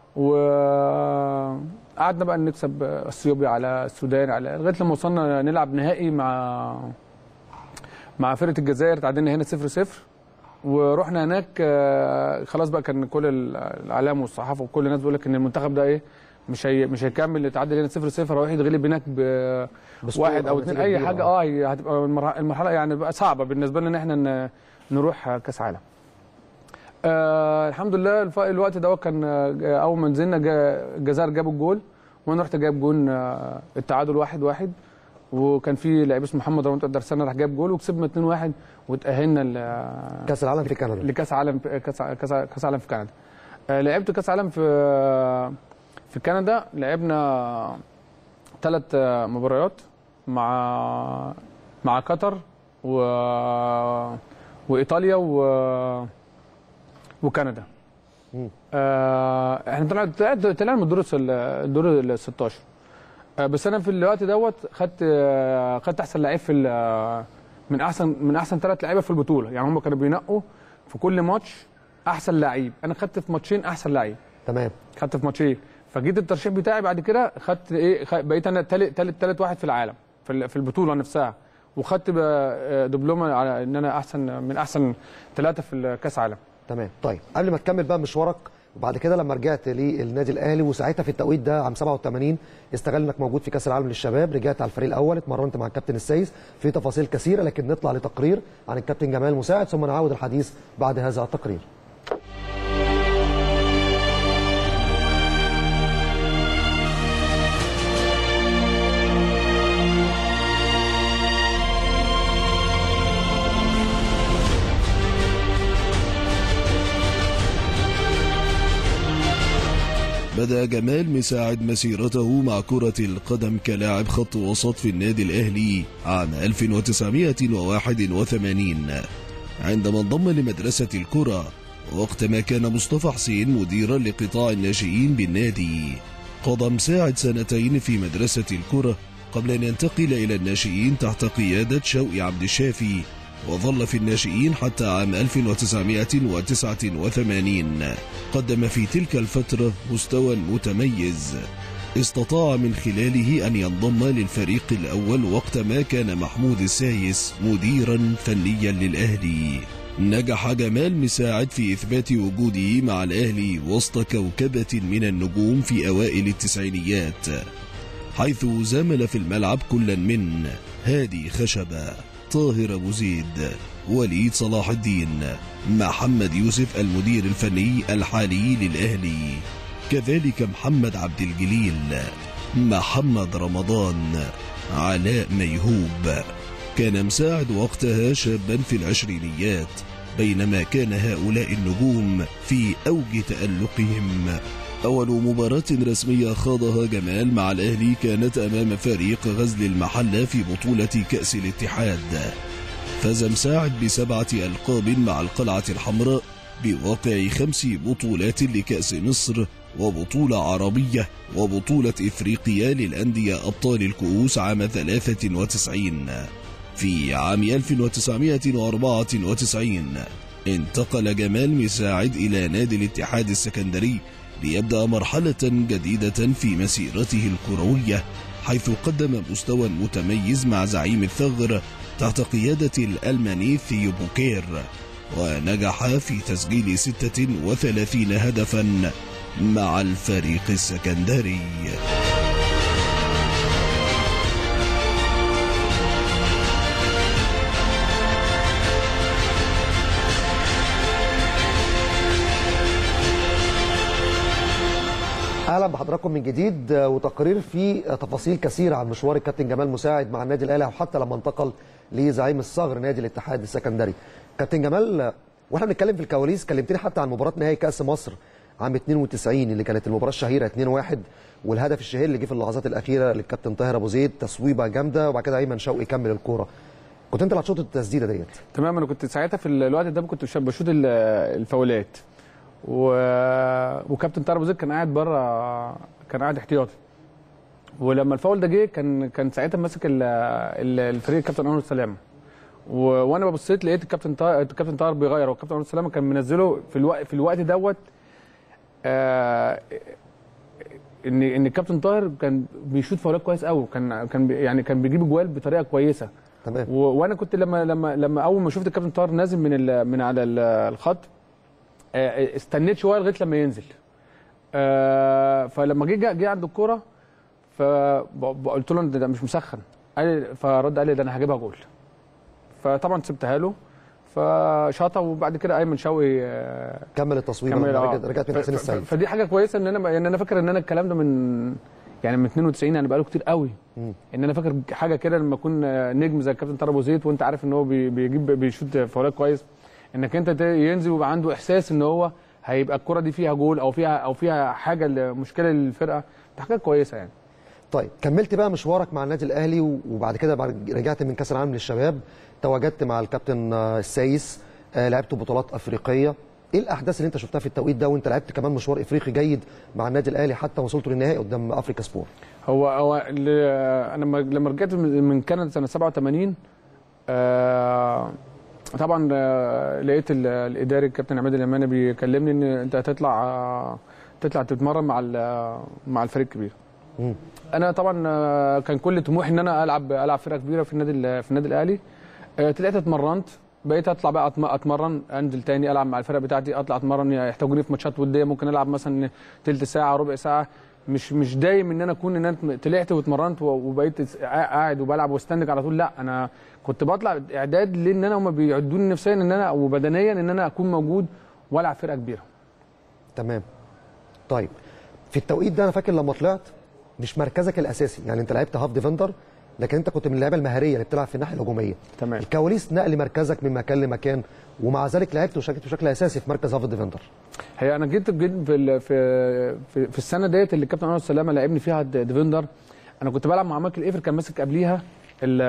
وقعدنا بقى نكسب اثيوبيا على السودان على لغايه لما وصلنا نلعب نهائي مع مع فرقه الجزائر تعادلنا هنا 0 0 ورحنا هناك آه، خلاص بقى كان كل الاعلام والصحافه وكل الناس بيقول لك ان المنتخب ده ايه مش هي مش هيكمل يتعادل هنا 0 0 هيروح يتغلب هناك بسكور بواحد او أو اثنين نتيجة اي كبيرة، حاجه آه. اه هي هتبقى المرح- المرحله يعني بقى صعبه بالنسبه لنا ان احنا ن- نروح كاس عالم آه الحمد لله الف- الوقت ده كان آه، اول ما نزلنا جا- الجزائر جابوا الجول وانا رحت جايب جون آه، التعادل واحد واحد وكان في لعيب اسمه محمد رمضان الدرسانه راح جاب جول وكسبنا 2 1 وتاهلنا ل- كاس العالم في كندا لكاس عالم كاس كاس كاس عالم في كندا آه، لعبت كاس عالم في في كندا لعبنا ثلاث مباريات مع مع قطر و وايطاليا و وكندا آه، احنا طلعنا طلعنا- طلعنا من الدور الس- الدور ال 16 آه، بس انا في الوقت دوت خدت آه، خدت احسن لعيب في ال- من احسن من احسن ثلاث لعيبه في البطوله يعني هم كانوا بينقوا في كل ماتش احسن لعيب انا خدت في ماتشين احسن لعيب تمام خدت في ماتشين فجيت الترشيح بتاعي بعد كده خدت ايه خ- بقيت انا تالت تالت تالت واحد في العالم في ال- في البطوله نفسها وخدت بقى، آه، دبلومه على ان انا احسن من احسن ثلاثه في كاس عالم تمام طيب قبل ما تكمل بقى مشوارك وبعد كده لما رجعت للنادي الاهلي وساعتها في التوقيت ده عام 87 استغل انك موجود في كاس العالم للشباب رجعت على الفريق الاول اتمرنت مع الكابتن السيس في تفاصيل كثيره لكن نطلع لتقرير عن الكابتن جمال مساعد ثم نعود الحديث بعد هذا التقرير بدأ جمال مساعد مسيرته مع كرة القدم كلاعب خط وسط في النادي الأهلي عام 1981 عندما انضم لمدرسة الكرة وقتما كان مصطفى حسين مديرا لقطاع الناشئين بالنادي قضى مساعد سنتين في مدرسة الكرة قبل أن ينتقل إلى الناشئين تحت قيادة شوقي عبد الشافي وظل في الناشئين حتى عام 1989 قدم في تلك الفترة مستوى متميز استطاع من خلاله أن ينضم للفريق الأول وقتما كان محمود السايس مديرا فنيا للأهلي نجح جمال مساعد في إثبات وجوده مع الأهلي وسط كوكبة من النجوم في أوائل التسعينيات حيث زامل في الملعب كلا من هادي خشبة طاهر أبو زيد وليد صلاح الدين محمد يوسف المدير الفني الحالي للأهلي كذلك محمد عبد الجليل محمد رمضان علاء ميهوب كان مساعد وقتها شابا في العشرينيات بينما كان هؤلاء النجوم في أوج تألقهم أول مباراة رسمية خاضها جمال مع الأهلي كانت أمام فريق غزل المحلة في بطولة كأس الاتحاد فاز مساعد بسبعة ألقاب مع القلعة الحمراء بواقع خمس بطولات لكأس مصر وبطولة عربية وبطولة إفريقيا للأندية أبطال الكؤوس عام 93 في عام 1994 انتقل جمال مساعد إلى نادي الاتحاد السكندري ليبدأ مرحلة جديدة في مسيرته الكروية حيث قدم مستوى متميز مع زعيم الثغر تحت قيادة الألماني ثيو بوكير ونجح في تسجيل 36 هدفا مع الفريق السكندري اهلا بحضراتكم من جديد آه، وتقرير فيه آه، تفاصيل كثيره عن مشوار الكابتن جمال مساعد مع النادي الاهلي وحتى لما انتقل لزعيم الصغر نادي الاتحاد السكندري. كابتن جمال آه، واحنا بنتكلم في الكواليس كلمتني حتى عن مباراه نهائي كاس مصر عام 92 اللي كانت المباراه الشهيره 2-1 والهدف الشهير اللي جه في اللحظات الاخيره للكابتن طاهر ابو زيد تصويبه جامده وبعد كده ايمن شوقي كمل الكوره كنت انت اللي هتشوط التسديده ديت تمام انا كنت ساعتها في الوقت ده كنت بش- بشوط ال- الفاولات و... وكابتن طارق أبو زيد كان قاعد بره كان قاعد احتياطي ولما الفاول ده جه كان كان ساعتها ماسك ال- ال- الفريق الكابتن انور سلامه و... وانا ببصيت لقيت الكابتن طارق الكابتن طارق بيغير والكابتن انور سلامه كان منزله في الوقت في الوقت دوت آه... ان ان الكابتن طاهر كان بيشوط فاولات كويس قوي كان كان بي- يعني كان بيجيب جوال بطريقه كويسه تمام و... وانا كنت لما لما لما اول ما شفت الكابتن طاهر نازل من ال... من على ال- الخط آه، استنيت شويه لغايه لما ينزل آه، فلما جه جه- جه عند الكوره فقلت له ده مش مسخن قال لي فرد قال لي ده انا هجيبها جول فطبعا سبتها له فشاطها وبعد كده ايمن شوقي آه، كمل التصوير كمل لما آه. رجعت- رجعت من ف- حسين ف- السيد فدي حاجه كويسه ان انا يعني انا فاكر ان انا الكلام ده من يعني من 92 يعني بقاله كتير قوي مم. ان انا فاكر حاجه كده لما اكون نجم زي الكابتن طارق ابو زيد وانت عارف ان هو بي- بيجيب بيشوط فاولات كويس انك انت ت- ينزل ويبقى عنده احساس ان هو هيبقى الكره دي فيها جول او فيها او فيها حاجه ل- مشكله للفرقه دي حاجه كويسه يعني طيب كملت بقى مشوارك مع النادي الاهلي و- وبعد كده بعد رجعت من كاس العالم للشباب تواجدت مع الكابتن آه، السايس آه، لعبت بطولات افريقيه ايه الاحداث اللي انت شفتها في التوقيت ده وانت لعبت كمان مشوار افريقي جيد مع النادي الاهلي حتى وصلتوا للنهائي قدام افريكا سبور هو هو ل- انا لما- لما رجعت من من كندا سنه 87 آه، طبعا آه، لقيت ال- الاداري الكابتن عماد اليماني بيكلمني ان انت هتطلع آه، تطلع تتمرن مع ال- مع الفريق الكبير مم. انا طبعا آه، كان كل طموحي ان انا العب العب فرقه كبيره في النادي ال- في النادي الاهلي آه، طلعت اتمرنت بقيت اطلع بقى أتم- اتمرن انزل تاني العب مع الفرقه بتاعتي اطلع اتمرن يحتاجوني في ماتشات وديه ممكن العب مثلا تلت ساعه ربع ساعه مش مش دايم ان انا اكون ان انا طلعت واتمرنت و- وبقيت قاعد وبلعب واستنج على طول لا انا كنت بطلع اعداد لان انا هم بيعدوني نفسيا ان انا وبدنيا ان انا اكون موجود والعب فرقه كبيره تمام طيب في التوقيت ده انا فاكر لما طلعت مش مركزك الاساسي يعني انت لعبت هاف ديفندر لكن انت كنت من اللعيبه المهاريه اللي بتلعب في الناحيه الهجوميه تمام الكواليس نقل مركزك من مكان لمكان ومع ذلك لعبت وشاركت بشكل اساسي في مركز هاف ديفندر هي انا جيت جيت في ال- في في, في السنه ديت اللي الكابتن انور سلامه لعبني فيها د- ديفندر انا كنت بلعب مع مايكل ايفر كان ماسك قبليها ال-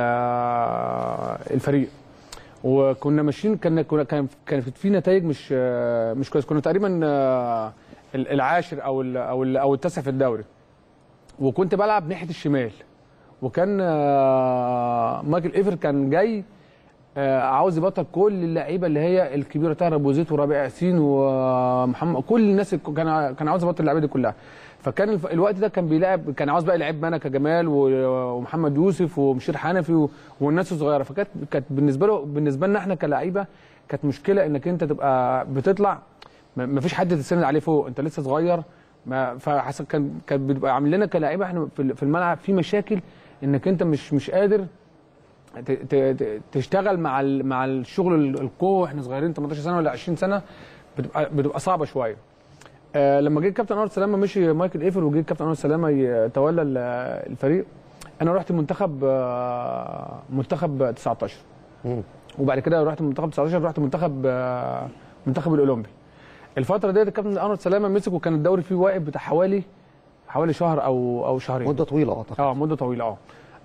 الفريق وكنا ماشيين كان كنا كان كان في نتائج مش مش كويس كنا تقريبا آه، العاشر او ال او ال او التاسع في الدوري وكنت بلعب ناحيه الشمال وكان آه، مايكل ايفر كان جاي آه، عاوز يبطل كل اللعيبه اللي هي الكبيره طاهر ابو زيد وربيع ياسين ومحمد كل الناس اللي كان كان عاوز يبطل اللعيبه دي كلها فكان الف- الوقت ده كان بيلعب كان عاوز بقى يلعب مانا كجمال و- ومحمد يوسف ومشير حنفي و- والناس الصغيره فكانت كانت بالنسبه له بالنسبه لنا احنا كلعيبه كانت مشكله انك انت تبقى بتطلع ما فيش حد تستند عليه فوق انت لسه صغير ما فحسن كان كان بيبقى عامل لنا كلاعيبه احنا في في الملعب في مشاكل انك انت مش مش قادر ت- ت- ت- تشتغل مع ال- مع الشغل ال- القوه احنا صغيرين 18 سنه ولا 20 سنه بتبقى بتبقى صعبه شويه آه لما جه الكابتن انور سلامه مشي مايكل ايفر وجه الكابتن انور سلامه يتولى ال- الفريق انا رحت منتخب آه منتخب 19 مم. وبعد كده رحت منتخب 19 رحت منتخب آه منتخب الاولمبي الفتره ديت الكابتن انور سلامه مسك وكان الدوري فيه واقف بتاع حوالي حوالي شهر او او شهرين مده طويله اعتقد اه مده طويله اه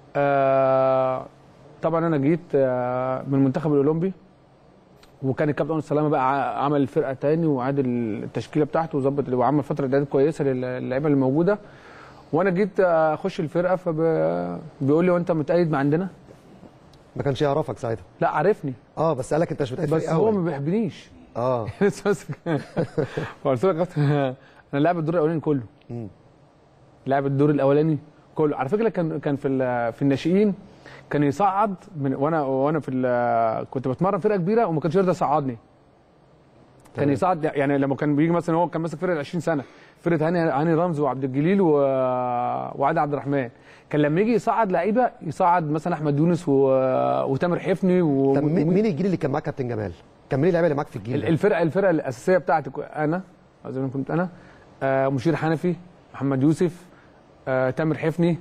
آه، طبعا انا جيت آه، من المنتخب الاولمبي وكان الكابتن انور سلامه بقى ع- عمل الفرقه تاني وعاد التشكيله بتاعته وظبط وعمل فتره اعداد كويسه للعيبه اللي موجوده وانا جيت آه، اخش الفرقه فبيقول لي وانت متأيد ما عندنا ما كانش يعرفك ساعتها لا عارفني اه بس قالك انت مش بتاعت بس فريق هو اول ما بيحبنيش اه لسه بس فقلت له يا كابتن انا لاعب الدور الاولاني كله مم. لاعب الدور الاولاني كله على فكره كان كان في ال- في الناشئين كان يصعد من وانا وانا في ال- كنت بتمرن فرقه كبيره وما كانش يرضى يصعدني كان تمام. يصعد يعني لما كان بيجي مثلا هو كان ماسك فرقه 20 سنه فرقه هاني هاني رمزي وعبد الجليل و... وعادل عبد الرحمن كان لما يجي يصعد لعيبه يصعد مثلا احمد يونس و... وتامر حفني و... طب مين مين الجيل اللي كان معاك كابتن جمال؟ كان مين اللعيبه اللي معاك في الجيل ال- ده؟ الفرقه الفرقه الاساسيه بتاعتي كو- انا زي ما كنت انا آه مشير حنفي محمد يوسف آه تامر حفني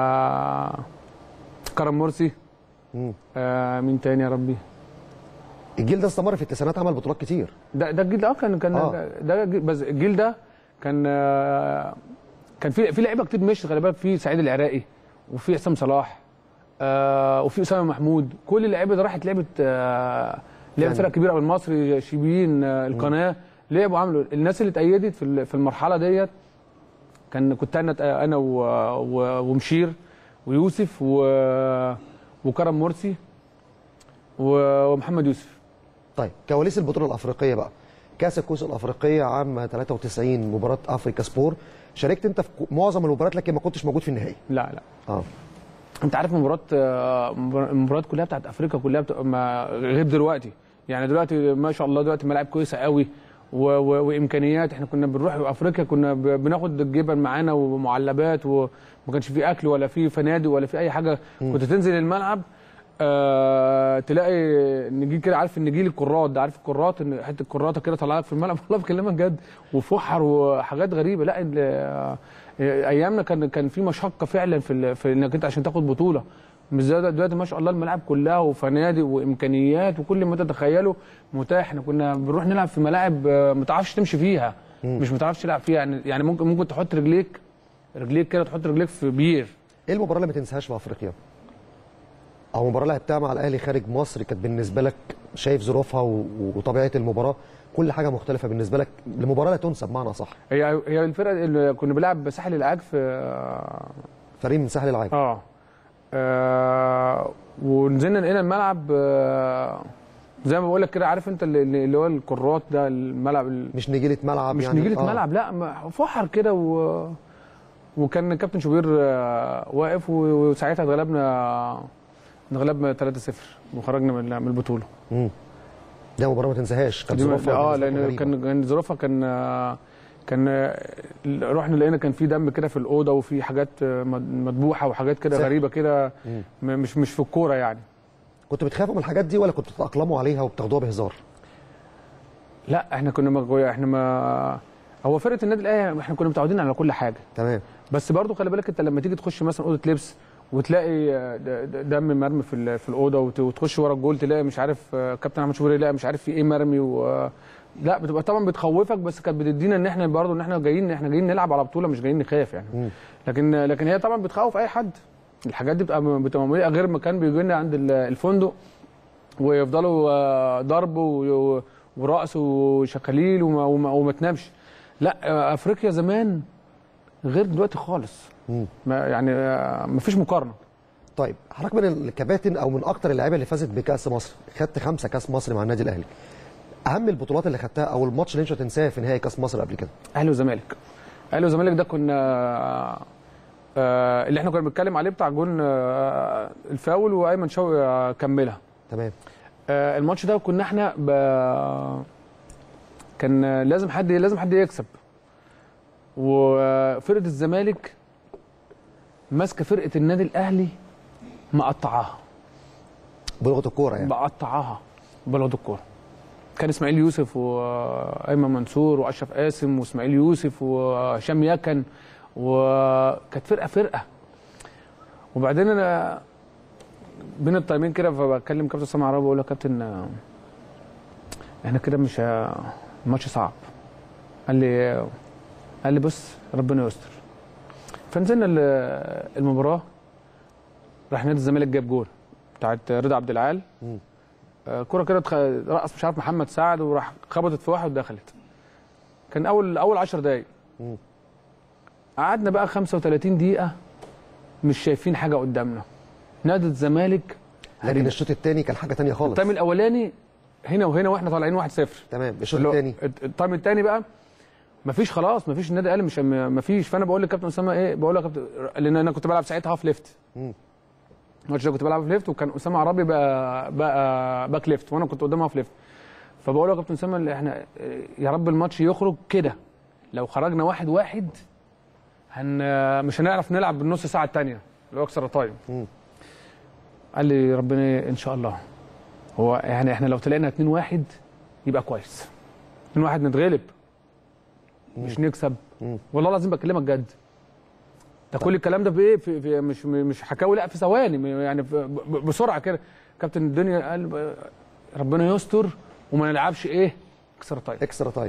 آه كرم مرسي مم. آه مين تاني يا ربي الجيل ده استمر في التسعينات عمل بطولات كتير ده ده الجيل ده اه كان كان آه. ده جيل- بس الجيل ده كان آه، كان في في لعيبه كتير مشت خلي بالك في سعيد العراقي وفي حسام صلاح آه، وفي اسامه محمود كل اللعيبه دي راحت لعبت آه، لعبت يعني- فرق كبيره المصري شيبين آه، القناه لعبوا عملوا الناس اللي اتأيدت في ال- في المرحله ديت كان كنت انا انا و- و- ومشير ويوسف و- وكرم مرسي و- ومحمد يوسف طيب كواليس البطوله الافريقيه بقى كاس الكؤوس الافريقيه عام 93 مباراه افريكا سبور شاركت انت في معظم المباريات لكن ما كنتش موجود في النهائي لا لا اه انت عارف مباراه آه، مبار- المباريات كلها بتاعت افريقيا كلها بتبقى ما غير دلوقتي يعني دلوقتي ما شاء الله دلوقتي ملاعب كويسه قوي و... و... وامكانيات احنا كنا بنروح افريقيا كنا ب... بناخد الجبن معانا ومعلبات وما كانش في اكل ولا في فنادق ولا في اي حاجه كنت تنزل الملعب آه تلاقي نجيل كده عارف النجيل الكرات ده عارف الكرات ان حته الكراته كده طالعه لك في الملعب والله بكلمك جد وفحر وحاجات غريبه لا ال- آه، ايامنا كان كان في مشقه فعلا في ال- في انك انت عشان تاخد بطوله مش زي ده- دلوقتي ما شاء الله الملاعب كلها وفنادق وامكانيات وكل ما تتخيله متاح احنا كنا بنروح نلعب في ملاعب آه، ما تعرفش تمشي فيها مش ما تعرفش تلعب فيها يعني يعني ممكن ممكن تحط رجليك رجليك كده تحط رجليك في بير ايه المباراه اللي ما تنساهاش في افريقيا او مباراه لعبتها مع الاهلي خارج مصر كانت بالنسبه لك شايف ظروفها و- وطبيعه المباراه كل حاجه مختلفه بالنسبه لك لمباراه لا تنسى بمعنى صح هي هي الفرقه اللي كنا بنلعب ساحل العاج في آه، فريق من ساحل العاج اه, آه ونزلنا لقينا الملعب آه زي ما بقول لك كده عارف انت اللي, اللي هو الكرات ده الملعب ال- مش نجيله ملعب مش يعني نجيله آه. ملعب لا ما- فحر كده و... وكان كابتن شوبير آه، واقف و- وساعتها اتغلبنا اتغلبنا 3-0 وخرجنا من من البطوله مم. ده مباراه ما تنساهاش كانت دي- ظروفها اه بالنسبة لكم لان غريبة. كان كان ظروفها كان آه، كان آه، رحنا لقينا كان في دم كده في الاوضه وفي حاجات آه، مد- مدبوحه وحاجات كده سحر. غريبه كده مم. م- مش مش في الكوره يعني كنتوا بتخافوا من الحاجات دي ولا كنتوا بتتاقلموا عليها وبتاخدوها بهزار لا احنا كنا ما احنا ما هو فرقه النادي الاهلي احنا كنا متعودين على كل حاجه تمام بس برضو خلي بالك انت لما تيجي تخش مثلا اوضه لبس وتلاقي آه، د- د- دم مرمي في ال- في الاوضه وت- وتخش ورا الجول تلاقي مش عارف آه، كابتن احمد شوبير يلاقي مش عارف في ايه مرمي و آه، لا بتبقى طبعا بتخوفك بس كانت بتدينا ان احنا برضو ان احنا جايين احنا جايين نلعب على بطوله مش جايين نخاف يعني مم. لكن لكن هي طبعا بتخوف اي حد الحاجات دي بتبقى بتبقى مميزه غير ما كان بيجي لنا عند ال- الفندق ويفضلوا آه، ضرب و- ورقص وشكاليل وما, وما, وما تنامش لا آه، افريقيا زمان غير دلوقتي خالص مم. ما يعني آه، ما فيش مقارنه طيب حضرتك من الكباتن او من اكتر اللعيبه اللي فازت بكاس مصر خدت خمسه كاس مصر مع النادي الاهلي اهم البطولات اللي خدتها او الماتش اللي انت مش هتنساه في نهائي كاس مصر قبل كده اهلي وزمالك اهلي وزمالك ده كنا آه، اللي احنا كنا بنتكلم عليه بتاع جون آه، الفاول وايمن شوقي آه، كملها تمام آه، الماتش ده كنا احنا ب... كان لازم حد لازم حد يكسب وفرقه الزمالك ماسكه فرقه النادي الاهلي مقطعاها بلغه الكوره يعني مقطعاها بلغه الكوره كان اسماعيل يوسف وايمن منصور واشرف قاسم واسماعيل يوسف وهشام يكن وكانت فرقه فرقه وبعدين انا بين التايمين كده فبكلم كابتن سامع عرابي بقول له يا كابتن آه، احنا كده مش ه- الماتش صعب قال لي قال لي بص ربنا يستر فنزلنا ال- المباراه راح نادي الزمالك جاب جول بتاعت رضا عبد العال مم. آه، كرة كده اتخ- رقص مش عارف محمد سعد وراح خبطت في واحد ودخلت كان اول اول 10 دقايق مم. قعدنا بقى 35 دقيقة مش شايفين حاجة قدامنا نادي الزمالك لكن الشوط الثاني كان حاجه ثانيه خالص التايم الاولاني هنا وهنا واحنا طالعين 1-0 تمام الشوط اللي هو الثاني التايم الثاني بقى مفيش خلاص مفيش النادي الاهلي مش مفيش فانا بقول للكابتن اسامه ايه بقول له يا كابتن لان انا كنت بلعب ساعتها هاف ليفت مم. الماتش ده كنت بلعب هاف ليفت وكان اسامه عرابي بقى بقى باك ليفت وانا كنت قدام هاف ليفت فبقول له يا كابتن اسامه احنا يا رب الماتش يخرج كده لو خرجنا واحد واحد هن مش هنعرف نلعب بالنص ساعه الثانيه اللي هو اكسترا تايم مم. قال لي ربنا ان شاء الله هو يعني احنا لو طلعنا 2 1 يبقى كويس 2 1 نتغلب مش نكسب مم. والله العظيم بكلمك جد ده كل الكلام ده في ايه في, في مش مش حكاوي لا في ثواني يعني في- ب- بسرعه كده كابتن الدنيا قال ب- ربنا يستر وما نلعبش ايه اكسترا تايم اكسترا تايم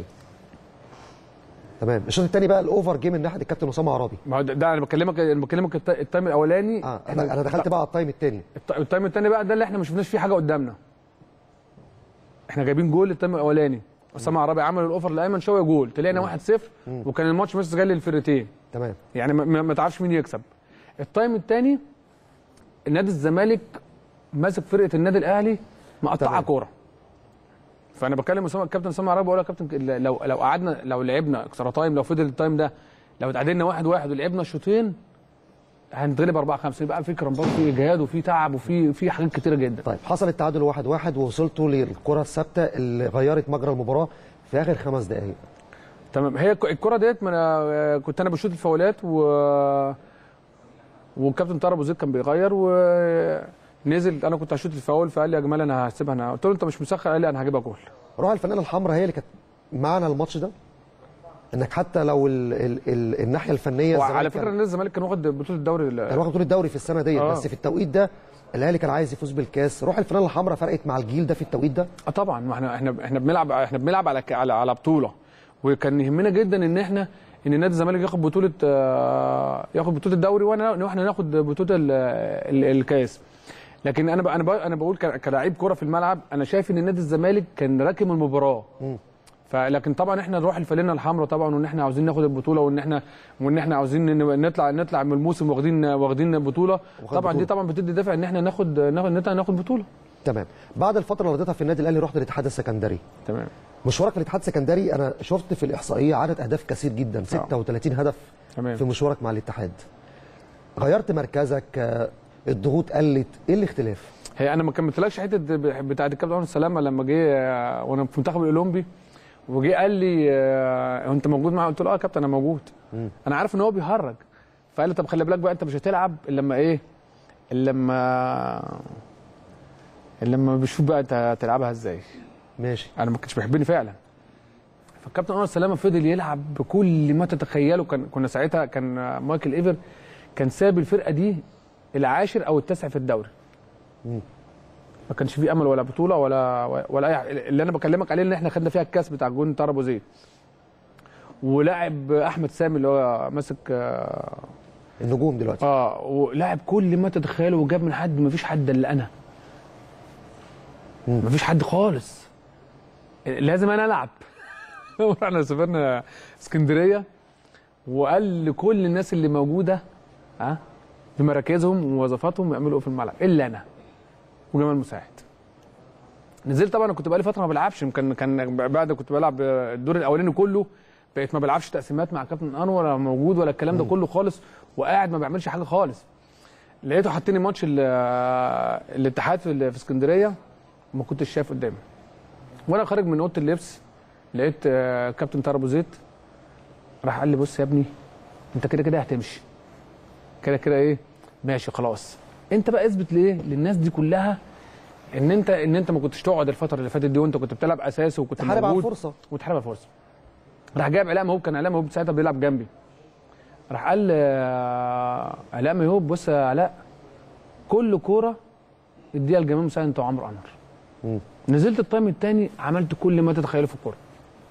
تمام الشوط الثاني بقى الاوفر جيم من ناحيه الكابتن اسامه عرابي ما هو ده, ده انا بكلمك انا بكلمك الت- التايم الاولاني اه انا انا دخلت بقى على التايم الثاني الت- التايم الثاني بقى ده اللي احنا ما شفناش فيه حاجه قدامنا احنا جايبين جول التايم الاولاني اسامه عرابي عمل الاوفر لايمن شويه جول طلعنا 1-0 وكان الماتش بس جاي للفرقتين تمام يعني ما- ما ما تعرفش مين يكسب التايم الثاني نادي الزمالك ماسك فرقه النادي الاهلي مقطعه تمام. كوره فانا بكلم اسامه الكابتن اسامه عرابي بقول له يا كابتن لو لو قعدنا لو لعبنا اكسترا تايم لو فضل التايم ده لو اتعادلنا واحد واحد ولعبنا شوطين هنتغلب 4 5 يبقى في كرامبات وفي اجهاد وفي تعب وفي في حاجات كتيره جدا طيب حصل التعادل واحد واحد ووصلتوا للكره الثابته اللي غيرت مجرى المباراه في اخر خمس دقائق تمام هي الك- الكره ديت ما انا كنت انا بشوط الفاولات و والكابتن طارق ابو زيد كان بيغير ونزل انا كنت هشوط الفاول فقال لي يا جمال انا هسيبها انا قلت له انت مش مسخر قال لي انا هجيبها جول روح الفنانه الحمراء هي اللي كانت معنا الماتش ده انك حتى لو ال ال ال الناحيه الفنيه وعلى الزمالك فكره كان- نادي الزمالك كان واخد بطوله الدوري ال- كان واخد بطوله الدوري في السنه ديت آه. بس في التوقيت ده الاهلي كان عايز يفوز بالكاس روح الفنانه الحمراء فرقت مع الجيل ده في التوقيت ده اه طبعا ما احنا احنا احنا بنلعب احنا بنلعب على ك- على على بطوله وكان يهمنا جدا ان احنا ان نادي الزمالك ياخد بطوله آه، ياخد بطوله الدوري وانا واحنا ناخد بطوله ال- ال- الكاس لكن انا ب- انا ب- انا بقول ك- كلاعب كره في الملعب انا شايف ان نادي الزمالك كان راكم المباراه فلكن طبعا احنا نروح الفانلة الحمراء طبعا وان احنا عاوزين ناخد البطوله وان احنا وان احنا عاوزين ن- نطلع نطلع من الموسم واخدين واخدين بطوله واخد طبعا دي بطولة. طبعا بتدي دافع ان احنا ناخد ناخد نطلع ناخد بطوله تمام بعد الفتره اللي قضيتها في النادي الاهلي رحت الاتحاد السكندري تمام مشوارك في الاتحاد السكندري انا شفت في الاحصائيه عدد اهداف كثير جدا 36 هدف تمام. في مشوارك مع الاتحاد غيرت مركزك آه، الضغوط قلت ايه الاختلاف هي انا ما كملتلكش حته بتاعت الكابتن عمر السلامه لما جه آه، وانا في المنتخب الاولمبي وجه قال لي آه، انت موجود معايا قلت له اه يا كابتن انا موجود انا عارف ان هو بيهرج فقال لي طب خلي بالك بقى انت مش هتلعب الا لما ايه الا لما الا لما بيشوف بقى انت هتلعبها ازاي ماشي انا ما كنتش بيحبني فعلا فالكابتن انور السلامه فضل يلعب بكل ما تتخيله كان كنا ساعتها كان آه، مايكل ايفر كان ساب الفرقه دي العاشر او التاسع في الدوري ما كانش فيه امل ولا بطوله ولا ولا اي حاجة. اللي انا بكلمك عليه ان احنا خدنا فيها الكاس بتاع جون طار ابو زيد ولاعب احمد سامي اللي هو ماسك آه، النجوم دلوقتي اه ولاعب كل ما تتخيله وجاب من حد ما فيش حد الا انا ما فيش حد خالص لازم انا العب رحنا سافرنا اسكندريه وقال لكل الناس اللي موجوده ها بمراكزهم ووظيفاتهم يعملوا ايه في الملعب الا انا وجمال مساعد نزلت طبعا انا كنت بقالي فتره ما بلعبش كان كان بعد كنت بلعب الدور الاولاني كله بقيت ما بلعبش تقسيمات مع كابتن انور ولا موجود ولا الكلام ده كله خالص وقاعد ما بعملش حاجه خالص لقيته حاطيني ماتش ال- الاتحاد في ال- في اسكندريه وما كنتش شايف قدامي وانا خارج من اوضه اللبس لقيت آه، كابتن طارق ابو زيد راح قال لي بص يا ابني انت كده كده هتمشي كده كده ايه ماشي خلاص انت بقى اثبت ليه للناس دي كلها ان انت ان انت ما كنتش تقعد الفتره اللي فاتت دي وانت كنت بتلعب اساسي وكنت تحارب على موجود الفرصه وتحارب على الفرصه راح جايب علاء مهوب كان علاء مهوب ساعتها بيلعب جنبي راح قال آه، علاء مهوب بص يا علاء كل كوره اديها لجمال مساعد انت وعمرو انور نزلت التايم الثاني عملت كل ما تتخيله في الكوره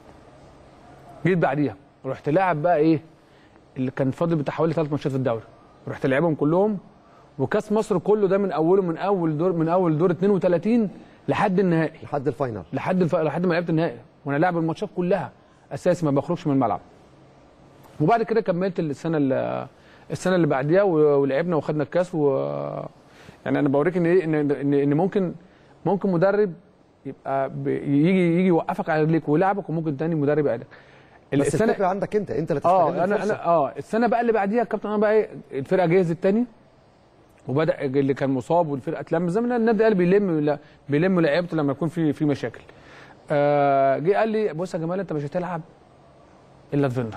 جيت بعديها رحت لاعب بقى ايه اللي كان فاضل بتاع حوالي ثلاث ماتشات في الدوري رحت لعبهم كلهم وكاس مصر كله ده من اوله من اول دور من اول دور 32 لحد النهائي لحد الفاينل لحد الف... لحد ما لعبت النهائي وانا لاعب الماتشات كلها اساسي ما بخرجش من الملعب وبعد كده كملت السنه اللي السنه اللي بعديها و- ولعبنا وخدنا الكاس و يعني انا بوريك ان ايه ان ان, إن ممكن ممكن مدرب يبقى ب... يجي يجي يوقفك على رجليك ويلعبك وممكن تاني مدرب يقعدك بس الفكره عندك انت انت اللي تستغل اه انا الفرصة. انا اه السنه بقى اللي بعديها الكابتن انا بقى ايه الفرقه جهزت تاني وبدا اللي كان مصاب والفرقه اتلم زي ما النادي قال بيلم لا بيلم لعيبته لما يكون في في مشاكل آه جه قال لي بص يا جمال انت مش هتلعب الا ديفندر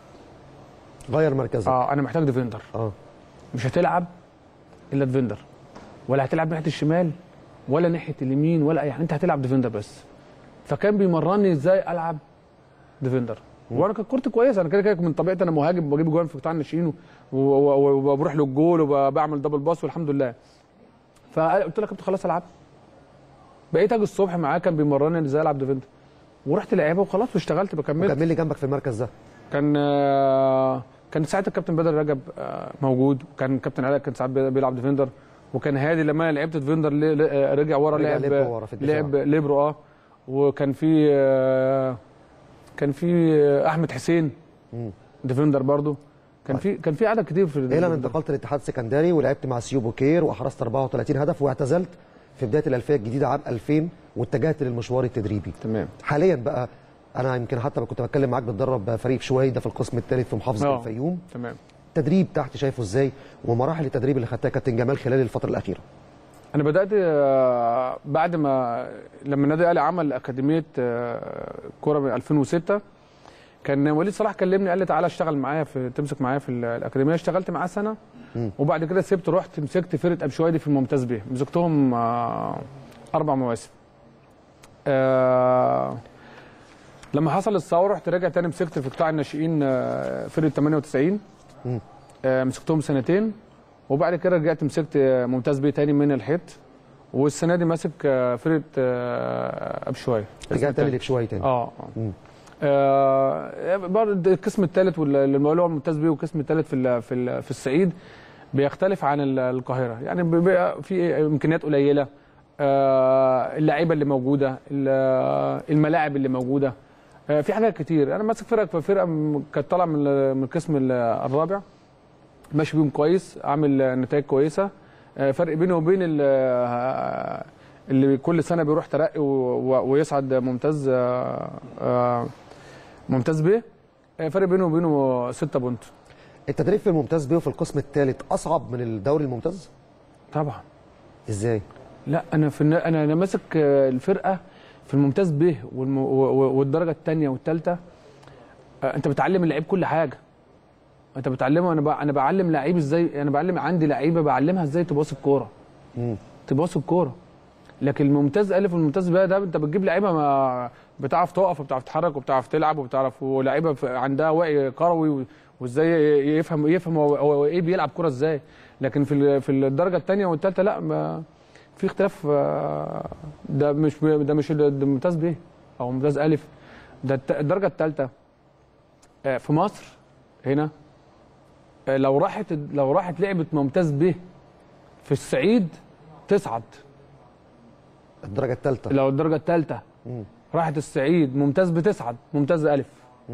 غير مركزك اه انا محتاج ديفندر اه مش هتلعب الا ديفندر ولا هتلعب ناحيه الشمال ولا ناحيه اليمين ولا اي حاجه انت هتلعب ديفندر بس فكان بيمرني ازاي العب ديفندر وانا كانت كورتي كويسه انا كده كده من طبيعتي انا مهاجم بجيب جوان في قطاع الناشئين و- و- و- وبروح للجول وبعمل دبل باس والحمد لله فقلت له يا كابتن خلاص العب بقيت اجي الصبح معاه كان بيمرني ازاي العب ديفندر ورحت لعيبه وخلاص واشتغلت بكمل وكمل لي جنبك في المركز ده كان آه، كان ساعتها الكابتن بدر رجب آه، موجود وكان كابتن علاء كان ساعات بيلعب ديفندر وكان هادي لما انا لعبت ديفندر لي- لي- آه، رجع ورا رجع لعب ليبرو ورا في الدفاع. لعب ليبرو اه وكان في آه، كان في آه، احمد حسين ديفندر برضو كان في كان في عدد كتير في الى ان انتقلت للاتحاد السكندري ولعبت مع سيو بوكير واحرزت 34 هدف واعتزلت في بدايه الالفيه الجديده عام 2000 واتجهت للمشوار التدريبي تمام حاليا بقى انا يمكن حتى كنت بتكلم معاك بتدرب فريق شويده في القسم الثالث في محافظه آه. الفيوم تمام التدريب تحت شايفه ازاي ومراحل التدريب اللي خدتها كابتن جمال خلال الفتره الاخيره انا بدات آه، بعد ما لما النادي الاهلي عمل اكاديميه آه، كوره من 2006 كان وليد صلاح كلمني قال لي تعالى اشتغل معايا في تمسك معايا في ال- الاكاديميه اشتغلت معاه سنه وبعد كده سبت رحت مسكت فرقه ابشوايدي في الممتاز بيه مسكتهم آه، اربع مواسم آه، لما حصل الثوره رحت راجع تاني مسكت في قطاع الناشئين آه، فرقه 98 آه، مسكتهم سنتين وبعد كده رجعت مسكت آه، ممتاز بيه تاني من الحيط والسنه دي ماسك آه، فرقه آه، ابشواي رجعت تاني لبشوي تاني اه اه آه، برضه القسم الثالث اللي هو الممتاز بيه والقسم الثالث في ال- في ال- في الصعيد بيختلف عن ال- القاهره يعني بيبقى في امكانيات قليله آه، اللعيبه اللي موجوده ال- الملاعب اللي موجوده آه، في حاجات كتير انا ماسك فرقه فرقه م- كانت طالعه من ال- من القسم ال- الرابع ماشي بيهم كويس عامل نتائج كويسه آه، فرق بينه وبين ال- آه، اللي كل سنه بيروح ترقي و- و- ويصعد ممتاز آه، آه، ممتاز بيه آه، فرق بينه وبينه 6 بونت التدريب في الممتاز بيه وفي القسم الثالث اصعب من الدوري الممتاز طبعا ازاي لا انا في النا- انا انا ماسك آه، الفرقه في الممتاز به والم... و- و- والدرجه الثانيه والثالثه انت بتعلم اللعيب كل حاجه انت بتعلمه انا ب... انا بعلم لعيب ازاي انا بعلم عندي لعيبه بعلمها ازاي تباص الكوره تباص الكوره لكن الممتاز الف والممتاز باء ده انت بتجيب لعيبه ما بتعرف تقف وبتعرف تتحرك وبتعرف تلعب وبتعرف ولعيبه في- عندها وعي كروي و- وازاي يفهم يفهم هو, هو ايه بيلعب كوره ازاي لكن في ال- في الدرجه الثانيه والثالثه لا ما في اختلاف آه، ده مش ده مش ال- ده ممتاز بيه او ممتاز الف ده الت- الدرجه الثالثه في مصر هنا آه، لو راحت لو راحت لعبه ممتاز به في الصعيد تصعد الدرجه الثالثه لو الدرجه الثالثه راحت الصعيد ممتاز بتصعد ممتاز الف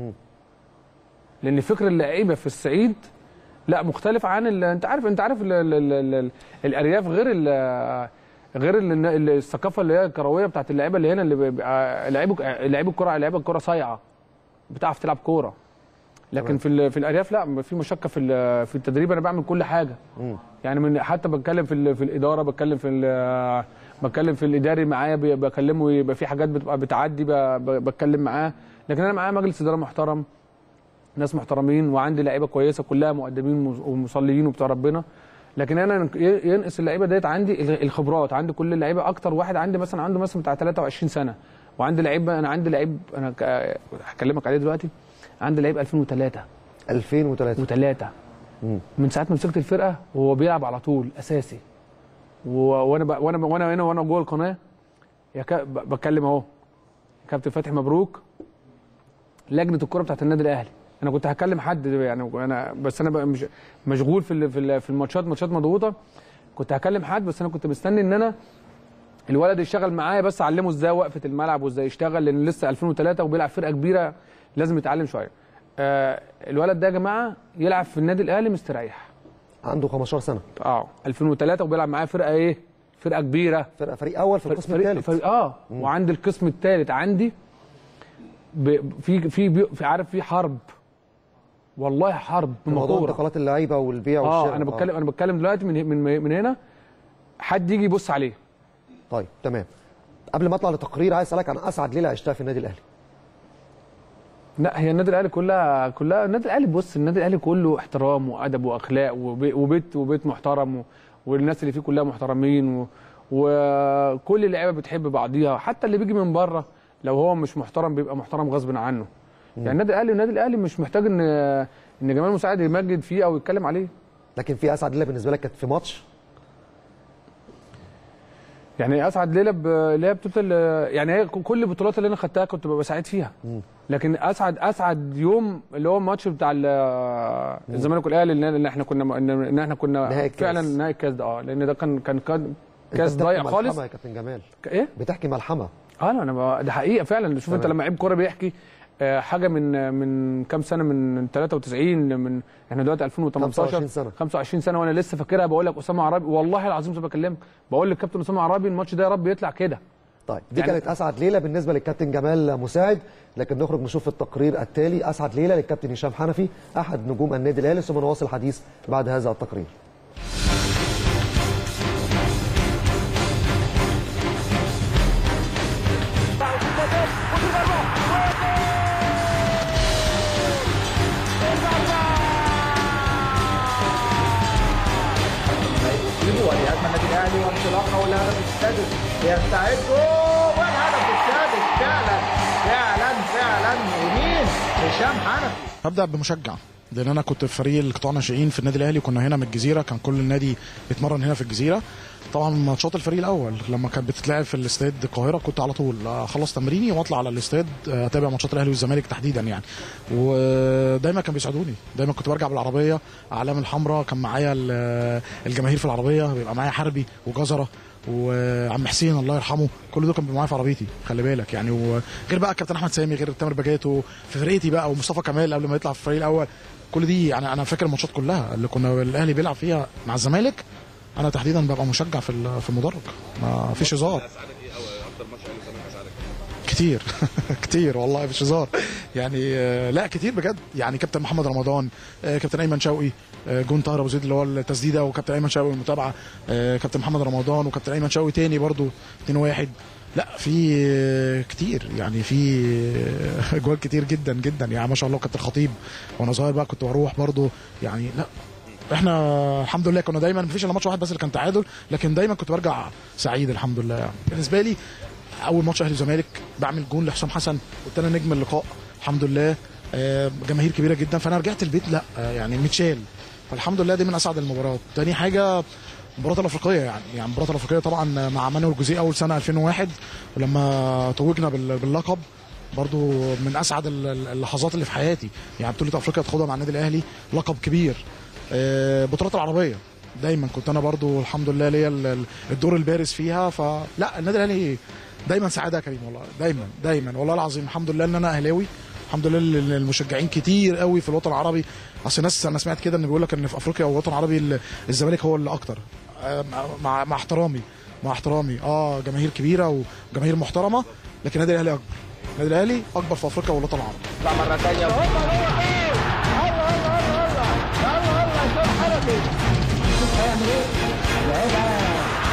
لان فكر اللعيبه في الصعيد لا مختلف عن ال... انت عارف انت عارف ال... ال... ال... ال... الارياف غير ال... غير ال... ال- الثقافه اللي هي الكرويه بتاعت اللعيبه اللي هنا اللي بيبقى لعيبه لعيب الكوره لعيبه الكوره صايعه بتعرف تلعب كوره لكن تمام. في ال... في الارياف لا في مشقه في ال... في التدريب انا بعمل كل حاجه يعني من حتى بتكلم في ال... في الاداره بتكلم في ال... بتكلم في الاداري معايا ب- بكلمه يبقى في حاجات بتبقى بتعدي ب... ب... بتكلم معاه لكن انا معايا مجلس اداره محترم ناس محترمين وعندي لعيبه كويسه كلها مؤدبين ومص- ومصليين وبتوع ربنا لكن انا ي- ينقص اللعيبه ديت عندي ال- الخبرات عندي كل اللعيبه اكتر واحد عندي مثلا عنده مثلا بتاع 23 سنه وعندي لعيب انا عندي لعيب انا ك- هكلمك عليه دلوقتي عندي لعيب 2003 2003 و3 من ساعه ما مسكت الفرقه وهو بيلعب على طول اساسي و- وانا ب... وانا وانا هنا وانا جوه القناه يا ك... ب- بتكلم اهو كابتن فتحي مبروك لجنه الكره بتاعت النادي الاهلي انا كنت هكلم حد يعني انا بس انا بقى مش مشغول في ال- في ال- في الماتشات ماتشات مضغوطه كنت هكلم حد بس انا كنت مستني ان انا الولد يشتغل معايا بس اعلمه ازاي وقفه الملعب وازاي يشتغل لان لسه 2003 وبيلعب فرقه كبيره لازم يتعلم شويه آه الولد ده يا جماعه يلعب في النادي الاهلي مستريح عنده 15 سنه اه 2003 وبيلعب معايا فرقه ايه فرقه كبيره فرقه فريق اول في القسم فريق الثالث فريق اه وعندي القسم الثالث عندي ب... في في بي... في عارف في حرب والله حرب موضوع بمقوره انتقالات اللعيبه والبيع والشراء اه انا بتكلم انا بتكلم دلوقتي من من من هنا حد يجي يبص عليه طيب تمام قبل ما اطلع لتقرير عايز اسالك عن اسعد ليله عشتها في النادي الاهلي لا هي النادي الاهلي كلها كلها النادي الاهلي بص النادي الاهلي كله احترام وادب واخلاق وبي- وبيت وبيت محترم و... والناس اللي فيه كلها محترمين و... وكل اللعيبه بتحب بعضيها حتى اللي بيجي من بره لو هو مش محترم بيبقى محترم غصب عنه يعني النادي الاهلي النادي الاهلي مش محتاج ان ان جمال مساعد يمجد فيه او يتكلم عليه لكن في اسعد ليله بالنسبه لك كانت في ماتش يعني اسعد ليله ب- اللي هي بطوله ال- يعني هي كل البطولات اللي انا خدتها كنت ببقى سعيد فيها لكن اسعد اسعد يوم اللي هو الماتش بتاع ال- الزمالك والاهلي اللي اللي احنا كنا ان إن احنا كنا نهائي الكاس. فعلا نهائي الكاس ده اه لان ده كان كان كان أنت كاس بتحكي ضايع ملحمة خالص يا كابتن جمال ايه بتحكي ملحمه اه لا انا ب- ده حقيقه فعلا شوف انت تمام. لما لعيب كوره بيحكي آه، حاجه من من كام سنه من 93 من احنا دلوقتي 2018 25 سنة. 25 سنه وانا لسه فاكرها بقول لك اسامه عرابي والله العظيم زي ما بكلمك بقول لك كابتن اسامه عرابي الماتش ده يا رب يطلع كده طيب دي يعني- كانت اسعد ليله بالنسبه للكابتن جمال مساعد لكن نخرج نشوف التقرير التالي اسعد ليله للكابتن هشام حنفي احد نجوم النادي الاهلي ثم نواصل الحديث بعد هذا التقرير ولهجمه النادي الاهلي وانطلاقه والهدف السادس يستعدوا والهدف السادس فعلا فعلا فعلا يمين هشام حنفي هبدا بمشجع لان انا كنت في فريق القطاع الناشئين في النادي الاهلي كنا هنا من الجزيره كان كل النادي بيتمرن هنا في الجزيره طبعا ماتشات الفريق الاول لما كانت بتتلعب في الاستاد القاهره كنت على طول اخلص تمريني واطلع على الاستاد اتابع ماتشات الاهلي والزمالك تحديدا يعني ودايما كان بيساعدوني دايما كنت برجع بالعربيه اعلام الحمراء كان معايا ال- الجماهير في العربيه بيبقى معايا حربي وجزره وعم حسين الله يرحمه كل دول كانوا بيبقوا معايا في عربيتي خلي بالك يعني وغير بقى الكابتن احمد سامي غير تامر بجاتو في فرقتي بقى ومصطفى كمال قبل ما يطلع في الفريق الاول كل دي يعني انا فاكر الماتشات كلها اللي كنا الاهلي بيلعب فيها مع الزمالك انا تحديدا ببقى مشجع في ال- في المدرج ما فيش هزار كتير كتير والله مش هزار يعني آه، لا كتير بجد يعني كابتن محمد رمضان آه، كابتن ايمن شوقي آه، جون طاهر ابو زيد اللي هو التسديده وكابتن ايمن شوقي المتابعه آه، كابتن محمد رمضان وكابتن ايمن شوقي تاني برضو 2 1 لا في آه، كتير يعني في آه، اجوال كتير جدا جدا يعني ما شاء الله كابتن خطيب وانا صغير بقى كنت بروح برضو يعني لا احنا الحمد لله كنا دايما مفيش الا ماتش واحد بس اللي كان تعادل لكن دايما كنت برجع سعيد الحمد لله يعني بالنسبه لي اول ماتش اهلي وزمالك بعمل جون لحسام حسن كنت انا نجم اللقاء الحمد لله آه، جماهير كبيره جدا فانا رجعت البيت لا آه، يعني متشال فالحمد لله دي من اسعد المباريات تاني حاجه المباراه الافريقيه يعني يعني المباراه الافريقيه طبعا مع مانويل جوزيه اول سنه 2001 ولما توجنا بال- باللقب برضو من اسعد ال- ال- اللحظات اللي في حياتي يعني بطوله افريقيا تاخدها مع النادي الاهلي لقب كبير آه، بطولات العربيه دايما كنت انا برضو الحمد لله ليا ال- ال- الدور البارز فيها فلا النادي الاهلي دايما سعاده يا كريم والله دايما دايما والله العظيم الحمد لله ان انا اهلاوي الحمد لله ان المشجعين كتير قوي في الوطن العربي اصل الناس انا سمعت كده ان بيقول لك ان في افريقيا والوطن العربي ال- الزمالك هو اللي اكتر آه، مع- مع مع احترامي مع احترامي اه جماهير كبيره وجماهير محترمه لكن النادي الاهلي اكبر النادي الاهلي اكبر في افريقيا والوطن العربي لا مره ثانيه هوبا هوبا الله الله الله الله الله الله هشام حنفي شوف هيعمل ايه لعبها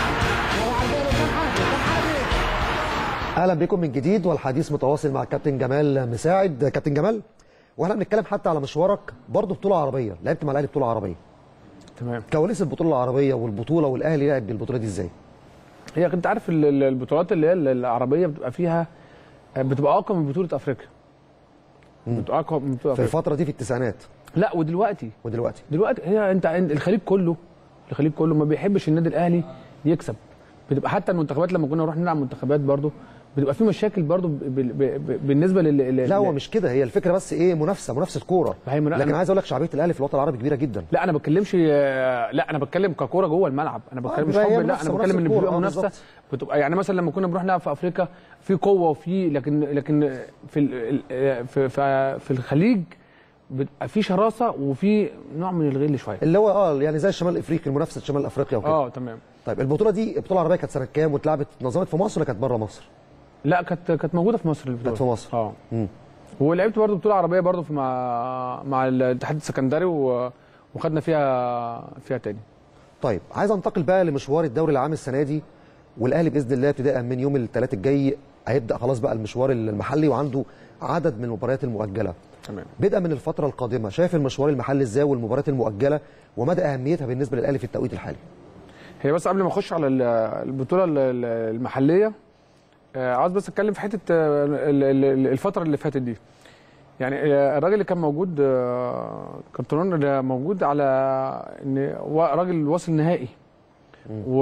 اهلا بكم من جديد والحديث متواصل مع الكابتن جمال مساعد كابتن جمال واحنا بنتكلم حتى على مشوارك برضه بطوله عربيه لعبت مع الاهلي بطوله عربيه تمام كواليس البطوله العربيه والبطوله والاهلي لعب بالبطوله دي ازاي هي انت عارف ال- ال- البطولات اللي هي ال- العربيه بتبقى فيها بتبقى اقوى من بطوله افريقيا بتبقى اقوى من بطوله في افريقيا الفتره دي في التسعينات لا ودلوقتي ودلوقتي دلوقتي هي انت عند- الخليج كله الخليج كله ما بيحبش النادي الاهلي يكسب بتبقى حتى المنتخبات لما كنا نروح نلعب منتخبات برضو بتبقى في مشاكل برضو ب- ب- ب- بالنسبه لل لا هو مش كده هي الفكره بس ايه منافسه منافسه كوره هي من- لكن أنا- عايز اقول لك شعبيه الاهلي في الوطن العربي كبيره جدا لا انا بتكلمش لا انا بتكلم ككوره جوه الملعب انا بتكلم مش بيبقى هي حب لا منافسة- انا بتكلم ان منافسة بيبقى كورة، آه، منافسه بالظبط. بتبقى يعني مثلا لما كنا بنروح نلعب في افريقيا في قوه وفي لكن لكن في ال- ال- في في, في الخليج بتبقى في شراسه وفي نوع من الغل شويه اللي هو اه يعني زي الشمال الافريقي منافسه شمال افريقيا وكده اه تمام طيب البطوله دي البطوله العربيه كانت سنه كام واتلعبت اتنظمت في مصر ولا كانت بره مصر؟ لا كانت كانت موجوده في مصر البطوله كانت في مصر اه مم. ولعبت برضه بطوله عربيه برضه في مع مع الاتحاد السكندري و- وخدنا فيها فيها تاني طيب عايز انتقل بقى لمشوار الدوري العام السنه دي والاهلي باذن الله ابتداء من يوم الثلاث الجاي هيبدا خلاص بقى المشوار المحلي وعنده عدد من المباريات المؤجله تمام بدءا من الفتره القادمه شايف المشوار المحلي ازاي والمباريات المؤجله ومدى اهميتها بالنسبه للاهلي في التوقيت الحالي هي بس قبل ما اخش على ال- البطوله ال- ال- المحليه آه، عاوز بس اتكلم في حته آه، ال- ال- الفتره اللي فاتت دي يعني آه، الراجل اللي كان موجود آه، كارترون اللي موجود على ان هو راجل واصل نهائي و...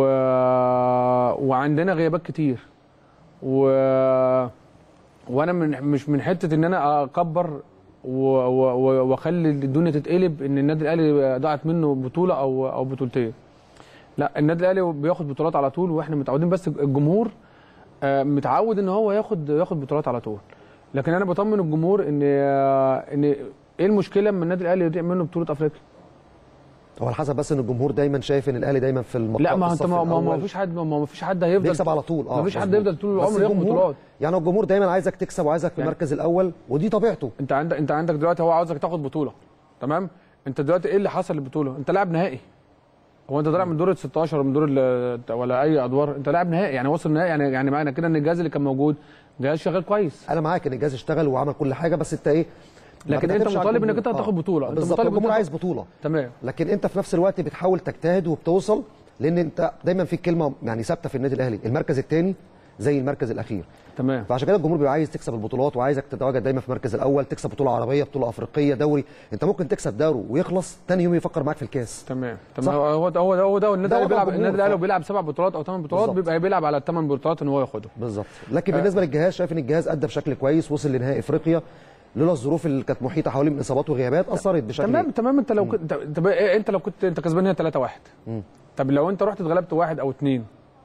وعندنا غيابات كتير و... وانا من مش من حته ان انا اكبر و- و- و- واخلي الدنيا تتقلب ان النادي الاهلي ضاعت منه بطوله او او بطولتين لا النادي الاهلي بياخد بطولات على طول واحنا متعودين بس الجمهور آه، متعود ان هو ياخد ياخد بطولات على طول لكن انا بطمن الجمهور ان آه، ان ايه المشكله لما النادي الاهلي يضيع منه بطوله افريقيا هو على حسب بس ان الجمهور دايما شايف ان الاهلي دايما في المقام لا ما في انت الصف ما ما- ما الأول. فيش حد ما ما فيش حد هيفضل بيكسب على طول اه ما فيش حد مظبوط. يفضل طول بس العمر ياخد الجمهور- بطولات يعني الجمهور دايما عايزك تكسب وعايزك في يعني- المركز الاول ودي طبيعته انت عندك انت عندك دلوقتي هو عاوزك تاخد بطوله تمام انت دلوقتي ايه اللي حصل للبطوله انت لاعب نهائي هو انت طالع من دور ال 16 ولا من دور ال- ولا اي ادوار انت لاعب نهائي يعني وصل نهائي يعني يعني معنى كده ان الجهاز اللي كان موجود جهاز شغال كويس انا معاك ان الجهاز اشتغل وعمل كل حاجه بس انت ايه ما لكن انت بتعتمدش على مطالب انك الجمهور. انت تاخد آه. بطوله انت بالظبط مطالب الجمهور انت- عايز بطوله تمام لكن انت في نفس الوقت بتحاول تجتهد وبتوصل لان انت دايما في كلمه يعني ثابته في النادي الاهلي المركز الثاني زي المركز الاخير تمام فعشان كده الجمهور بيبقى عايز تكسب البطولات وعايزك تتواجد دايما في المركز الاول تكسب بطوله عربيه بطوله افريقيه دوري انت ممكن تكسب دوري ويخلص تاني يوم يفكر معاك في الكاس تمام صح؟ تمام هو ده هو ده هو ده النادي ده الاهلي وضع بيلعب الجمهور، النادي الاهلي ف- بيلعب سبع بطولات او ثمان بطولات بالظبط. بيبقى بيلعب على الثمان بطولات ان هو ياخدهم بالظبط لكن آه. بالنسبه للجهاز شايف ان الجهاز ادى بشكل كويس وصل لنهائي افريقيا لولا الظروف اللي كانت محيطه حواليه من اصابات وغيابات اثرت بشكل تمام تمام انت لو كنت طب إيه انت لو كنت انت كسبان هنا 3 1 مم. طب لو انت رحت اتغلبت واحد او اثنين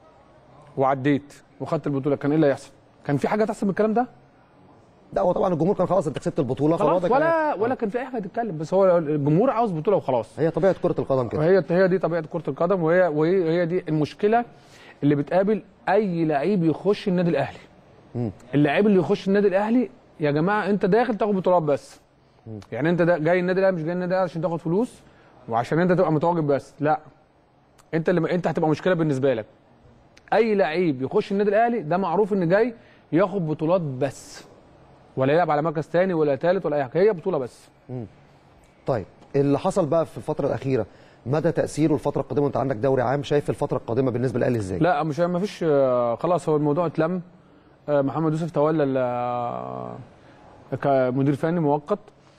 وعديت وخدت البطوله كان ايه اللي هيحصل؟ كان في حاجه تحسب من الكلام ده؟ لا هو طبعا الجمهور كان خلاص انت كسبت البطوله خلاص فالوضع كان- ولا ولا كان في اي حاجه تتكلم بس هو الجمهور عاوز بطوله وخلاص هي طبيعه كره القدم كده وهي هي دي طبيعه كره القدم وهي وهي هي دي المشكله اللي بتقابل اي لعيب يخش النادي الاهلي مم. اللعيب اللي يخش النادي الاهلي يا جماعه انت داخل تاخد بطولات بس يعني انت دا جاي النادي الاهلي مش جاي النادي الاهلي عشان تاخد فلوس وعشان انت تبقى متواجد بس لا انت اللي انت هتبقى مشكله بالنسبه لك اي لعيب يخش النادي الاهلي ده معروف ان جاي ياخد بطولات بس ولا يلعب على مركز تاني ولا تالت ولا اي حاجه هي بطوله بس مم. طيب اللي حصل بقى في الفتره الاخيره مدى تاثيره الفتره القادمه وانت عندك دوري عام شايف الفتره القادمه بالنسبه للاهلي ازاي لا مش ما فيش آه، خلاص هو الموضوع اتلم آه، محمد يوسف تولى ال- آه، كمدير فني مؤقت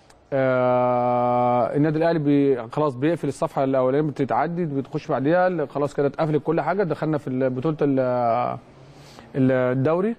آه، النادي الاهلي بي خلاص بيقفل الصفحه الاولانيه بتتعدي بتخش بعديها خلاص كده اتقفلت كل حاجه دخلنا في ال- بطوله ال- ال- الدوري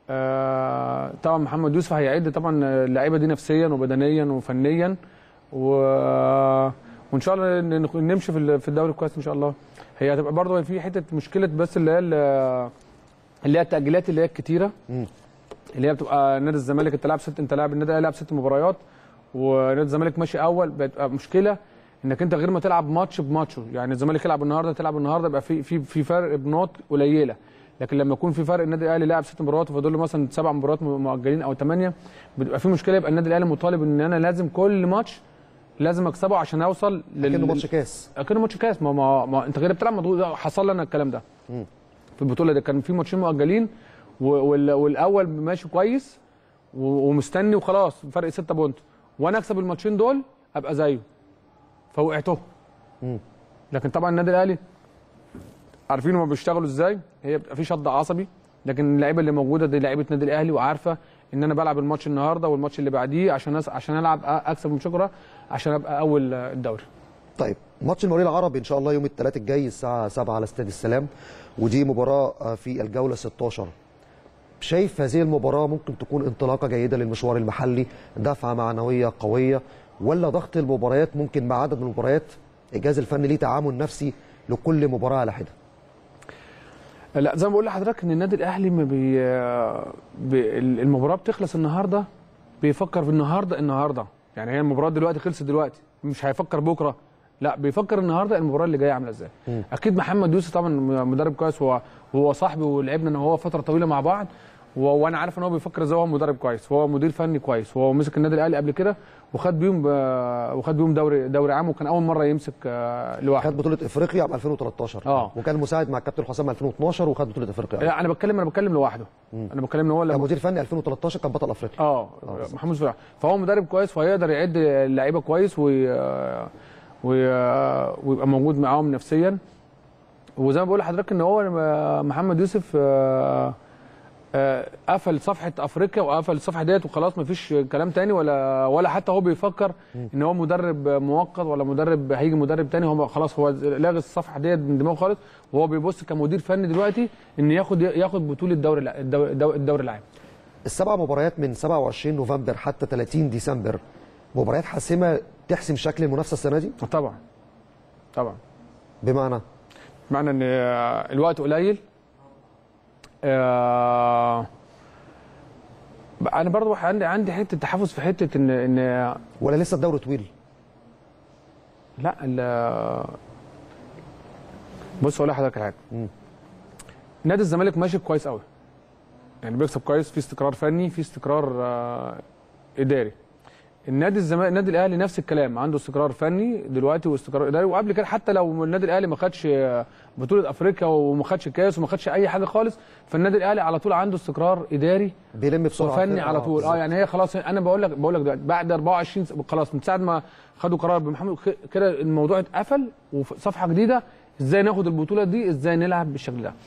آه، طبعا محمد يوسف هيعد طبعا اللعيبه دي نفسيا وبدنيا وفنيا و... وان شاء الله ن- ن- نمشي في ال- في الدوري كويس ان شاء الله هي هتبقى برضه في حته مشكله بس اللي هي ال- اللي هي التاجيلات اللي هي الكتيره اللي هي بتبقى نادي الزمالك انت لاعب ست انت لاعب النادي الاهلي لعب ست مباريات ونادي الزمالك ماشي اول بتبقى مشكله انك انت غير ما تلعب ماتش بماتشه يعني الزمالك يلعب النهارده تلعب النهارده يبقى في في في فرق بنقط قليله لكن لما يكون في فرق النادي الاهلي لاعب ست مباريات وفاضل له مثلا سبع مباريات مؤجلين او ثمانيه بتبقى في مشكله يبقى النادي الاهلي مطالب ان انا لازم كل ماتش لازم اكسبه عشان اوصل لل كأنه ماتش كاس كأنه ماتش كاس ما, ما, ما انت غير بتلعب مضغوط حصل لنا الكلام ده مم. في البطوله دي كان في ماتشين مؤجلين و- وال- والاول ماشي كويس و- ومستني وخلاص فرق 6 بونت وانا اكسب الماتشين دول ابقى زيه فوقعته مم. لكن طبعا النادي الاهلي عارفين هما بيشتغلوا ازاي هي بتبقى في شد عصبي لكن اللعيبه اللي موجوده دي لعيبه النادي الاهلي وعارفه ان انا بلعب الماتش النهارده والماتش اللي بعديه عشان أس- عشان العب أ- اكسب بشكره عشان ابقى اول الدوري طيب ماتش المقاولين العربي ان شاء الله يوم الثلاث الجاي الساعه 7 على استاد السلام ودي مباراه آه، في الجوله 16 شايف هذه المباراه ممكن تكون انطلاقه جيده للمشوار المحلي دفعه معنويه قويه ولا ضغط المباريات ممكن مع عدد من المباريات الجهاز الفني ليه تعامل نفسي لكل مباراه على حده لا زي ما بقول لحضرتك ان النادي الاهلي ما بي... بي... المباراه بتخلص النهارده بيفكر في النهارده النهارده يعني هي المباراه دلوقتي خلصت دلوقتي مش هيفكر بكره لا بيفكر النهارده المباراه اللي جايه عامله ازاي مم. اكيد محمد يوسف طبعا مدرب كويس هو وهو صاحبي ولعبنا انا وهو فتره طويله مع بعض و... وانا عارف ان هو بيفكر ازاي هو مدرب كويس وهو مدير فني كويس وهو مسك النادي الاهلي قبل كده وخد بيهم ب... وخد بيهم دوري دوري عام وكان اول مره يمسك آه، لوحده خد بطوله افريقيا عام 2013 اه وكان مساعد مع الكابتن حسام 2012 وخد بطوله افريقيا لا انا بتكلم انا بتكلم لوحده مم. انا بتكلم ان هو كان لما مدير فني 2013 كان بطل افريقيا اه محمود فرح فهو مدرب كويس فهيقدر يعد اللعيبه كويس وي... وي... ويبقى موجود معاهم نفسيا وزي ما بقول لحضرتك ان هو محمد يوسف آه، آه، قفل صفحه افريقيا وقفل الصفحه ديت وخلاص مفيش كلام تاني ولا ولا حتى هو بيفكر ان هو مدرب مؤقت ولا مدرب هيجي مدرب تاني هو خلاص هو لاغي الصفحه ديت من دماغه خالص وهو بيبص كمدير فني دلوقتي ان ياخد ياخد بطوله الدوري الع- الدوري, الدوري العام السبع مباريات من 27 نوفمبر حتى 30 ديسمبر مباريات حاسمه تحسم شكل المنافسه السنه دي طبعا طبعا بمعنى معنى ان آه، الوقت قليل آه، انا برضو عندي عندي حته تحفظ في حته ان ان ولا لسه الدوري طويل لا ال- بص اقول لحضرتك على حاجه نادي الزمالك ماشي كويس قوي يعني بيكسب كويس في استقرار فني في استقرار آه، اداري النادي الزمالك النادي الاهلي نفس الكلام عنده استقرار فني دلوقتي واستقرار اداري وقبل كده حتى لو النادي الاهلي ما خدش آه، بطوله افريقيا وما خدش كاس وما خدش اي حاجه خالص فالنادي الاهلي على طول عنده استقرار اداري بيلم بسرعه وفني كده. على طول بالظبط. اه يعني هي خلاص انا بقول لك بقول لك دلوقتي بعد 24 س- خلاص من ساعه ما خدوا قرار بمحمد خ- كده الموضوع اتقفل وصفحه جديده ازاي ناخد البطوله دي ازاي نلعب بالشكل ده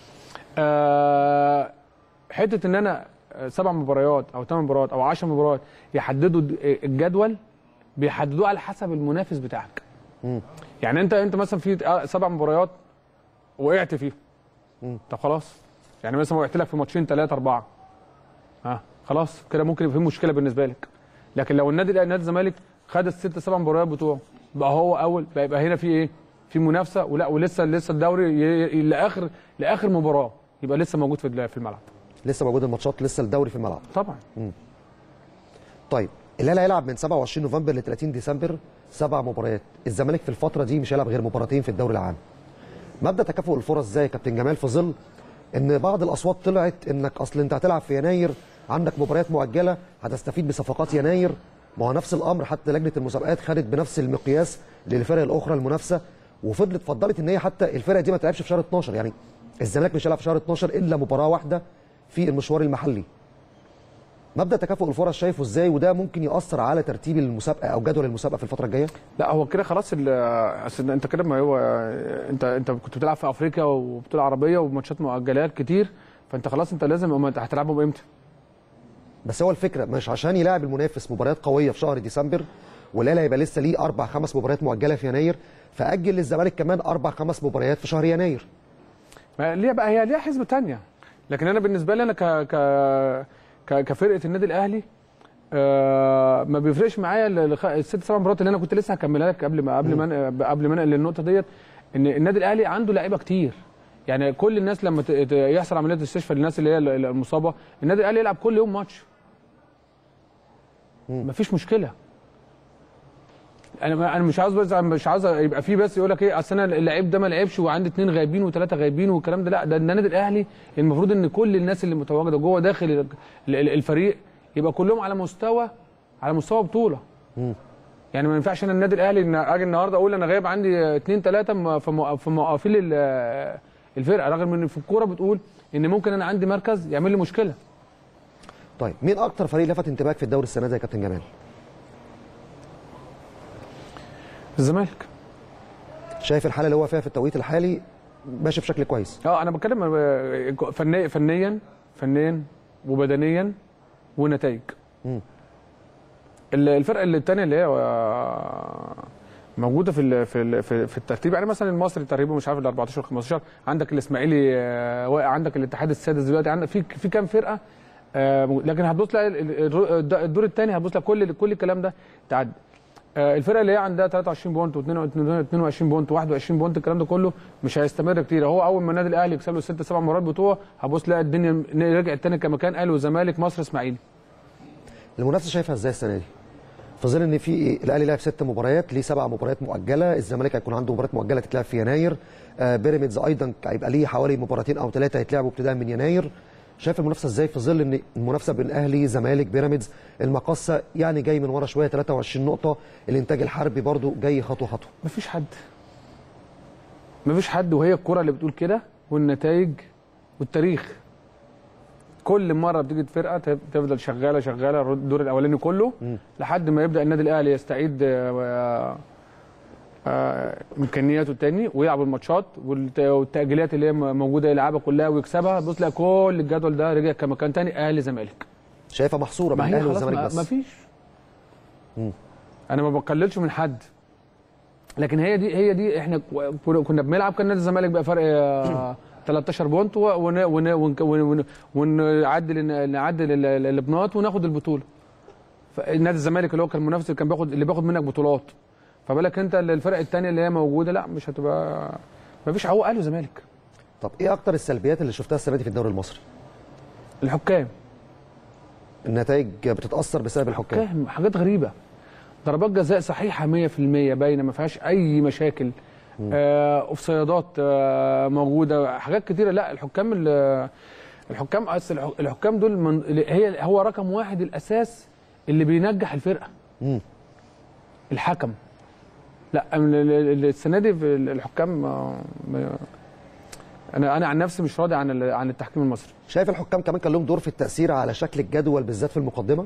آه حته ان انا آه، سبع مباريات او ثمان مباريات او 10 مباريات يحددوا د- الجدول بيحددوه على حسب المنافس بتاعك يعني انت انت مثلا في آه، سبع مباريات وقعت فيهم طب خلاص يعني مثلا وقعت لك في ماتشين ثلاثه اربعه ها خلاص كده ممكن يبقى في مشكله بالنسبه لك لكن لو النادي الأهلي- نادي الزمالك خد الست سبع مباريات بتوعه بقى هو اول بقى يبقى هنا في ايه في منافسه ولا ولسه لسه الدوري ي- ي- لاخر لاخر مباراه يبقى لسه موجود في ال- في الملعب لسه موجود الماتشات لسه الدوري في الملعب طبعا مم. طيب الاهلي هيلعب من 27 نوفمبر ل 30 ديسمبر سبع مباريات الزمالك في الفتره دي مش هيلعب غير مباراتين في الدوري العام مبدا تكافؤ الفرص ازاي يا كابتن جمال في ظل ان بعض الاصوات طلعت انك اصل انت هتلعب في يناير عندك مباريات مؤجله هتستفيد بصفقات يناير ما هو نفس الامر حتى لجنه المسابقات خدت بنفس المقياس للفرق الاخرى المنافسه وفضلت فضلت ان هي حتى الفرق دي ما تلعبش في شهر 12 يعني الزمالك مش هيلعب في شهر 12 الا مباراه واحده في المشوار المحلي مبدا تكافؤ الفرص شايفه ازاي وده ممكن ياثر على ترتيب المسابقه او جدول المسابقه في الفتره الجايه لا هو كده خلاص ال- أصل انت كده ما هو انت انت كنت بتلعب في افريقيا وبطوله عربيه وماتشات مؤجلات كتير فانت خلاص انت لازم أما انت هتلعبهم امتى؟ بس هو الفكره مش عشان يلاعب المنافس مباريات قويه في شهر ديسمبر والاهلي هيبقى لسه ليه اربع خمس مباريات مؤجله في يناير فاجل للزمالك كمان اربع خمس مباريات في شهر يناير ما ليه بقى هي ليها حسبه تانية لكن انا بالنسبه لي انا ك ك ك كفرقه النادي الاهلي آه ما بيفرقش معايا ال- الخ- الست سبع مباريات اللي انا كنت لسه هكملها لك قبل ما قبل ما أنا- قبل ما انقل للنقطه ديت ان النادي الاهلي عنده لعيبه كتير يعني كل الناس لما ت- ت- يحصل عمليه استشفاء للناس اللي هي ال- ال- المصابه النادي الاهلي يلعب كل يوم ماتش مفيش مشكله انا انا مش عاوز بس مش عاوز يبقى في بس يقول لك ايه اصل انا اللعيب ده ما لعبش وعندي اثنين غايبين وثلاثه غايبين والكلام ده لا ده النادي الاهلي المفروض ان كل الناس اللي متواجده جوه داخل ال- ال- الفريق يبقى كلهم على مستوى على مستوى بطوله يعني ما ينفعش انا النادي الاهلي ان اجي النهارده اقول انا غايب عندي اثنين ثلاثه في موقفين ال- الفرقه رغم ان في الكوره بتقول ان ممكن انا عندي مركز يعمل لي مشكله طيب مين اكتر فريق لفت انتباهك في الدوري السنه دي يا كابتن جمال الزمالك شايف الحاله اللي هو فيها في التوقيت الحالي ماشي بشكل كويس اه انا بتكلم آه، فنيا فنيا فنيا وبدنيا ونتائج ال- الفرقه اللي الثانيه اللي هي آه، موجوده في ال- في ال- في في الترتيب يعني مثلا المصري تقريبا مش عارف ال 14 15 عندك الاسماعيلي آه، واقع عندك الاتحاد السادس دلوقتي عندك في في كام فرقه آه، لكن هتبص لها ال- ال- الدور الثاني هتبص لها كل كل الكلام ده تعدي آه، الفرقه اللي هي عندها 23 بونت و22 بونت و21 بونت الكلام ده كله مش هيستمر كتير هو اول ما النادي الاهلي يكسب له ست سبع مرات بتوعه هبص لا الدنيا رجعت تاني كما كان قالوا زمالك مصر اسماعيلي المنافسه شايفها ازاي السنه دي في ظل ان في الاهلي لعب ست مباريات ليه سبع مباريات مؤجله الزمالك هيكون عنده مباريات مؤجله تتلعب في يناير آه بيراميدز ايضا هيبقى ليه حوالي مباراتين او ثلاثه هيتلعبوا ابتداء من يناير شايف المنافسه ازاي في ظل ان المنافسه بين الاهلي زمالك بيراميدز المقصه يعني جاي من ورا شويه 23 نقطه الانتاج الحربي برضو جاي خطوه خطوه مفيش حد مفيش حد وهي الكرة اللي بتقول كده والنتائج والتاريخ كل مره بتيجي فرقه تف- تفضل شغاله شغاله الدور الاولاني كله لحد ما يبدا النادي الاهلي يستعيد آه، آه، امكانياته تاني ويلعب الماتشات والت- والتاجيلات اللي هي م- موجوده يلعبها كلها ويكسبها بص تلاقي كل الجدول ده رجع كمكان تاني اهلي زمالك شايفها محصوره ما بين هي الاهلي خلاص والزمالك ما- بس ما فيش انا ما بقللش من حد لكن هي دي هي دي احنا كو- كنا بنلعب كان نادي الزمالك بقى فرق آه، 13 بونت و- ون- ون- ون- ون- ونعدل نعدل ال- ال- البنات وناخد البطوله فنادي الزمالك اللي هو كان المنافس اللي كان بياخد اللي بياخد منك بطولات فبالك انت الفرق الثانيه اللي هي موجوده لا مش هتبقى ما فيش هو اهلي وزمالك طب ايه اكتر السلبيات اللي شفتها السنه دي في الدوري المصري الحكام النتائج بتتاثر بسبب الحكام حكام حاجات غريبه ضربات جزاء صحيحه 100% باينه ما فيهاش اي مشاكل آه اوفسايدات آه موجوده حاجات كتيره لا الحكام ال- الحكام اصل الح- الحكام دول من هي هو رقم واحد الاساس اللي بينجح الفرقه مم. الحكم لا ال- ال- ال- السنه دي في الحكام آه، ما- انا انا عن نفسي مش راضي عن ال- عن التحكيم المصري شايف الحكام كمان كان لهم دور في التاثير على شكل الجدول بالذات في المقدمه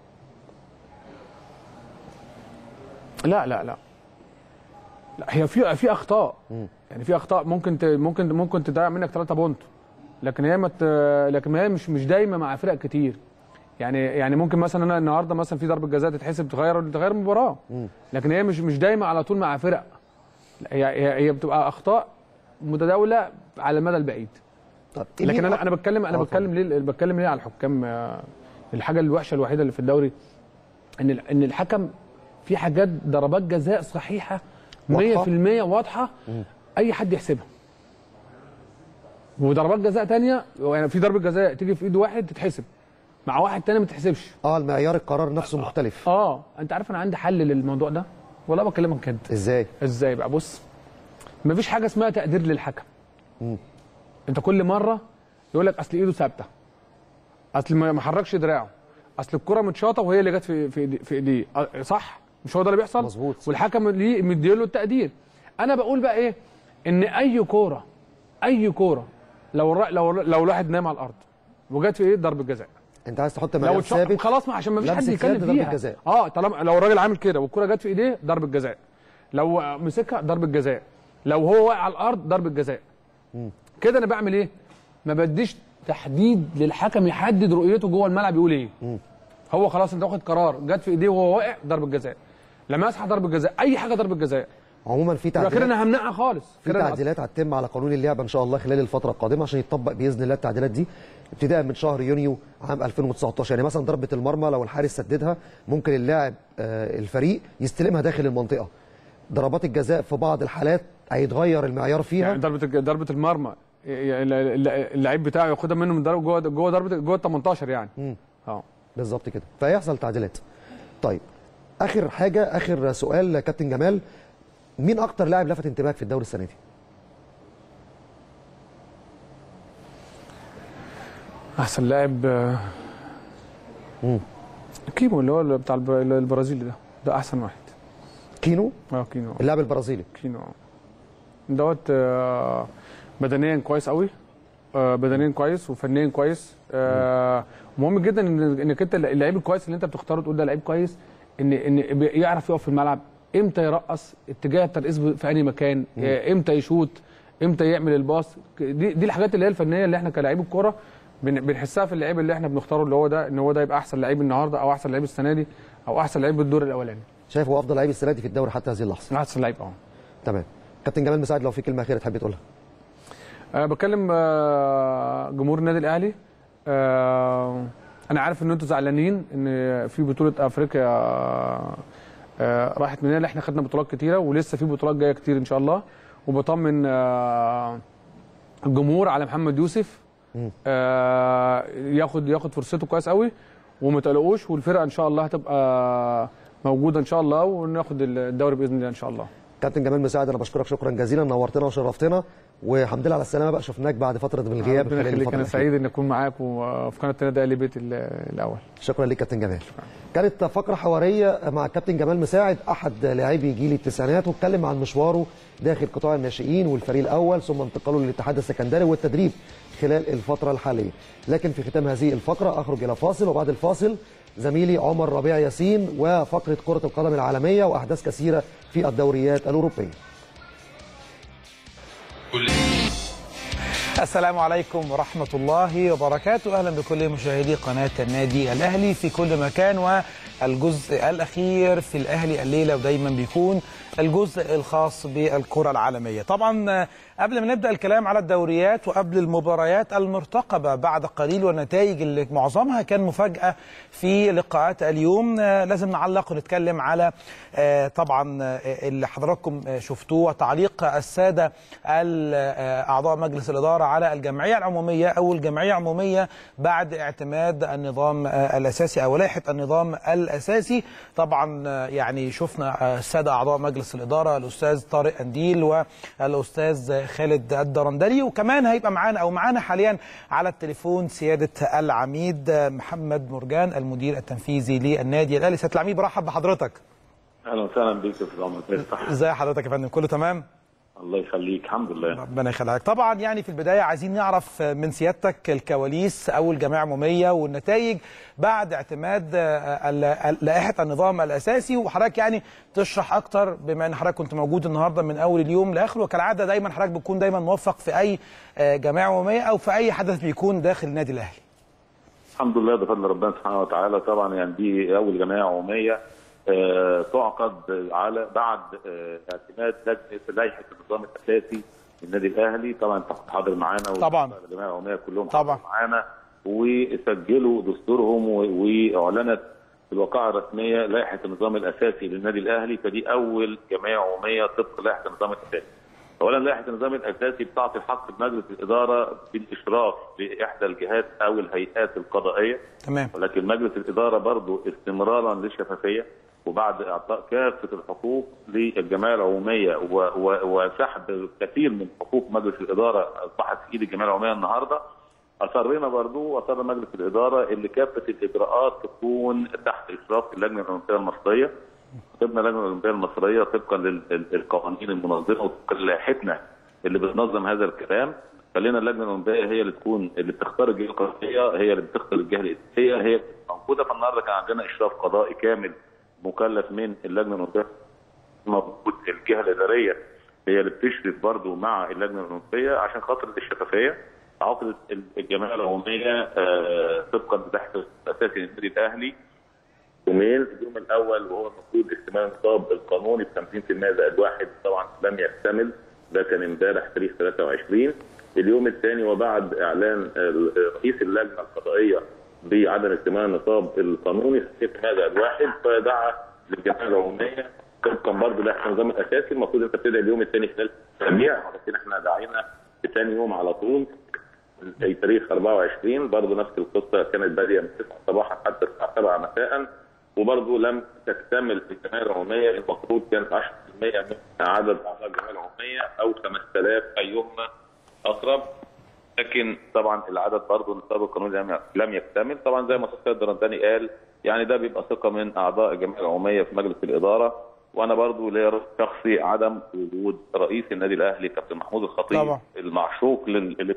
لا لا لا لا هي في في اخطاء يعني في اخطاء ممكن ت... ممكن ممكن تضيع منك 3 بونت لكن هي مت... لكن هي مش مش دايما مع فرق كتير يعني يعني ممكن مثلا انا النهارده مثلا في ضربه جزاء تتحسب تغير تغير المباراه لكن هي مش مش دايما على طول مع فرق لا، هي هي, هي بتبقى اخطاء متداوله على المدى البعيد طب لكن انا انا بتكلم انا آه، بتكلم ليه بتكلم ليه على الحكام آه، الحاجه الوحشه الوحيده اللي في الدوري ان ال- ان الحكم في حاجات ضربات جزاء صحيحه 100% واضحة؟ واضحه اي حد يحسبها وضربات جزاء تانية يعني في ضربه جزاء تيجي في ايد واحد تتحسب مع واحد تاني ما تتحسبش اه المعيار القرار نفسه مختلف اه انت عارف انا عندي حل للموضوع ده والله بكلمك كده ازاي ازاي بقى بص مفيش حاجه اسمها تقدير للحكم مم. انت كل مره يقول لك اصل ايده ثابته اصل ما ما حركش دراعه اصل الكره متشاطه وهي اللي جت في في إيدي- في ايديه أه، صح مش هو ده اللي بيحصل مظبوط. والحكم ليه مديله التقدير انا بقول بقى ايه ان اي كوره اي كوره لو الر- لو لو الواحد نام على الارض وجت في ايه ضربه جزاء انت عايز تحط لو معيار اتشاط ثابت خلاص ما عشان ما فيش حد لمسة يتكلم يد ضربة فيها جزاء. اه طالما لو الراجل عامل كده والكره جت في ايديه ضربه جزاء لو مسكها ضربه جزاء لو هو واقع على الارض ضربه جزاء كده انا بعمل ايه ما بديش تحديد للحكم يحدد رؤيته جوه الملعب يقول ايه هو خلاص انت واخد قرار جت في ايديه وهو واقع ضربه جزاء لما اسحب ضربه جزاء اي حاجه ضربه جزاء عموما في يبقى كده تعديلات انا همنعها خالص في كده أنا تعديلات هتتم على قانون اللعبه ان شاء الله خلال الفتره القادمه عشان يتطبق باذن الله التعديلات دي ابتداء من شهر يونيو عام 2019 يعني مثلا ضربه المرمى لو الحارس سددها ممكن اللاعب آه، الفريق يستلمها داخل المنطقه ضربات الجزاء في بعض الحالات هيتغير المعيار فيها يعني ضربه الج- ضربه المرمى يعني الل- اللعيب بتاعه ياخدها منه من ضربه جوه جوه ضربه جوه ال 18 يعني مم. اه بالظبط كده فهيحصل تعديلات طيب اخر حاجه اخر سؤال كابتن جمال مين اكتر لاعب لفت انتباهك في الدوري السنه دي احسن لاعب آه، كيمو اللي هو اللي بتاع الب- البرازيلي ده ده احسن واحد كينو اه كينو اللاعب البرازيلي كينو آه. دوت آه، بدنيا كويس قوي آه، بدنيا كويس وفنيا كويس آه، مهم جدا إن- انك انت اللعيب الكويس اللي انت بتختاره تقول ده لعيب كويس ان ان بي- يعرف يقف في الملعب امتى يرقص اتجاه الترقيص في اي مكان آه، امتى يشوط امتى يعمل الباص دي دي الحاجات اللي هي الفنيه اللي احنا كلاعيب الكوره بن- بنحسها في اللعيب اللي احنا بنختاره اللي هو ده ان هو ده يبقى احسن لعيب النهارده او احسن لعيب السنه دي او احسن لعيب بالدور الاولاني شايف هو افضل لعيب السنه دي في الدوري حتى هذه اللحظه احسن لعيب اه تمام كابتن جمال مساعد لو في كلمه اخيره تحب تقولها أه بكلم آه، جمهور النادي الاهلي أه انا عارف ان انتوا زعلانين ان في بطوله افريقيا أه راحت مننا احنا خدنا بطولات كتيره ولسه في بطولات جايه كتير ان شاء الله وبطمن أه الجمهور على محمد يوسف أه ياخد ياخد فرصته كويس قوي وما تقلقوش والفرقه ان شاء الله هتبقى موجوده ان شاء الله وناخد الدوري باذن الله ان شاء الله كابتن جمال مساعد انا بشكرك شكرا جزيلا نورتنا وشرفتنا والحمد لله على السلامه بقى شفناك بعد فتره من الغياب ربنا خلال يخليك الفترة انا الأخيرة. سعيد ان اكون معاكم وفي قناه النادي الاهلي بيت ال- الاول شكرا ليك كابتن جمال كانت فقره حواريه مع الكابتن جمال مساعد احد لاعبي جيل التسعينات واتكلم عن مشواره داخل قطاع الناشئين والفريق الاول ثم انتقاله للاتحاد السكندري والتدريب خلال الفتره الحاليه لكن في ختام هذه الفقره اخرج الى فاصل وبعد الفاصل زميلي عمر ربيع ياسين وفقره كره القدم العالميه واحداث كثيره في الدوريات الاوروبيه السلام عليكم ورحمة الله وبركاته أهلا بكل مشاهدي قناة النادي الأهلي في كل مكان والجزء الأخير في الأهلي الليلة ودايما بيكون الجزء الخاص بالكرة العالمية طبعا قبل ما نبدأ الكلام على الدوريات وقبل المباريات المرتقبة بعد قليل والنتائج اللي معظمها كان مفاجأة في لقاءات اليوم لازم نعلق ونتكلم على طبعا اللي حضراتكم شفتوه وتعليق السادة أعضاء مجلس الإدارة على الجمعية العمومية أو الجمعية العمومية بعد اعتماد النظام الأساسي أو لائحة النظام الأساسي طبعا يعني شفنا السادة أعضاء مجلس الإدارة الأستاذ طارق أنديل والأستاذ خالد الدرندلي وكمان هيبقى معانا أو معانا حاليا على التليفون سيادة العميد محمد مرجان المدير التنفيذي للنادي الأهلي سيادة العميد برحب بحضرتك اهلا وسهلا بيك يا استاذ عمر ازي حضرتك يا فندم كله تمام الله يخليك الحمد لله ربنا يخليك طبعا يعني في البدايه عايزين نعرف من سيادتك الكواليس او الجمعيه العموميه والنتائج بعد اعتماد لائحه النظام الاساسي وحضرتك يعني تشرح اكتر بما ان حضرتك كنت موجود النهارده من اول اليوم لاخره وكالعاده دايما حضرتك بتكون دايما موفق في اي جمعيه عموميه او في اي حدث بيكون داخل النادي الاهلي الحمد لله بفضل ربنا سبحانه وتعالى طبعا يعني دي اول جمعيه عموميه آه تعقد على بعد آه اعتماد لجنه لائحه النظام الاساسي للنادي الاهلي طبعا انت كنت حاضر معانا طبعا الجمعيه العموميه كلهم طبعا معانا وسجلوا دستورهم واعلنت في الوقائع الرسميه لائحه النظام الاساسي للنادي الاهلي فدي اول جمعيه عموميه طبق لائحه النظام الاساسي. اولا لائحه النظام الاساسي بتعطي الحق لمجلس الاداره بالاشراف باحدى الجهات او الهيئات القضائيه تمام ولكن مجلس الاداره برضه استمرارا للشفافيه وبعد اعطاء كافه الحقوق للجمعيه العموميه وسحب كثير من حقوق مجلس الاداره اصبحت في ايد الجمعيه العموميه النهارده اصرينا برضه واصر مجلس الاداره اللي كافه الاجراءات تكون تحت اشراف اللجنه الاولمبيه المصريه طبقا اللجنه الاولمبيه المصريه طبقا للقوانين المنظمه وطبقا لائحتنا اللي بتنظم هذا الكلام خلينا اللجنه الاولمبيه هي اللي تكون اللي بتختار الجهه القضائيه هي اللي بتختار الجهه الاداريه هي موجوده فالنهارده كان عندنا اشراف قضائي كامل مكلف من اللجنه الاولمبيه موجود الجهه الاداريه هي اللي بتشرف برضه مع اللجنه الاولمبيه عشان خاطر الشفافيه عقدت الجمعيه العموميه طبقا للائحه الاساسي للنادي الاهلي يومين اليوم الاول وهو المفروض اكتمال النصاب القانوني ب 50% زائد واحد طبعا لم يكتمل ده كان امبارح تاريخ 23 اليوم الثاني وبعد اعلان رئيس اللجنه القضائيه بعدم اكتمال النصاب القانوني 50% زائد واحد فدعا للجمعيه العموميه طبقا برضه لائحه النظام الاساسي المفروض انت بتدعي اليوم الثاني خلال اسابيع ولكن احنا دعينا في ثاني يوم على طول في تاريخ 24 برضه نفس القصه كانت باديه من 9 صباحا حتى الساعه 7 مساء وبرضه لم تكتمل في الجمعيه العموميه المفروض كانت 10% من عدد اعضاء الجمعيه العموميه او 5000 ايهما اقرب لكن طبعا العدد برضه النصاب القانوني لم يكتمل طبعا زي ما الاستاذ الدرنداني قال يعني ده بيبقى ثقه من اعضاء الجمعيه العموميه في مجلس الاداره وانا برضو ليا رأي شخصي عدم وجود رئيس النادي الاهلي كابتن محمود الخطيب طبعا. المعشوق لل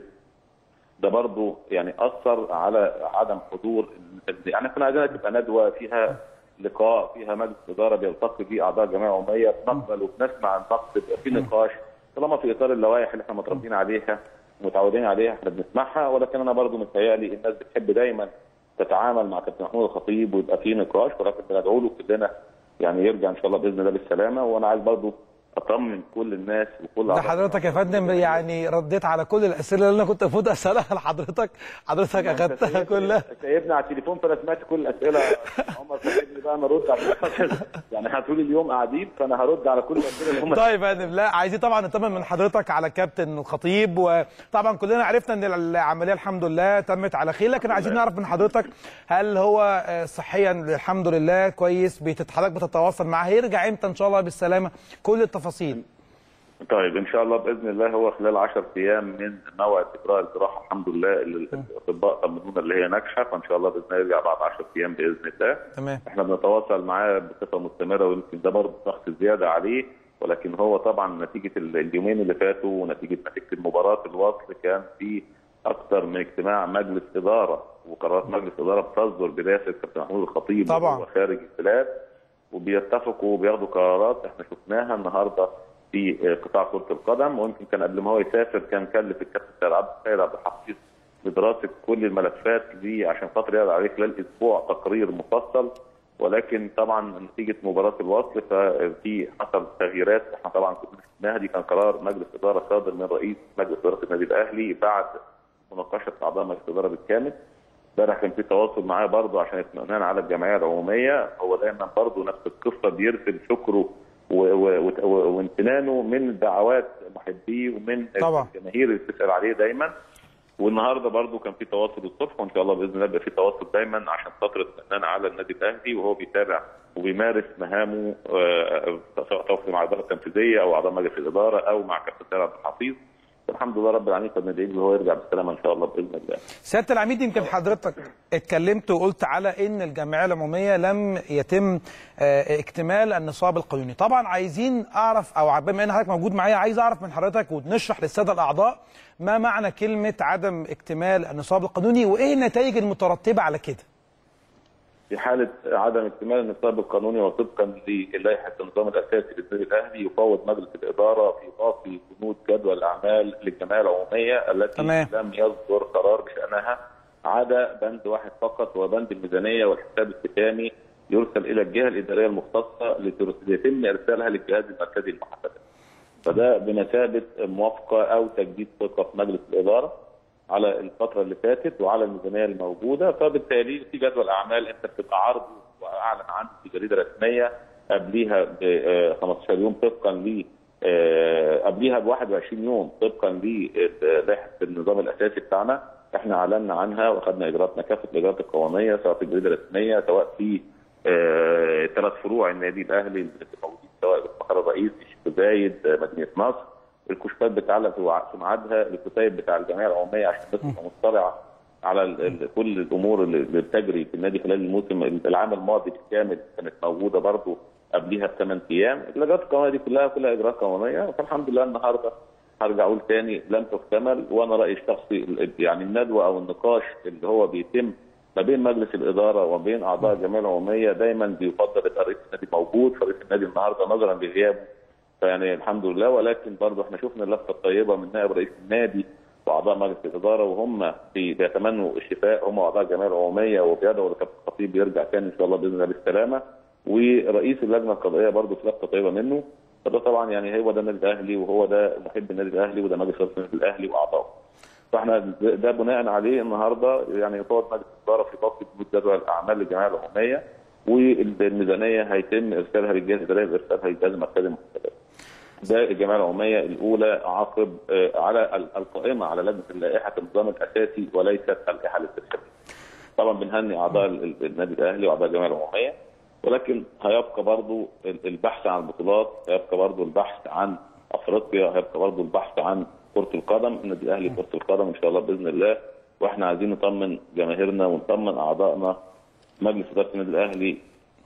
ده برضو يعني اثر على عدم حضور يعني احنا عايزينها تبقى ندوه فيها لقاء فيها مجلس اداره بيلتقي فيه اعضاء الجمعيه العموميه بنقبل وبنسمع النقد يبقى في نقاش طالما في اطار اللوائح اللي احنا متربيين عليها متعودين عليها احنا بنسمعها ولكن انا برضو متهيألي الناس بتحب دايما تتعامل مع كابتن محمود الخطيب ويبقى في نقاش ولكن بندعو له كلنا يعني يرجع ان شاء الله باذن الله بالسلامه وانا عايز برضو اطمن كل الناس وكل ده أعضاء حضرتك يا فندم يعني رديت على كل الاسئله اللي انا كنت المفروض اسالها لحضرتك حضرتك اخدتها كلها سايبني على التليفون فانا سمعت كل الاسئله عمر سايبني بقى انا ارد عشان خاطر يعني احنا طول اليوم قاعدين فانا هرد على كل الاسئله اللي هم طيب يا فندم لا عايزين طبعا نطمن من حضرتك على كابتن الخطيب وطبعا كلنا عرفنا ان العمليه الحمد لله تمت على خير لكن عايزين نعرف من حضرتك هل هو آه، صحيا الحمد لله كويس بتت- حضرتك بتتواصل معاه هيرجع امتى ان شاء الله بالسلامه كل التفاصيل طيب ان شاء الله باذن الله هو خلال 10 ايام من موعد اجراء الجراحه الحمد لله اللي الاطباء طمنونا اللي هي ناجحه فان شاء الله باذن الله يرجع بعد 10 ايام باذن الله تمام احنا بنتواصل معاه بصفه مستمره ويمكن ده برضه ضغط زياده عليه ولكن هو طبعا نتيجه ال- اليومين اللي فاتوا ونتيجه نتيجه المباراه الوصل كان في اكثر من اجتماع مجلس اداره وقرارات مجلس اداره بتصدر برئاسه الكابتن محمود الخطيب طبعاً. وهو خارج البلاد وبيتفقوا وبياخدوا قرارات احنا شفناها النهارده في قطاع كره القدم ويمكن كان قبل ما هو يسافر كان كلف الكابتن سيد عبد السيد عبد الحفيظ بدراسه كل الملفات دي عشان خاطر يعرض عليه خلال اسبوع تقرير مفصل ولكن طبعا نتيجه مباراه الوصل ففي حصل تغييرات احنا طبعا كنا شفناها دي كان قرار مجلس اداره صادر من رئيس مجلس اداره النادي الاهلي بعد مناقشه اعضاء مجلس الاداره بالكامل امبارح كان في تواصل معاه برضه عشان اطمئنان على الجمعيه العموميه هو دايما برضه نفس القصه بيرسل شكره و- و- و- وامتنانه من دعوات محبيه ومن طبعا. الجماهير اللي بتسال عليه دايما والنهارده برضه كان في تواصل الصبح وان شاء الله باذن الله يبقى في تواصل دايما عشان خاطر اطمئنان على النادي الاهلي وهو بيتابع وبيمارس مهامه آه، سواء تواصل مع الاداره التنفيذيه او اعضاء مجلس الاداره او مع كابتن سيد عبد الحفيظ الحمد لله رب العالمين كنا ندعي له هو يرجع بالسلامه ان شاء الله باذن الله سياده العميد يمكن حضرتك اتكلمت وقلت على ان الجمعيه العموميه لم يتم آه، اكتمال النصاب القانوني طبعا عايزين اعرف او بما ان حضرتك موجود معايا عايز اعرف من حضرتك ونشرح للساده الاعضاء ما معنى كلمه عدم اكتمال النصاب القانوني وايه النتائج المترتبه على كده في حالة عدم اكتمال النصاب القانوني وطبقا للائحة النظام الأساسي للنادي الأهلي يفوض مجلس الإدارة في باقي بنود جدول الأعمال للجمعية العمومية التي تمام. لم يصدر قرار بشأنها عدا بند واحد فقط وهو بند الميزانية والحساب الختامي يرسل إلى الجهة الإدارية المختصة لترس- ليتم إرسالها للجهاز المركزي للمحاسبات. فده بمثابة موافقة أو تجديد ثقة في مجلس الإدارة على الفترة اللي فاتت وعلى الميزانية الموجودة فبالتالي في جدول أعمال أنت بتبقى عرضه وأعلن عنه في جريدة رسمية قبليها ب آه، 15 يوم طبقا ل آه، قبليها ب 21 يوم طبقا للائحة النظام الأساسي بتاعنا احنا اعلنا عنها واخذنا اجراءاتنا كافه الاجراءات القانونيه سواء في الجريده الرسميه سواء في آه، ثلاث فروع النادي الاهلي اللي موجودين سواء في المقر الرئيسي الشيخ زايد آه، مدينه نصر الكشوفات بتعلق في وع- في ميعادها الكتيب بتاع الجمعيه العموميه عشان الناس تبقى مطلعه على ال- ال- كل الامور اللي اللي بتجري في النادي خلال الموسم العام الماضي بالكامل كانت موجوده برضو قبلها بثمان ايام الاجراءات القانونيه دي كلها كلها اجراءات قانونيه فالحمد لله النهارده هرجع اقول تاني لم تكتمل وانا رايي الشخصي ال- يعني الندوه او النقاش اللي هو بيتم ما بين مجلس الاداره وما بين اعضاء الجمعيه العموميه دايما بيفضل يبقى رئيس النادي موجود فرئيس النادي النهارده نظرا لغيابه فيعني الحمد لله ولكن برضه احنا شفنا اللفه الطيبه من نائب رئيس النادي واعضاء مجلس الاداره وهم بي- بيتمنوا الشفاء هم اعضاء الجمعيه العموميه وبيدعوا لكابتن الخطيب يرجع تاني ان شاء الله باذن الله بالسلامه ورئيس اللجنه القضائيه برضه في لفه طيبه منه فده طبعا يعني هو ده النادي الاهلي وهو ده محب النادي الاهلي وده مجلس اداره النادي الاهلي واعضائه. فاحنا ده ده بناء عليه النهارده يعني يفوض مجلس الاداره في باقي بنود جدول الاعمال للجمعيه العموميه والميزانيه هيتم ارسالها للجهاز الاداري وارسالها للجهاز المركزي للمحاسبات. ده الجمعيه العموميه الاولى عقب آه، على ال- القائمه على لجنه لائحه النظام الاساسي وليست اللائحه الاسترشاديه. طبعا بنهني اعضاء ال- ال- النادي الاهلي واعضاء الجمعيه العموميه ولكن هيبقى برضو ال- البحث عن البطولات هيبقى برضو البحث عن افريقيا هيبقى برضو البحث عن كره القدم النادي الاهلي كره القدم ان شاء الله باذن الله واحنا عايزين نطمن جماهيرنا ونطمن اعضائنا مجلس اداره النادي الاهلي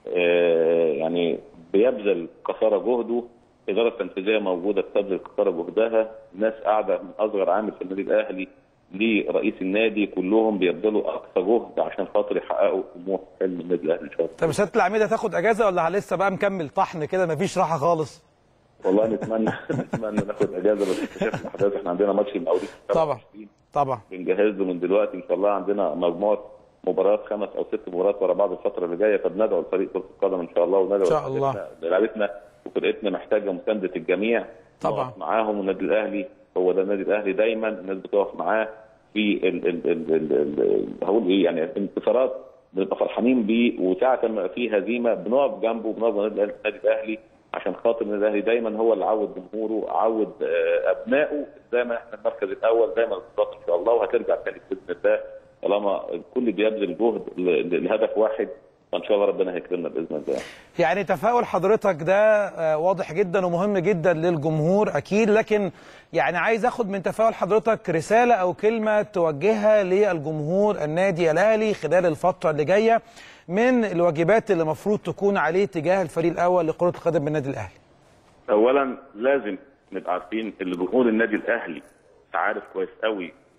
آه، يعني بيبذل قصارى جهده الاداره التنفيذيه موجوده بتبذل قصارى جهدها ناس قاعده من اصغر عامل في النادي الاهلي لرئيس النادي كلهم بيبذلوا اقصى جهد عشان خاطر يحققوا طموح حلم النادي الاهلي ان شاء الله طب سياده العميد هتاخد اجازه ولا لسه بقى مكمل طحن كده مفيش راحه خالص والله نتمنى نتمنى ناخد اجازه بس اكتشفنا احداث احنا عندنا ماتش المقاولين طبعا طبعا بنجهز له من دلوقتي ان شاء الله عندنا مجموعه مباريات خمس او ست مباريات ورا بعض الفتره اللي جايه فبندعو لفريق كره القدم ان شاء الله وندعو إن شاء الله. لعيبتنا- لعيبتنا وفرقتنا محتاجه مسانده الجميع طبعا. نقف معاهم والنادي الاهلي هو ده النادي الاهلي دايما الناس بتقف معاه في ال ال ال ال ال هقول ايه يعني الانتصارات بنبقى فرحانين بيه وساعه ما يبقى في هزيمه بنقف جنبه بنقف جنب النادي النادي الاهلي عشان خاطر النادي الاهلي دايما هو اللي عود جمهوره عود آه، ابنائه دايما احنا المركز الاول دايما البطولات ان شاء الله وهترجع تاني باذن الله طالما الكل بيبذل جهد ل- لهدف واحد فان شاء الله ربنا هيكرمنا باذن الله يعني تفاؤل حضرتك ده آه، واضح جدا ومهم جدا للجمهور اكيد لكن يعني عايز اخد من تفاؤل حضرتك رساله او كلمه توجهها للجمهور النادي الاهلي خلال الفتره اللي جايه من الواجبات اللي المفروض تكون عليه تجاه الفريق الاول لكره القدم بالنادي الاهلي اولا لازم نبقى عارفين ان جمهور النادي الاهلي عارف كويس قوي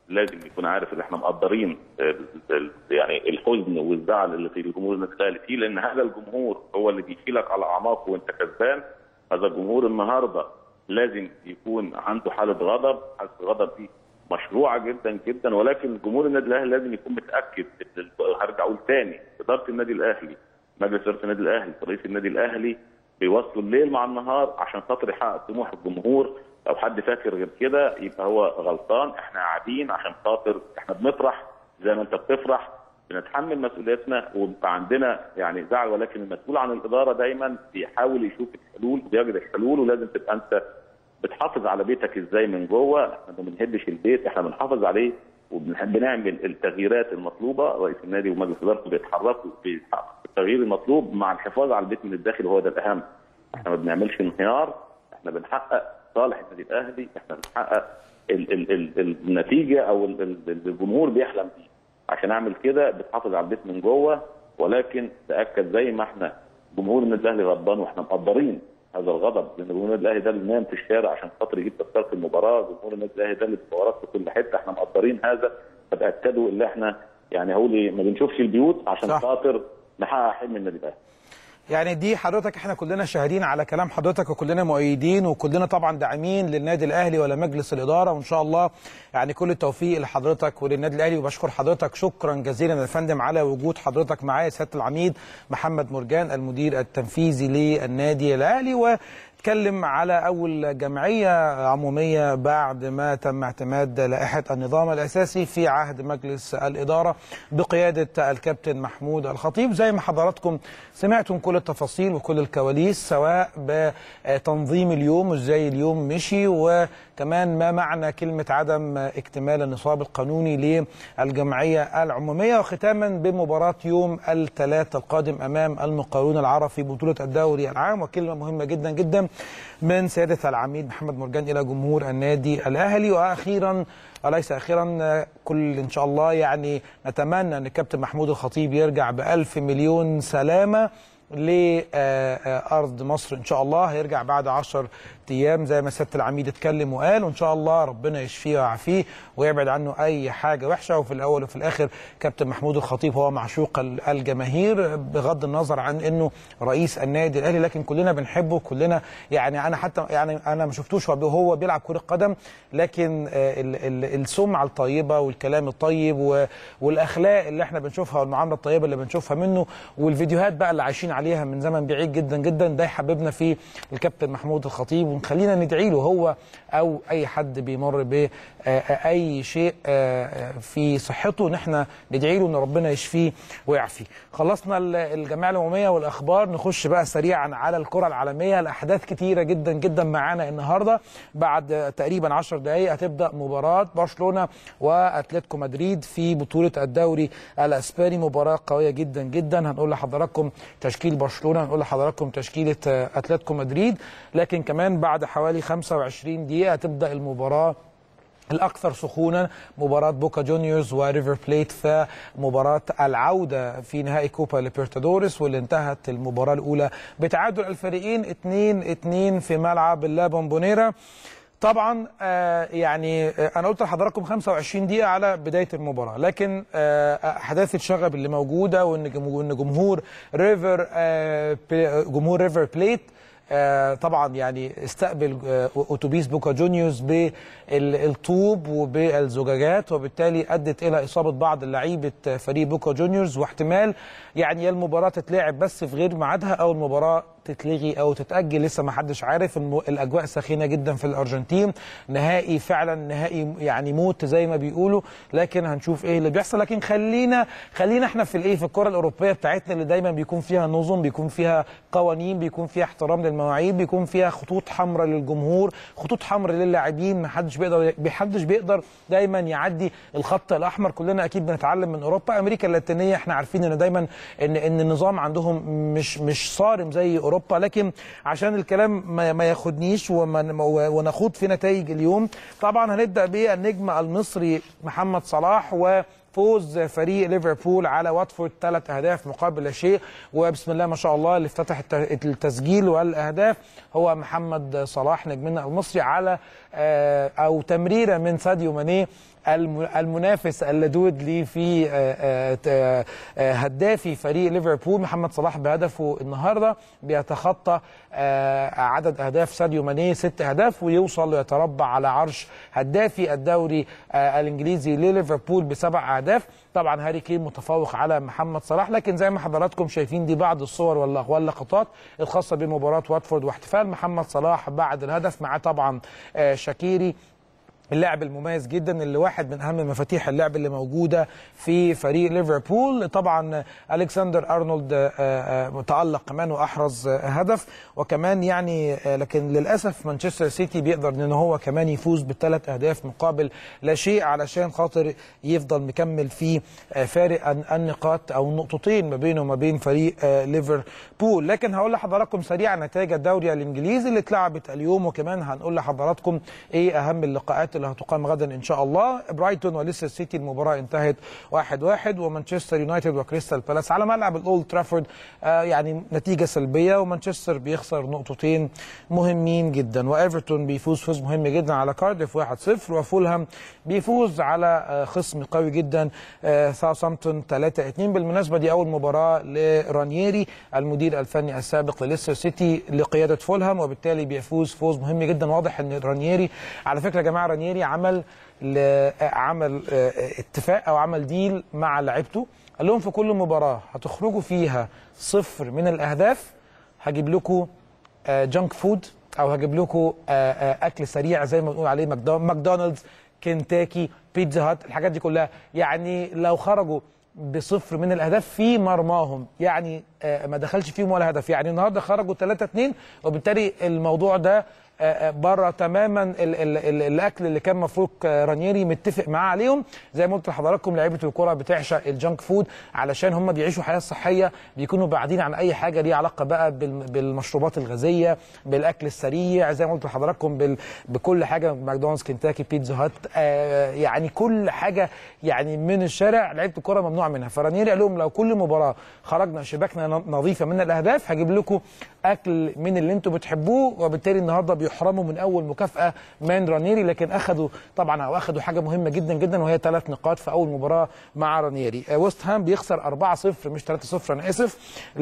لازم يكون عارف ان احنا مقدرين ال- ال- يعني الحزن والزعل اللي في الجمهور النادي الاهلي فيه لان هذا الجمهور هو اللي بيشيلك على اعماقه وانت كسبان هذا الجمهور النهارده لازم يكون عنده حاله غضب حاله الغضب دي مشروعه جدا جدا ولكن جمهور النادي الاهلي لازم يكون متاكد هرجع اقول تاني اداره النادي الاهلي مجلس اداره النادي الاهلي رئيس النادي الاهلي بيوصلوا الليل مع النهار عشان خاطر يحقق طموح الجمهور لو حد فاكر غير كده يبقى هو غلطان احنا قاعدين عشان خاطر احنا بنفرح زي ما انت بتفرح بنتحمل مسؤوليتنا ويبقى عندنا يعني زعل ولكن المسؤول عن الاداره دايما بيحاول يشوف الحلول وبيجد الحلول ولازم تبقى انت بتحافظ على بيتك ازاي من جوه احنا ما بنهدش البيت احنا بنحافظ عليه وبنحب نعمل التغييرات المطلوبه رئيس النادي ومجلس ادارته بيتحركوا في التغيير المطلوب مع الحفاظ على البيت من الداخل وهو ده الاهم احنا ما بنعملش انهيار احنا بنحقق صالح النادي الاهلي احنا بنحقق ال ال ال النتيجه او ال ال الجمهور بيحلم بيه عشان اعمل كده بتحافظ على البيت من جوه ولكن تاكد زي ما احنا جمهور النادي الاهلي غضبان واحنا مقدرين هذا الغضب لان جمهور النادي الاهلي ده اللي نام في الشارع عشان خاطر يجيب تذكره المباراه جمهور النادي الاهلي ده اللي في مباراه في كل حته احنا مقدرين هذا فتاكدوا ان احنا يعني هقول ايه ما بنشوفش البيوت عشان صح. خاطر نحقق حلم النادي الاهلي يعني دي حضرتك احنا كلنا شاهدين على كلام حضرتك وكلنا مؤيدين وكلنا طبعا داعمين للنادي الاهلي ولمجلس الاداره وان شاء الله يعني كل التوفيق لحضرتك وللنادي الاهلي وبشكر حضرتك شكرا جزيلا يا فندم على وجود حضرتك معايا سياده العميد محمد مرجان المدير التنفيذي للنادي الاهلي و اتكلم على اول جمعيه عموميه بعد ما تم اعتماد لائحه النظام الاساسي في عهد مجلس الاداره بقياده الكابتن محمود الخطيب زي ما حضراتكم سمعتم كل التفاصيل وكل الكواليس سواء بتنظيم اليوم وازاي اليوم مشي وكمان ما معنى كلمه عدم اكتمال النصاب القانوني للجمعيه العموميه وختاما بمباراه يوم الثلاث القادم امام المقاولون العرب في بطوله الدوري العام وكلمه مهمه جدا جدا من سياده العميد محمد مرجان الى جمهور النادي الاهلي واخيرا وليس اخيرا كل ان شاء الله يعني نتمنى ان الكابتن محمود الخطيب يرجع بألف مليون سلامه لارض مصر ان شاء الله هيرجع بعد 10 ايام زي ما سياده العميد اتكلم وقال وان شاء الله ربنا يشفيه ويعافيه ويبعد عنه اي حاجه وحشه وفي الاول وفي الاخر كابتن محمود الخطيب هو معشوق الجماهير بغض النظر عن انه رئيس النادي الاهلي لكن كلنا بنحبه كلنا يعني انا حتى يعني انا ما شفتوش وهو بيلعب كره قدم لكن ال ال السمعه الطيبه والكلام الطيب والاخلاق اللي احنا بنشوفها والمعامله الطيبه اللي بنشوفها منه والفيديوهات بقى اللي عايشين عليها من زمن بعيد جدا جدا ده يحببنا في الكابتن محمود الخطيب ونخلينا ندعي له هو او اي حد بيمر باي شيء في صحته ان احنا ندعي له ان ربنا يشفيه ويعافيه. خلصنا الجمعيه العموميه والاخبار نخش بقى سريعا على الكره العالميه الاحداث كتيره جدا جدا معانا النهارده بعد تقريبا 10 دقائق هتبدا مباراه برشلونه واتلتيكو مدريد في بطوله الدوري الاسباني مباراه قويه جدا جدا هنقول لحضراتكم تشكيل برشلونه هنقول لحضراتكم تشكيله اتلتيكو مدريد لكن كمان بعد حوالي 25 دقيقه تبدا المباراه الاكثر سخونا مباراه بوكا جونيورز وريفر بليت في مباراه العوده في نهائي كوبا ليبرتادوريس واللي انتهت المباراه الاولى بتعادل الفريقين 2 2 في ملعب لا بومبونيرا طبعا آه يعني آه انا قلت لحضراتكم 25 دقيقه على بدايه المباراه لكن آه احداث الشغب اللي موجوده وان جمهور ريفر جمهور ريفر بليت آه طبعا يعني استقبل آه اتوبيس بوكا جونيورز بالطوب وبالزجاجات وبالتالي ادت الى اصابه بعض لعيبه فريق بوكا جونيورز واحتمال يعني المباراه تتلعب بس في غير ميعادها او المباراه تتلغي او تتاجل لسه ما حدش عارف الاجواء سخينه جدا في الارجنتين نهائي فعلا نهائي يعني موت زي ما بيقولوا لكن هنشوف ايه اللي بيحصل لكن خلينا خلينا احنا في الايه في الكره الاوروبيه بتاعتنا اللي دايما بيكون فيها نظم بيكون فيها قوانين بيكون فيها احترام للمواعيد بيكون فيها خطوط حمراء للجمهور خطوط حمراء للاعبين ما حدش بيقدر محدش بيقدر دايما يعدي الخط الاحمر كلنا اكيد بنتعلم من اوروبا امريكا اللاتينيه احنا عارفين ان دايما ان ان النظام عندهم مش مش صارم زي اوروبا لكن عشان الكلام ما, ما ياخدنيش ونخوض في نتائج اليوم طبعا هنبدا بالنجم المصري محمد صلاح و فوز فريق ليفربول على واتفورد ثلاث اهداف مقابل لا شيء وبسم الله ما شاء الله اللي افتتح الت- التسجيل والاهداف هو محمد صلاح نجمنا المصري على آه، او تمريره من ساديو ماني الم- المنافس اللدود لي في آه، آه، آه، آه، هدافي فريق ليفربول محمد صلاح بهدفه النهارده بيتخطى آه، عدد اهداف ساديو ماني ست اهداف ويوصل ويتربع على عرش هدافي الدوري آه، الانجليزي لليفربول بسبع اهداف طبعا هاري كين متفوق على محمد صلاح لكن زي ما حضراتكم شايفين دي بعض الصور ولا واللقطات الخاصه بمباراه واتفورد واحتفال محمد صلاح بعد الهدف معاه طبعا آه، شاكيري اللاعب المميز جدا اللي واحد من اهم مفاتيح اللعب اللي موجوده في فريق ليفربول طبعا الكسندر ارنولد آه، آه، تالق كمان واحرز آه، هدف وكمان يعني آه، لكن للاسف مانشستر سيتي بيقدر ان هو كمان يفوز بالثلاث اهداف مقابل لا شيء علشان خاطر يفضل مكمل في آه، فارق الن- النقاط او النقطتين ما بينه وما بين فريق آه، ليفربول لكن هقول لحضراتكم سريعا نتائج الدوري الانجليزي اللي اتلعبت اليوم وكمان هنقول لحضراتكم ايه اهم اللقاءات اللي هتقام غدا ان شاء الله برايتون وليستر سيتي المباراه انتهت 1-1 واحد واحد ومانشستر يونايتد وكريستال بالاس على ملعب الاولد ترافورد آه يعني نتيجه سلبيه ومانشستر بيخسر نقطتين مهمين جدا وايفرتون بيفوز فوز مهم جدا على كارديف 1-0 وفولهام بيفوز على آه خصم قوي جدا آه ساوثامبتون 3-2 بالمناسبه دي اول مباراه لرانييري المدير الفني السابق لليستر سيتي لقياده فولهام وبالتالي بيفوز فوز مهم جدا واضح ان رانييري على فكره يا جماعه رانييري عمل ل- عمل آه، اتفاق او عمل ديل مع لعيبته قال لهم في كل مباراه هتخرجوا فيها صفر من الاهداف هجيب لكم جانك فود او هجيب لكم آه، آه، اكل سريع زي ما بنقول عليه ماكدو- ماكدونالدز كنتاكي بيتزا هات الحاجات دي كلها يعني لو خرجوا بصفر من الاهداف في مرماهم يعني آه، ما دخلش فيهم ولا هدف يعني النهارده خرجوا 3 2 وبالتالي الموضوع ده آه، آه، بره تماما ال ال ال الاكل اللي كان مفروض آه، رانييري متفق معاه عليهم زي ما قلت لحضراتكم لعيبه الكره بتعشق الجانك فود علشان هم بيعيشوا حياه صحيه بيكونوا بعيدين عن اي حاجه ليها علاقه بقى بال- بالمشروبات الغازيه بالاكل السريع زي ما قلت لحضراتكم بال بكل حاجه ماكدونالدز كنتاكي بيتزا هات آه يعني كل حاجه يعني من الشارع لعيبه الكره ممنوع منها فرانييري قال لهم لو كل مباراه خرجنا شباكنا نظيفه من الاهداف هجيب لكم اكل من اللي انتم بتحبوه وبالتالي النهارده بيحرموا من اول مكافاه من رانيري لكن اخذوا طبعا او اخذوا حاجه مهمه جدا جدا وهي ثلاث نقاط في اول مباراه مع رانيري آه، ويست هام بيخسر 4-0 مش 3-0 انا اسف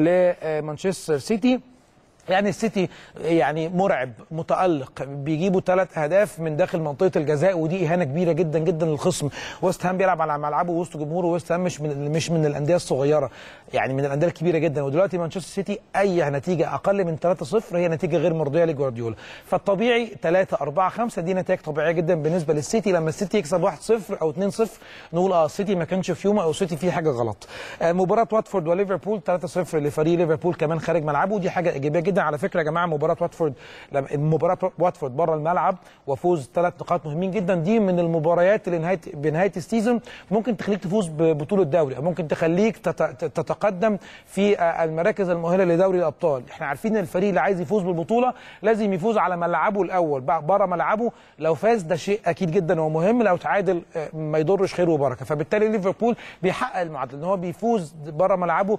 لمانشستر سيتي يعني السيتي يعني مرعب متالق بيجيبوا ثلاث اهداف من داخل منطقه الجزاء ودي اهانه كبيره جدا جدا للخصم ويست هام بيلعب على ملعبه وسط جمهوره ويست هام مش من مش من الانديه الصغيره يعني من الانديه الكبيره جدا ودلوقتي مانشستر سيتي اي نتيجه اقل من 3-0 هي نتيجه غير مرضيه لجوارديولا فالطبيعي 3 4 5 دي نتائج طبيعيه جدا بالنسبه للسيتي لما السيتي يكسب 1-0 او 2-0 نقول اه السيتي ما كانش في يومه او السيتي فيه حاجه غلط آه، مباراه واتفورد وليفربول 3-0 لفريق ليفربول كمان خارج ملعبه ودي حاجه ايجابيه جدا على فكره يا جماعه مباراه واتفورد لما مباراه واتفورد بره الملعب وفوز ثلاث نقاط مهمين جدا دي من المباريات اللي نهايه بنهايه السيزون ممكن تخليك تفوز ببطوله دوري او ممكن تخليك تت- تتقدم في آه، المراكز المؤهله لدوري الابطال احنا عارفين ان الفريق اللي عايز يفوز بالبطوله لازم يفوز على ملعبه الاول بقى بره ملعبه لو فاز ده شيء اكيد جدا ومهم لو تعادل آه، ما يضرش خير وبركه فبالتالي ليفربول بيحقق المعادله ان هو بيفوز بره ملعبه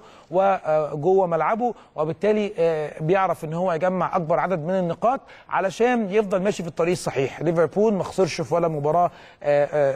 وجوه ملعبه وبالتالي آه، بيعرف ان هو يجمع اكبر عدد من النقاط علشان يفضل ماشي في الطريق الصحيح ليفربول ما خسرش في ولا مباراه آه، آه،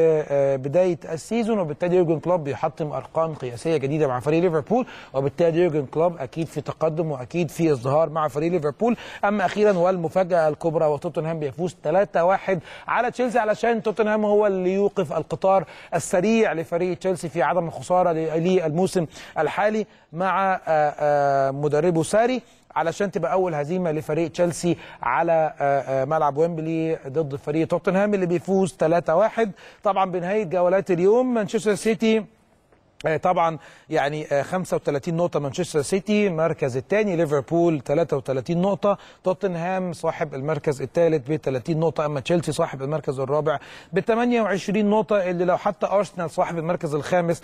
ببدايه السيزون وبالتالي يورجن كلوب بيحطم ارقام قياسيه جديده مع فريق ليفربول وبالتالي يورجن كلوب اكيد في تقدم واكيد في ازدهار مع فريق ليفربول اما اخيرا والمفاجاه الكبرى وتوتنهام بيفوز 3-1 على تشيلسي علشان توتنهام هو اللي يوقف القطار السريع لفريق تشيلسي في عدم الخساره للموسم الحالي مع آه، آه، مدربه ساري علشان تبقى اول هزيمه لفريق تشيلسي على آه، آه، ملعب ويمبلي ضد فريق توتنهام اللي بيفوز 3-1 طبعا بنهايه جولات اليوم مانشستر سيتي آه، طبعا يعني آه، 35 نقطة مانشستر سيتي المركز الثاني ليفربول 33 نقطة توتنهام صاحب المركز الثالث ب 30 نقطة أما تشيلسي صاحب المركز الرابع ب 28 نقطة اللي لو حتى أرسنال صاحب المركز الخامس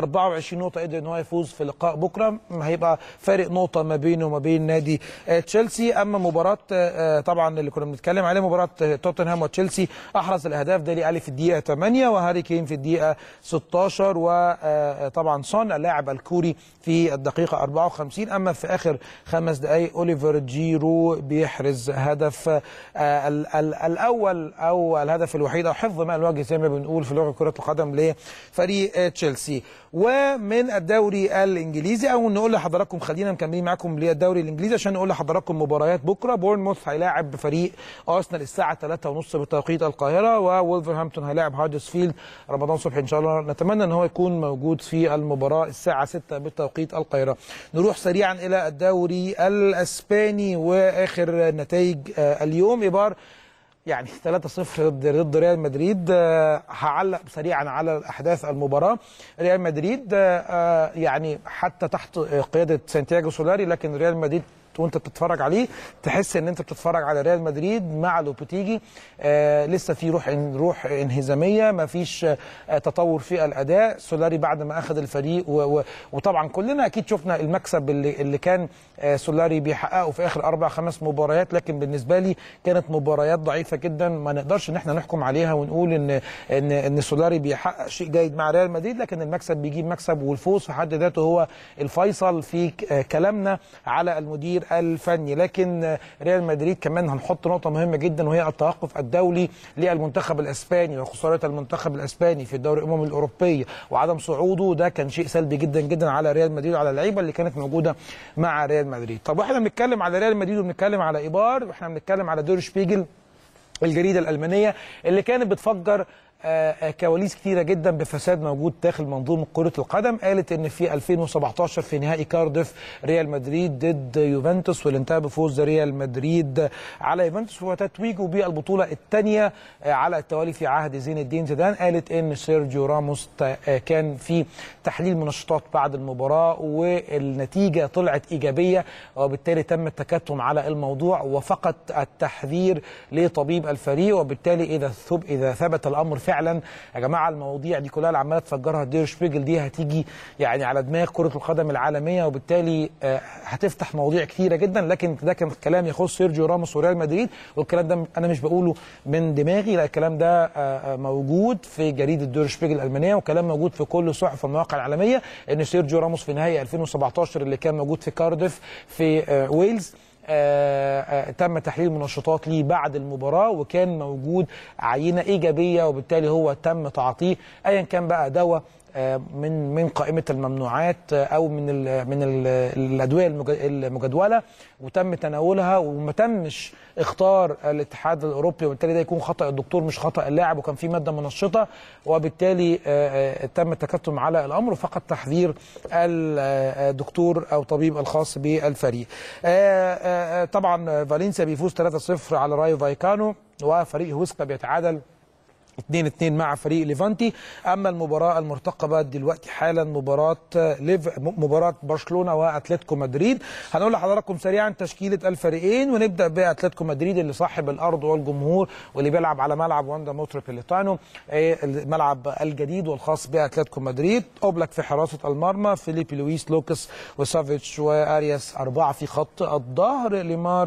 24 نقطة قدر إن هو يفوز في لقاء بكرة هيبقى فارق نقطة ما بينه وما بين نادي آه، تشيلسي أما مباراة آه، طبعا اللي كنا بنتكلم عليه مباراة آه، توتنهام وتشيلسي أحرز الأهداف ديلي ألي في الدقيقة 8 وهاري كين في الدقيقة 16 وطبعا سون اللاعب الكوري في الدقيقة 54 أما في آخر خمس دقائق أوليفر جيرو بيحرز هدف آه، ال- ال- الأول أو الهدف الوحيد أو حفظ ماء الوجه زي ما بنقول في لغة كرة القدم لفريق آه، تشيلسي ومن الدوري الإنجليزي أو نقول لحضراتكم خلينا مكملين معاكم للدوري الإنجليزي عشان نقول لحضراتكم مباريات بكرة بورنموث هيلاعب فريق أرسنال الساعة 3:30 بتوقيت القاهرة وولفرهامبتون هيلاعب هاردسفيلد رمضان صبحي إن شاء الله نتمنى أن هو يكون موجود في المباراة الساعة 6 بتوقيت القاهرة نروح سريعا إلى الدوري الأسباني وآخر نتائج آه، اليوم إبار يعني 3-0 ضد ضد ريال مدريد آه، هعلق سريعا على احداث المباراه ريال مدريد آه، آه، يعني حتى تحت آه، قياده سانتياغو سولاري لكن ريال مدريد وانت بتتفرج عليه تحس ان انت بتتفرج على ريال مدريد مع لوبوتيجي آه لسه في روح روح انهزاميه ما فيش آه تطور في الاداء سولاري بعد ما اخذ الفريق و و وطبعا كلنا اكيد شفنا المكسب اللي, اللي كان آه سولاري بيحققه في اخر اربع خمس مباريات لكن بالنسبه لي كانت مباريات ضعيفه جدا ما نقدرش ان احنا نحكم عليها ونقول ان ان ان سولاري بيحقق شيء جيد مع ريال مدريد لكن المكسب بيجيب مكسب والفوز في حد ذاته هو الفيصل في ك- آه كلامنا على المدير الفني لكن آه ريال مدريد كمان هنحط نقطه مهمه جدا وهي التوقف الدولي للمنتخب الاسباني وخساره المنتخب الاسباني في الدوري الامم الاوروبيه وعدم صعوده ده كان شيء سلبي جدا جدا على ريال مدريد وعلى اللعيبه اللي كانت موجوده مع ريال مدريد طب واحنا بنتكلم على ريال مدريد وبنتكلم على ايبار واحنا بنتكلم على دور شبيجل الجريده الالمانيه اللي كانت بتفجر آه، آه، كواليس كتيره جدا بفساد موجود داخل منظومه كره القدم قالت ان في 2017 في نهائي كارديف ريال مدريد ضد يوفنتوس واللي انتهى بفوز ريال مدريد على يوفنتوس وتتويجه بالبطوله الثانيه على التوالي في عهد زين الدين زيدان قالت ان سيرجيو راموس ت- آه، كان في تحليل منشطات بعد المباراه والنتيجه طلعت ايجابيه وبالتالي تم التكتم على الموضوع وفقط التحذير لطبيب الفريق وبالتالي اذا ثب اذا ثبت الامر فعلا يا جماعه المواضيع دي كلها اللي عماله تفجرها دير شبيجل دي هتيجي يعني على دماغ كره القدم العالميه وبالتالي آه، هتفتح مواضيع كثيره جدا لكن ده كان كلام يخص سيرجيو راموس وريال مدريد والكلام ده انا مش بقوله من دماغي لا الكلام ده آه، آه، موجود في جريده دير شبيجل الالمانيه وكلام موجود في كل صحف المواقع العالميه ان سيرجيو راموس في نهائي 2017 اللي كان موجود في كارديف في آه، ويلز آه، آه، تم تحليل منشطات ليه بعد المباراه وكان موجود عينه ايجابيه وبالتالي هو تم تعاطيه ايا كان بقى دواء آه، من من قائمه الممنوعات آه، او من ال من ال الادويه المج- المجدوله وتم تناولها وما تمش اختار الاتحاد الاوروبي وبالتالي ده يكون خطا الدكتور مش خطا اللاعب وكان في ماده منشطه وبالتالي آه، آه، تم التكتم على الامر وفقط تحذير الدكتور او طبيب الخاص بالفريق. آه، آه، آه، طبعا فالنسيا بيفوز 3-0 على رايو فايكانو وفريق هوسكا بيتعادل 2 2 مع فريق ليفانتي اما المباراه المرتقبه دلوقتي حالا مباراه ليف مباراه برشلونه واتلتيكو مدريد هنقول لحضراتكم سريعا تشكيله الفريقين ونبدا باتلتيكو مدريد اللي صاحب الارض والجمهور واللي بيلعب على ملعب واندا موتروبوليتانو آه، الملعب الجديد والخاص باتلتيكو مدريد اوبلاك في حراسه المرمى فيليبي لويس لوكاس وسافيتش وارياس اربعه في خط الظهر ليمار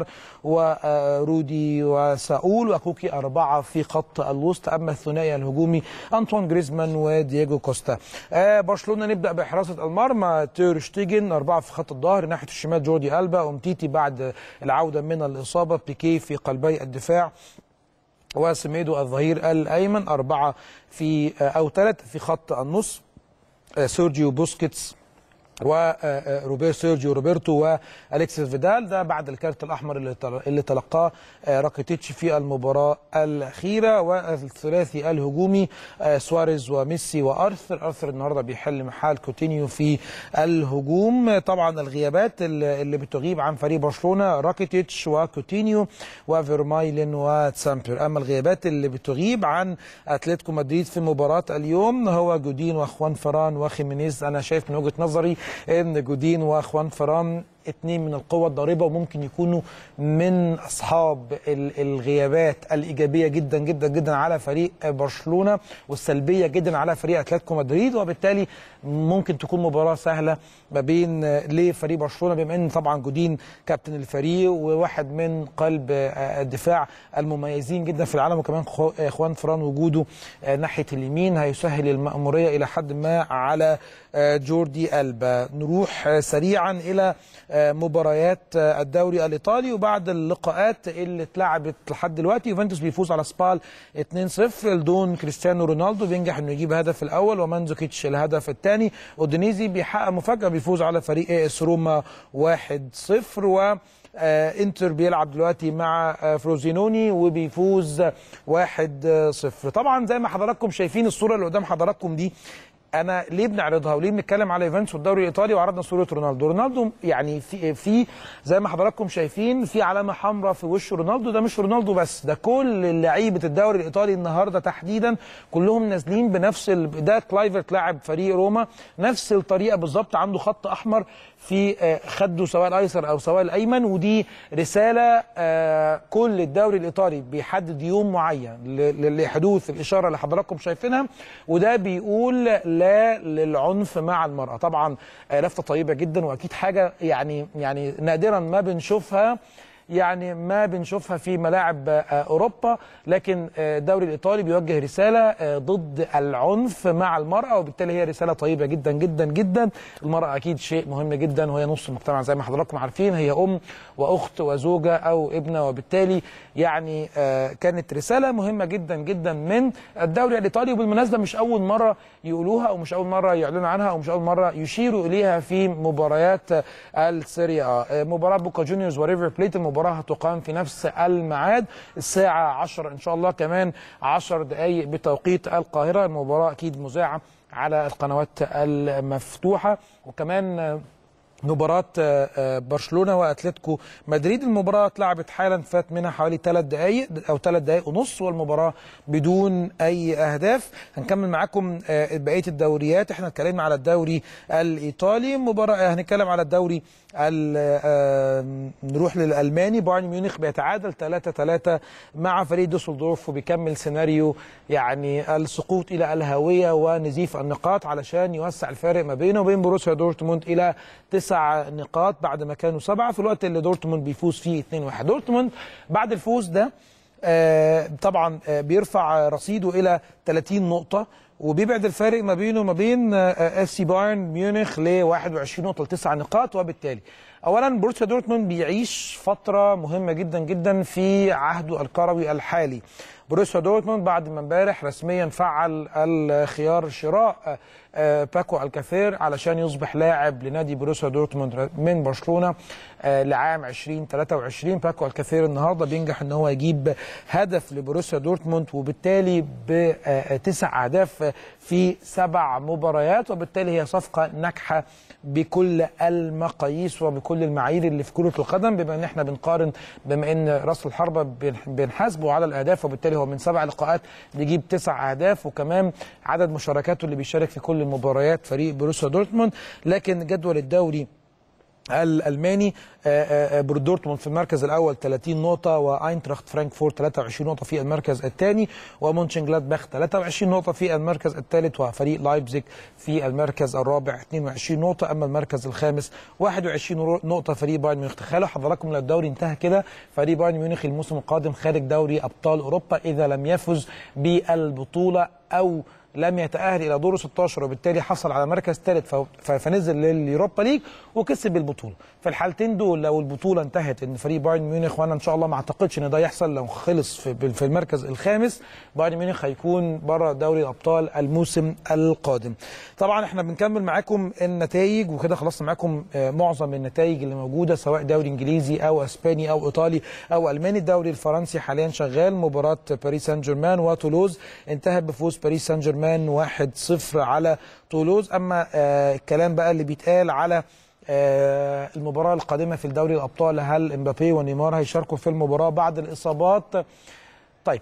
ورودي وساول وكوكي اربعه في خط الوسط اما الثنائي الهجومي انطوان جريزمان ودييجو كوستا آه برشلونه نبدا بحراسه المرمى تير شتيجن اربعه في خط الظهر ناحيه الشمال جوردي البا ومتيتي بعد العوده من الاصابه بيكي في قلبي الدفاع وسميدو الظهير الايمن اربعه في او ثلاثه في خط النص آه، سيرجيو بوسكيتس وروبير سيرجيو روبرتو والكسيس فيدال ده بعد الكارت الاحمر اللي تل- اللي تلقاه آه، راكيتيتش في المباراه الاخيره والثلاثي الهجومي آه، سواريز وميسي وارثر ارثر النهارده بيحل محل كوتينيو في الهجوم طبعا الغيابات اللي اللي بتغيب عن فريق برشلونه راكيتيتش وكوتينيو وفيرمايلين وتسامبر اما الغيابات اللي بتغيب عن اتلتيكو مدريد في مباراه اليوم هو جودين واخوان فران وخيمينيز انا شايف من وجهه نظري ان جودين واخوان فران اتنين من القوة الضاربة وممكن يكونوا من أصحاب ال- الغيابات الإيجابية جدا جدا جدا على فريق برشلونة والسلبية جدا على فريق أتلتيكو مدريد وبالتالي ممكن تكون مباراة سهلة ما بين آه، لفريق برشلونة بما أن طبعا جودين كابتن الفريق وواحد من قلب آه، الدفاع المميزين جدا في العالم وكمان خو- آه، اخوان فران وجوده آه، ناحية اليمين هيسهل المأمورية إلى حد ما على آه، جوردي ألبا نروح آه، سريعا إلى آه، مباريات آه، الدوري الإيطالي وبعد اللقاءات اللي اتلعبت لحد دلوقتي يوفنتوس بيفوز على سبال 2-0 لدون كريستيانو رونالدو بينجح انه يجيب الهدف الاول ومانزوكيتش الهدف الثاني اودينيزي بيحقق مفاجاه بيفوز على فريق اي اس روما 1-0 و آه، انتر بيلعب دلوقتي مع آه، فروزينوني وبيفوز 1-0 طبعا زي ما حضراتكم شايفين الصوره اللي قدام حضراتكم دي انا ليه بنعرضها وليه بنتكلم على يوفنتوس والدوري الايطالي وعرضنا صوره رونالدو رونالدو يعني في في زي ما حضراتكم شايفين في علامه حمراء في وش رونالدو ده مش رونالدو بس ده كل لعيبه الدوري الايطالي النهارده تحديدا كلهم نازلين بنفس ال... ده كلايفرت لاعب فريق روما نفس الطريقه بالظبط عنده خط احمر في آه، خده سواء الايسر او سواء الايمن ودي رساله آه، كل الدوري الايطالي بيحدد يوم معين ل- ل- لحدوث الاشاره اللي حضراتكم شايفينها وده بيقول لا للعنف مع المراه طبعا آه، لفته طيبه جدا واكيد حاجه يعني يعني نادرا ما بنشوفها يعني ما بنشوفها في ملاعب آه، اوروبا لكن آه، الدوري الايطالي بيوجه رساله آه، ضد العنف مع المراه وبالتالي هي رساله طيبه جدا جدا جدا المراه اكيد شيء مهم جدا وهي نص المجتمع زي ما حضراتكم عارفين هي ام واخت وزوجه او ابنه وبالتالي يعني آه، كانت رساله مهمه جدا جدا من الدوري الايطالي وبالمناسبه مش اول مره يقولوها او مش اول مره يعلنوا عنها او مش اول مره يشيروا اليها في مباريات آه، السيريا آه، مباراه بوكا جونيورز وريفر بليت المباراه هتقام في نفس الميعاد الساعه 10 ان شاء الله كمان 10 دقائق بتوقيت القاهره المباراه اكيد مذاعه على القنوات المفتوحه وكمان آه، مباراة آه، آه، برشلونة واتلتيكو مدريد المباراة اتلعبت حالا فات منها حوالي ثلاث دقائق او ثلاث دقائق ونص والمباراة بدون اي اهداف هنكمل معاكم آه، بقية الدوريات احنا اتكلمنا على الدوري الايطالي مباراة آه، هنتكلم على الدوري ال- آه، نروح للالماني بايرن ميونخ بيتعادل 3 3 مع فريق دوسلدورف وبيكمل سيناريو يعني السقوط الى الهاويه ونزيف النقاط علشان يوسع الفارق ما بينه وبين بروسيا دورتموند الى تسع نقاط بعد ما كانوا سبعه في الوقت اللي دورتموند بيفوز فيه 2-1 دورتموند بعد الفوز ده آه، طبعا آه، بيرفع رصيده الى 30 نقطه وبيبعد الفارق ما بينه وما بين اف سي بايرن ميونخ ل 21 نقطه لتسع نقاط وبالتالي اولا بروسيا دورتموند بيعيش فتره مهمه جدا جدا في عهده الكروي الحالي بروسيا دورتموند بعد ما امبارح رسميا فعل الخيار شراء آه، باكو الكافير علشان يصبح لاعب لنادي بروسيا دورتموند من برشلونه آه، لعام 2023 باكو الكافير النهارده بينجح ان هو يجيب هدف لبروسيا دورتموند وبالتالي بتسع اهداف في سبع مباريات وبالتالي هي صفقه ناجحه بكل المقاييس وبكل المعايير اللي في كره القدم بما ان احنا بنقارن بما ان راس الحربه بن- بنحاسبه على الاهداف وبالتالي هو من سبع لقاءات بيجيب تسع اهداف وكمان عدد مشاركاته اللي بيشارك في كل المباريات فريق بروسيا دورتموند لكن جدول الدوري الالماني آه، آه، برو دورتموند في المركز الاول 30 نقطه واينتراخت فرانكفورت 23 نقطه في المركز الثاني ومونشن جلادباخ 23 نقطه في المركز الثالث وفريق لايبزيج في المركز الرابع 22 نقطه اما المركز الخامس 21 نقطه فريق بايرن ميونخ تخيلوا حضراتكم لو الدوري انتهى كده فريق بايرن ميونخ الموسم القادم خارج دوري ابطال اوروبا اذا لم يفز بالبطوله او لم يتاهل الى دور 16 وبالتالي حصل على مركز ثالث ف- ف- فنزل لليوروبا ليج وكسب البطوله في الحالتين دول لو البطوله انتهت ان فريق بايرن ميونخ وانا ان شاء الله ما اعتقدش ان ده يحصل لو خلص في في المركز الخامس بايرن ميونخ هيكون بره دوري الابطال الموسم القادم طبعا احنا بنكمل معاكم النتائج وكده خلصنا معاكم آه، معظم النتائج اللي موجوده سواء دوري انجليزي او اسباني او ايطالي او الماني الدوري الفرنسي حاليا شغال مباراه باريس سان جيرمان وتولوز انتهت بفوز باريس سان جيرمان 1-0 على تولوز اما آه، الكلام بقى اللي بيتقال على آه، المباراه القادمه في الدوري الابطال هل امبابي ونيمار هيشاركوا في المباراه بعد الاصابات طيب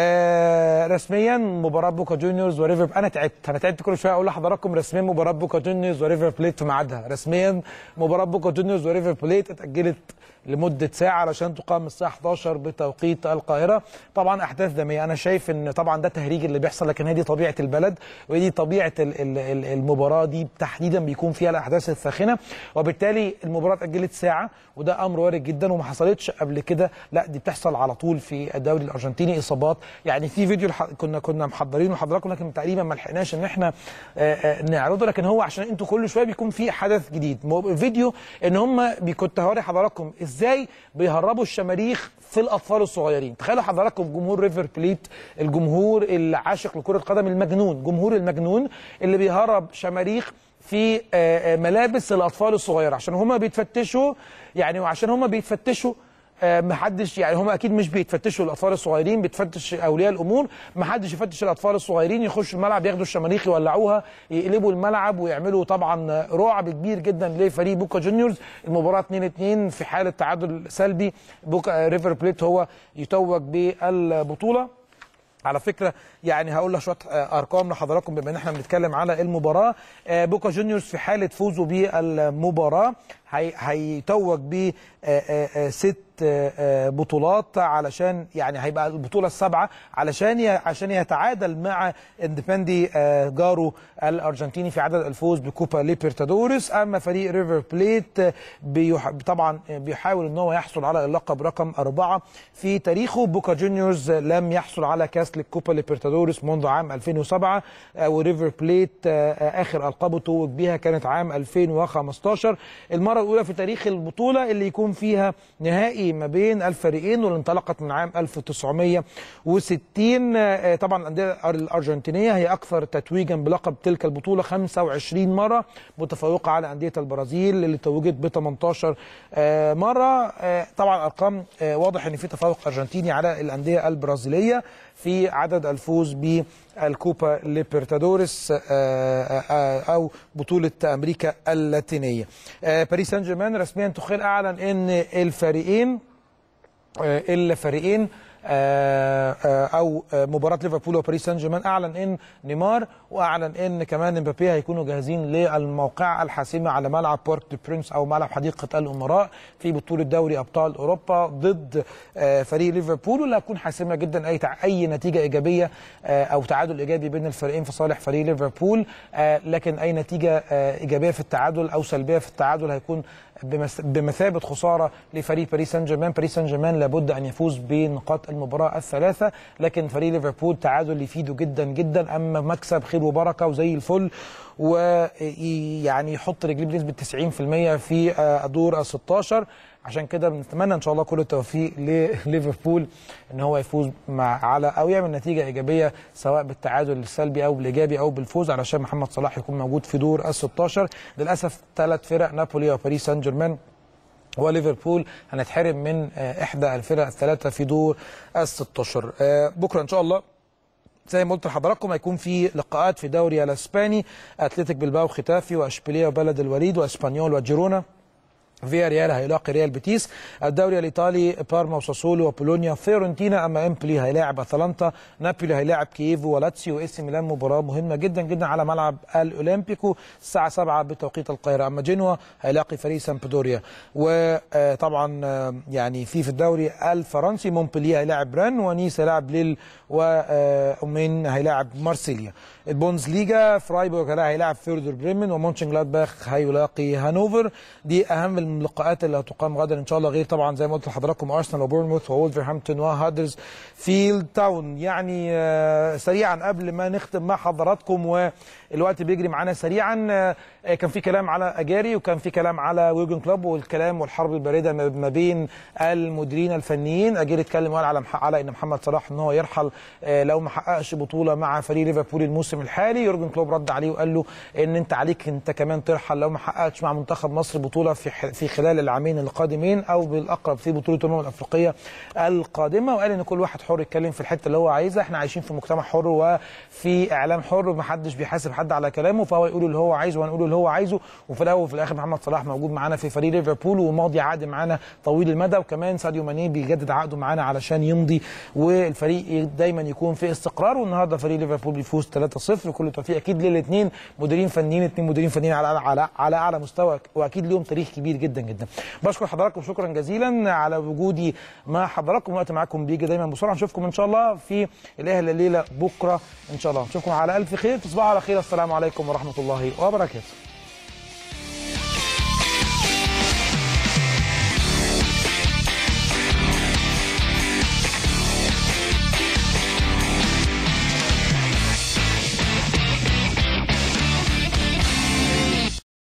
آه رسميا مباراه بوكا جونيورز وريفر انا تعبت انا تعبت كل شويه اقول لحضراتكم رسميا مباراه بوكا جونيورز وريفر بليت في ميعادها رسميا مباراه بوكا جونيورز وريفر بليت اتاجلت لمده ساعه علشان تقام الساعه 11 بتوقيت القاهره طبعا احداث دميه انا شايف ان طبعا ده تهريج اللي بيحصل لكن هي دي طبيعه البلد ودي طبيعه ال- ال- ال- المباراه دي تحديدا بيكون فيها الاحداث الساخنه وبالتالي المباراه اتاجلت ساعه وده امر وارد جدا وما حصلتش قبل كده لا دي بتحصل على طول في الدوري الارجنتيني اصابات يعني في فيديو الح... كنا كنا محضرينه لحضراتكم لكن تقريبا ما لحقناش ان احنا آه، آه، نعرضه لكن هو عشان انتوا كل شويه بيكون في حدث جديد مو- فيديو ان هم بي- كنت هوري حضراتكم ازاي بيهربوا الشماريخ في الاطفال الصغيرين تخيلوا حضراتكم جمهور ريفر بليت الجمهور العاشق لكره القدم المجنون جمهور المجنون اللي بيهرب شماريخ في آه، آه، ملابس الاطفال الصغيره عشان هم بيتفتشوا يعني وعشان هم بيتفتشوا آه، محدش يعني هم اكيد مش بيتفتشوا الاطفال الصغيرين بيتفتش اولياء الامور محدش يفتش الاطفال الصغيرين يخشوا الملعب ياخدوا الشماريخ يولعوها يقلبوا الملعب ويعملوا طبعا رعب كبير جدا لفريق بوكا جونيورز المباراه 2 2 في حاله تعادل سلبي بوكا ريفر بليت هو يتوج بالبطوله على فكره يعني هقول لك شويه آه، ارقام لحضراتكم بما ان احنا بنتكلم على المباراه آه، بوكا جونيورز في حاله فوزه بالمباراه هي- هيتوج ب آه، آه، آه، ست آه، آه، بطولات علشان يعني هيبقى البطوله السابعه علشان ي- عشان يتعادل مع اندبندي آه، جارو الارجنتيني في عدد الفوز بكوبا ليبرتادوريس اما فريق ريفر بليت آه، بيح... طبعا آه، بيحاول ان هو يحصل على اللقب رقم اربعه في تاريخه بوكا جونيورز لم يحصل على كاس للكوبا ليبرتادوريس منذ عام 2007 آه، وريفر بليت آه، آه، اخر القابه توج بيها كانت عام 2015 المره الاولى في تاريخ البطوله اللي يكون فيها نهائي ما بين الفريقين واللي انطلقت من عام 1960 آه، طبعا الانديه الارجنتينيه هي اكثر تتويجا بلقب تلك البطوله 25 مره متفوقه على انديه البرازيل اللي توجت ب 18 آه، مره آه، طبعا ارقام آه، واضح ان في تفوق ارجنتيني على الانديه البرازيليه في عدد الفوز بالكوبا ليبرتادوريس آه، آه، او بطوله امريكا اللاتينيه آه، باريس سان جيرمان رسميا تخيل اعلن ان الفريقين آه، الفريقين آه، آه، او آه، مباراه ليفربول وباريس سان جيرمان اعلن ان نيمار واعلن ان كمان امبابي هيكونوا جاهزين للموقعه الحاسمه على ملعب بارك دو برينس او ملعب حديقه الامراء في بطوله دوري ابطال اوروبا ضد آه، فريق ليفربول واللي هتكون حاسمه جدا اي تع- اي نتيجه ايجابيه آه، او تعادل ايجابي بين الفريقين في صالح فريق ليفربول آه، لكن اي نتيجه آه، ايجابيه في التعادل او سلبيه في التعادل هيكون بمس- بمثابه خساره لفريق باريس سان جيرمان، باريس سان جيرمان لابد ان يفوز بنقاط المباراه الثلاثه، لكن فريق ليفربول تعادل يفيده جدا جدا اما مكسب خير وبركه وزي الفل ويعني يحط رجليه بنسبه 90% في آه، دور ال 16 عشان كده بنتمنى ان شاء الله كل التوفيق لليفربول ان هو يفوز مع على او يعمل نتيجه ايجابيه سواء بالتعادل السلبي او بالايجابي او بالفوز علشان محمد صلاح يكون موجود في دور ال 16 للاسف ثلاث فرق نابولي وباريس سان جيرمان وليفربول هنتحرم من آه، احدى الفرق الثلاثه في دور ال 16 آه، بكره ان شاء الله زي ما قلت لحضراتكم هيكون في لقاءات في الدوري الاسباني اتلتيك بلباو ختافي واشبيليه وبلد الوليد واسبانيول وجيرونا فيا ريال هيلاقي ريال بيتيس الدوري الايطالي بارما وساسولو وبولونيا فيورنتينا اما امبلي هيلاعب اتلانتا نابولي هيلاعب كييفو ولاتسيو اس ميلان مباراه مهمه جدا جدا على ملعب الاولمبيكو الساعه 7 بتوقيت القاهره اما جنوا هيلاقي فريق سامبدوريا وطبعا يعني في في الدوري الفرنسي مونبلييه هيلاعب ران ونيس هيلاعب ليل وأومين هيلاعب مارسيليا البونز ليجا فرايبورغ هيلاعب فيردر بريمن ومونشن جلادباخ هيلاقي هانوفر دي اهم اللقاءات اللي هتقام غدا ان شاء الله غير طبعا زي ما قلت لحضراتكم ارسنال وبورنموث وولفرهامبتون وهادرز فيلد تاون يعني آه، سريعا قبل ما نختم مع حضراتكم والوقت بيجري معانا سريعا آه، كان في كلام على اجاري وكان في كلام على ويجن كلوب والكلام والحرب البارده ما ما بين المديرين الفنيين اجاري اتكلم وقال على مح- على ان محمد صلاح ان هو يرحل آه، لو ما حققش بطوله مع فريق ليفربول الموسم الحالي يورجن كلوب رد عليه وقال له ان انت عليك انت كمان ترحل لو ما حققتش مع منتخب مصر بطوله في ح- في خلال العامين القادمين او بالاقرب في بطوله الامم الافريقيه القادمه وقال ان كل واحد حر يتكلم في الحته اللي هو عايزها احنا عايشين في مجتمع حر وفي اعلام حر ومحدش بيحاسب حد على كلامه فهو يقول اللي هو عايزه وهنقول اللي هو عايزه وفي الاول وفي الاخر محمد صلاح موجود معانا في فريق ليفربول وماضي عقد معانا طويل المدى وكمان ساديو ماني بيجدد عقده معانا علشان يمضي والفريق دايما يكون في استقرار والنهارده فريق ليفربول بيفوز 3-0 كل التوفيق اكيد للاثنين مديرين فنيين اثنين مديرين فنيين على على على اعلى مستوى واكيد ليهم تاريخ كبير جدا جدا بشكر حضراتكم شكرا جزيلا على وجودي مع حضراتكم وقت معاكم بيجي دايما بسرعه نشوفكم ان شاء الله في الاهلي الليله بكره ان شاء الله نشوفكم على الف خير تصبحوا على خير السلام عليكم ورحمه الله وبركاته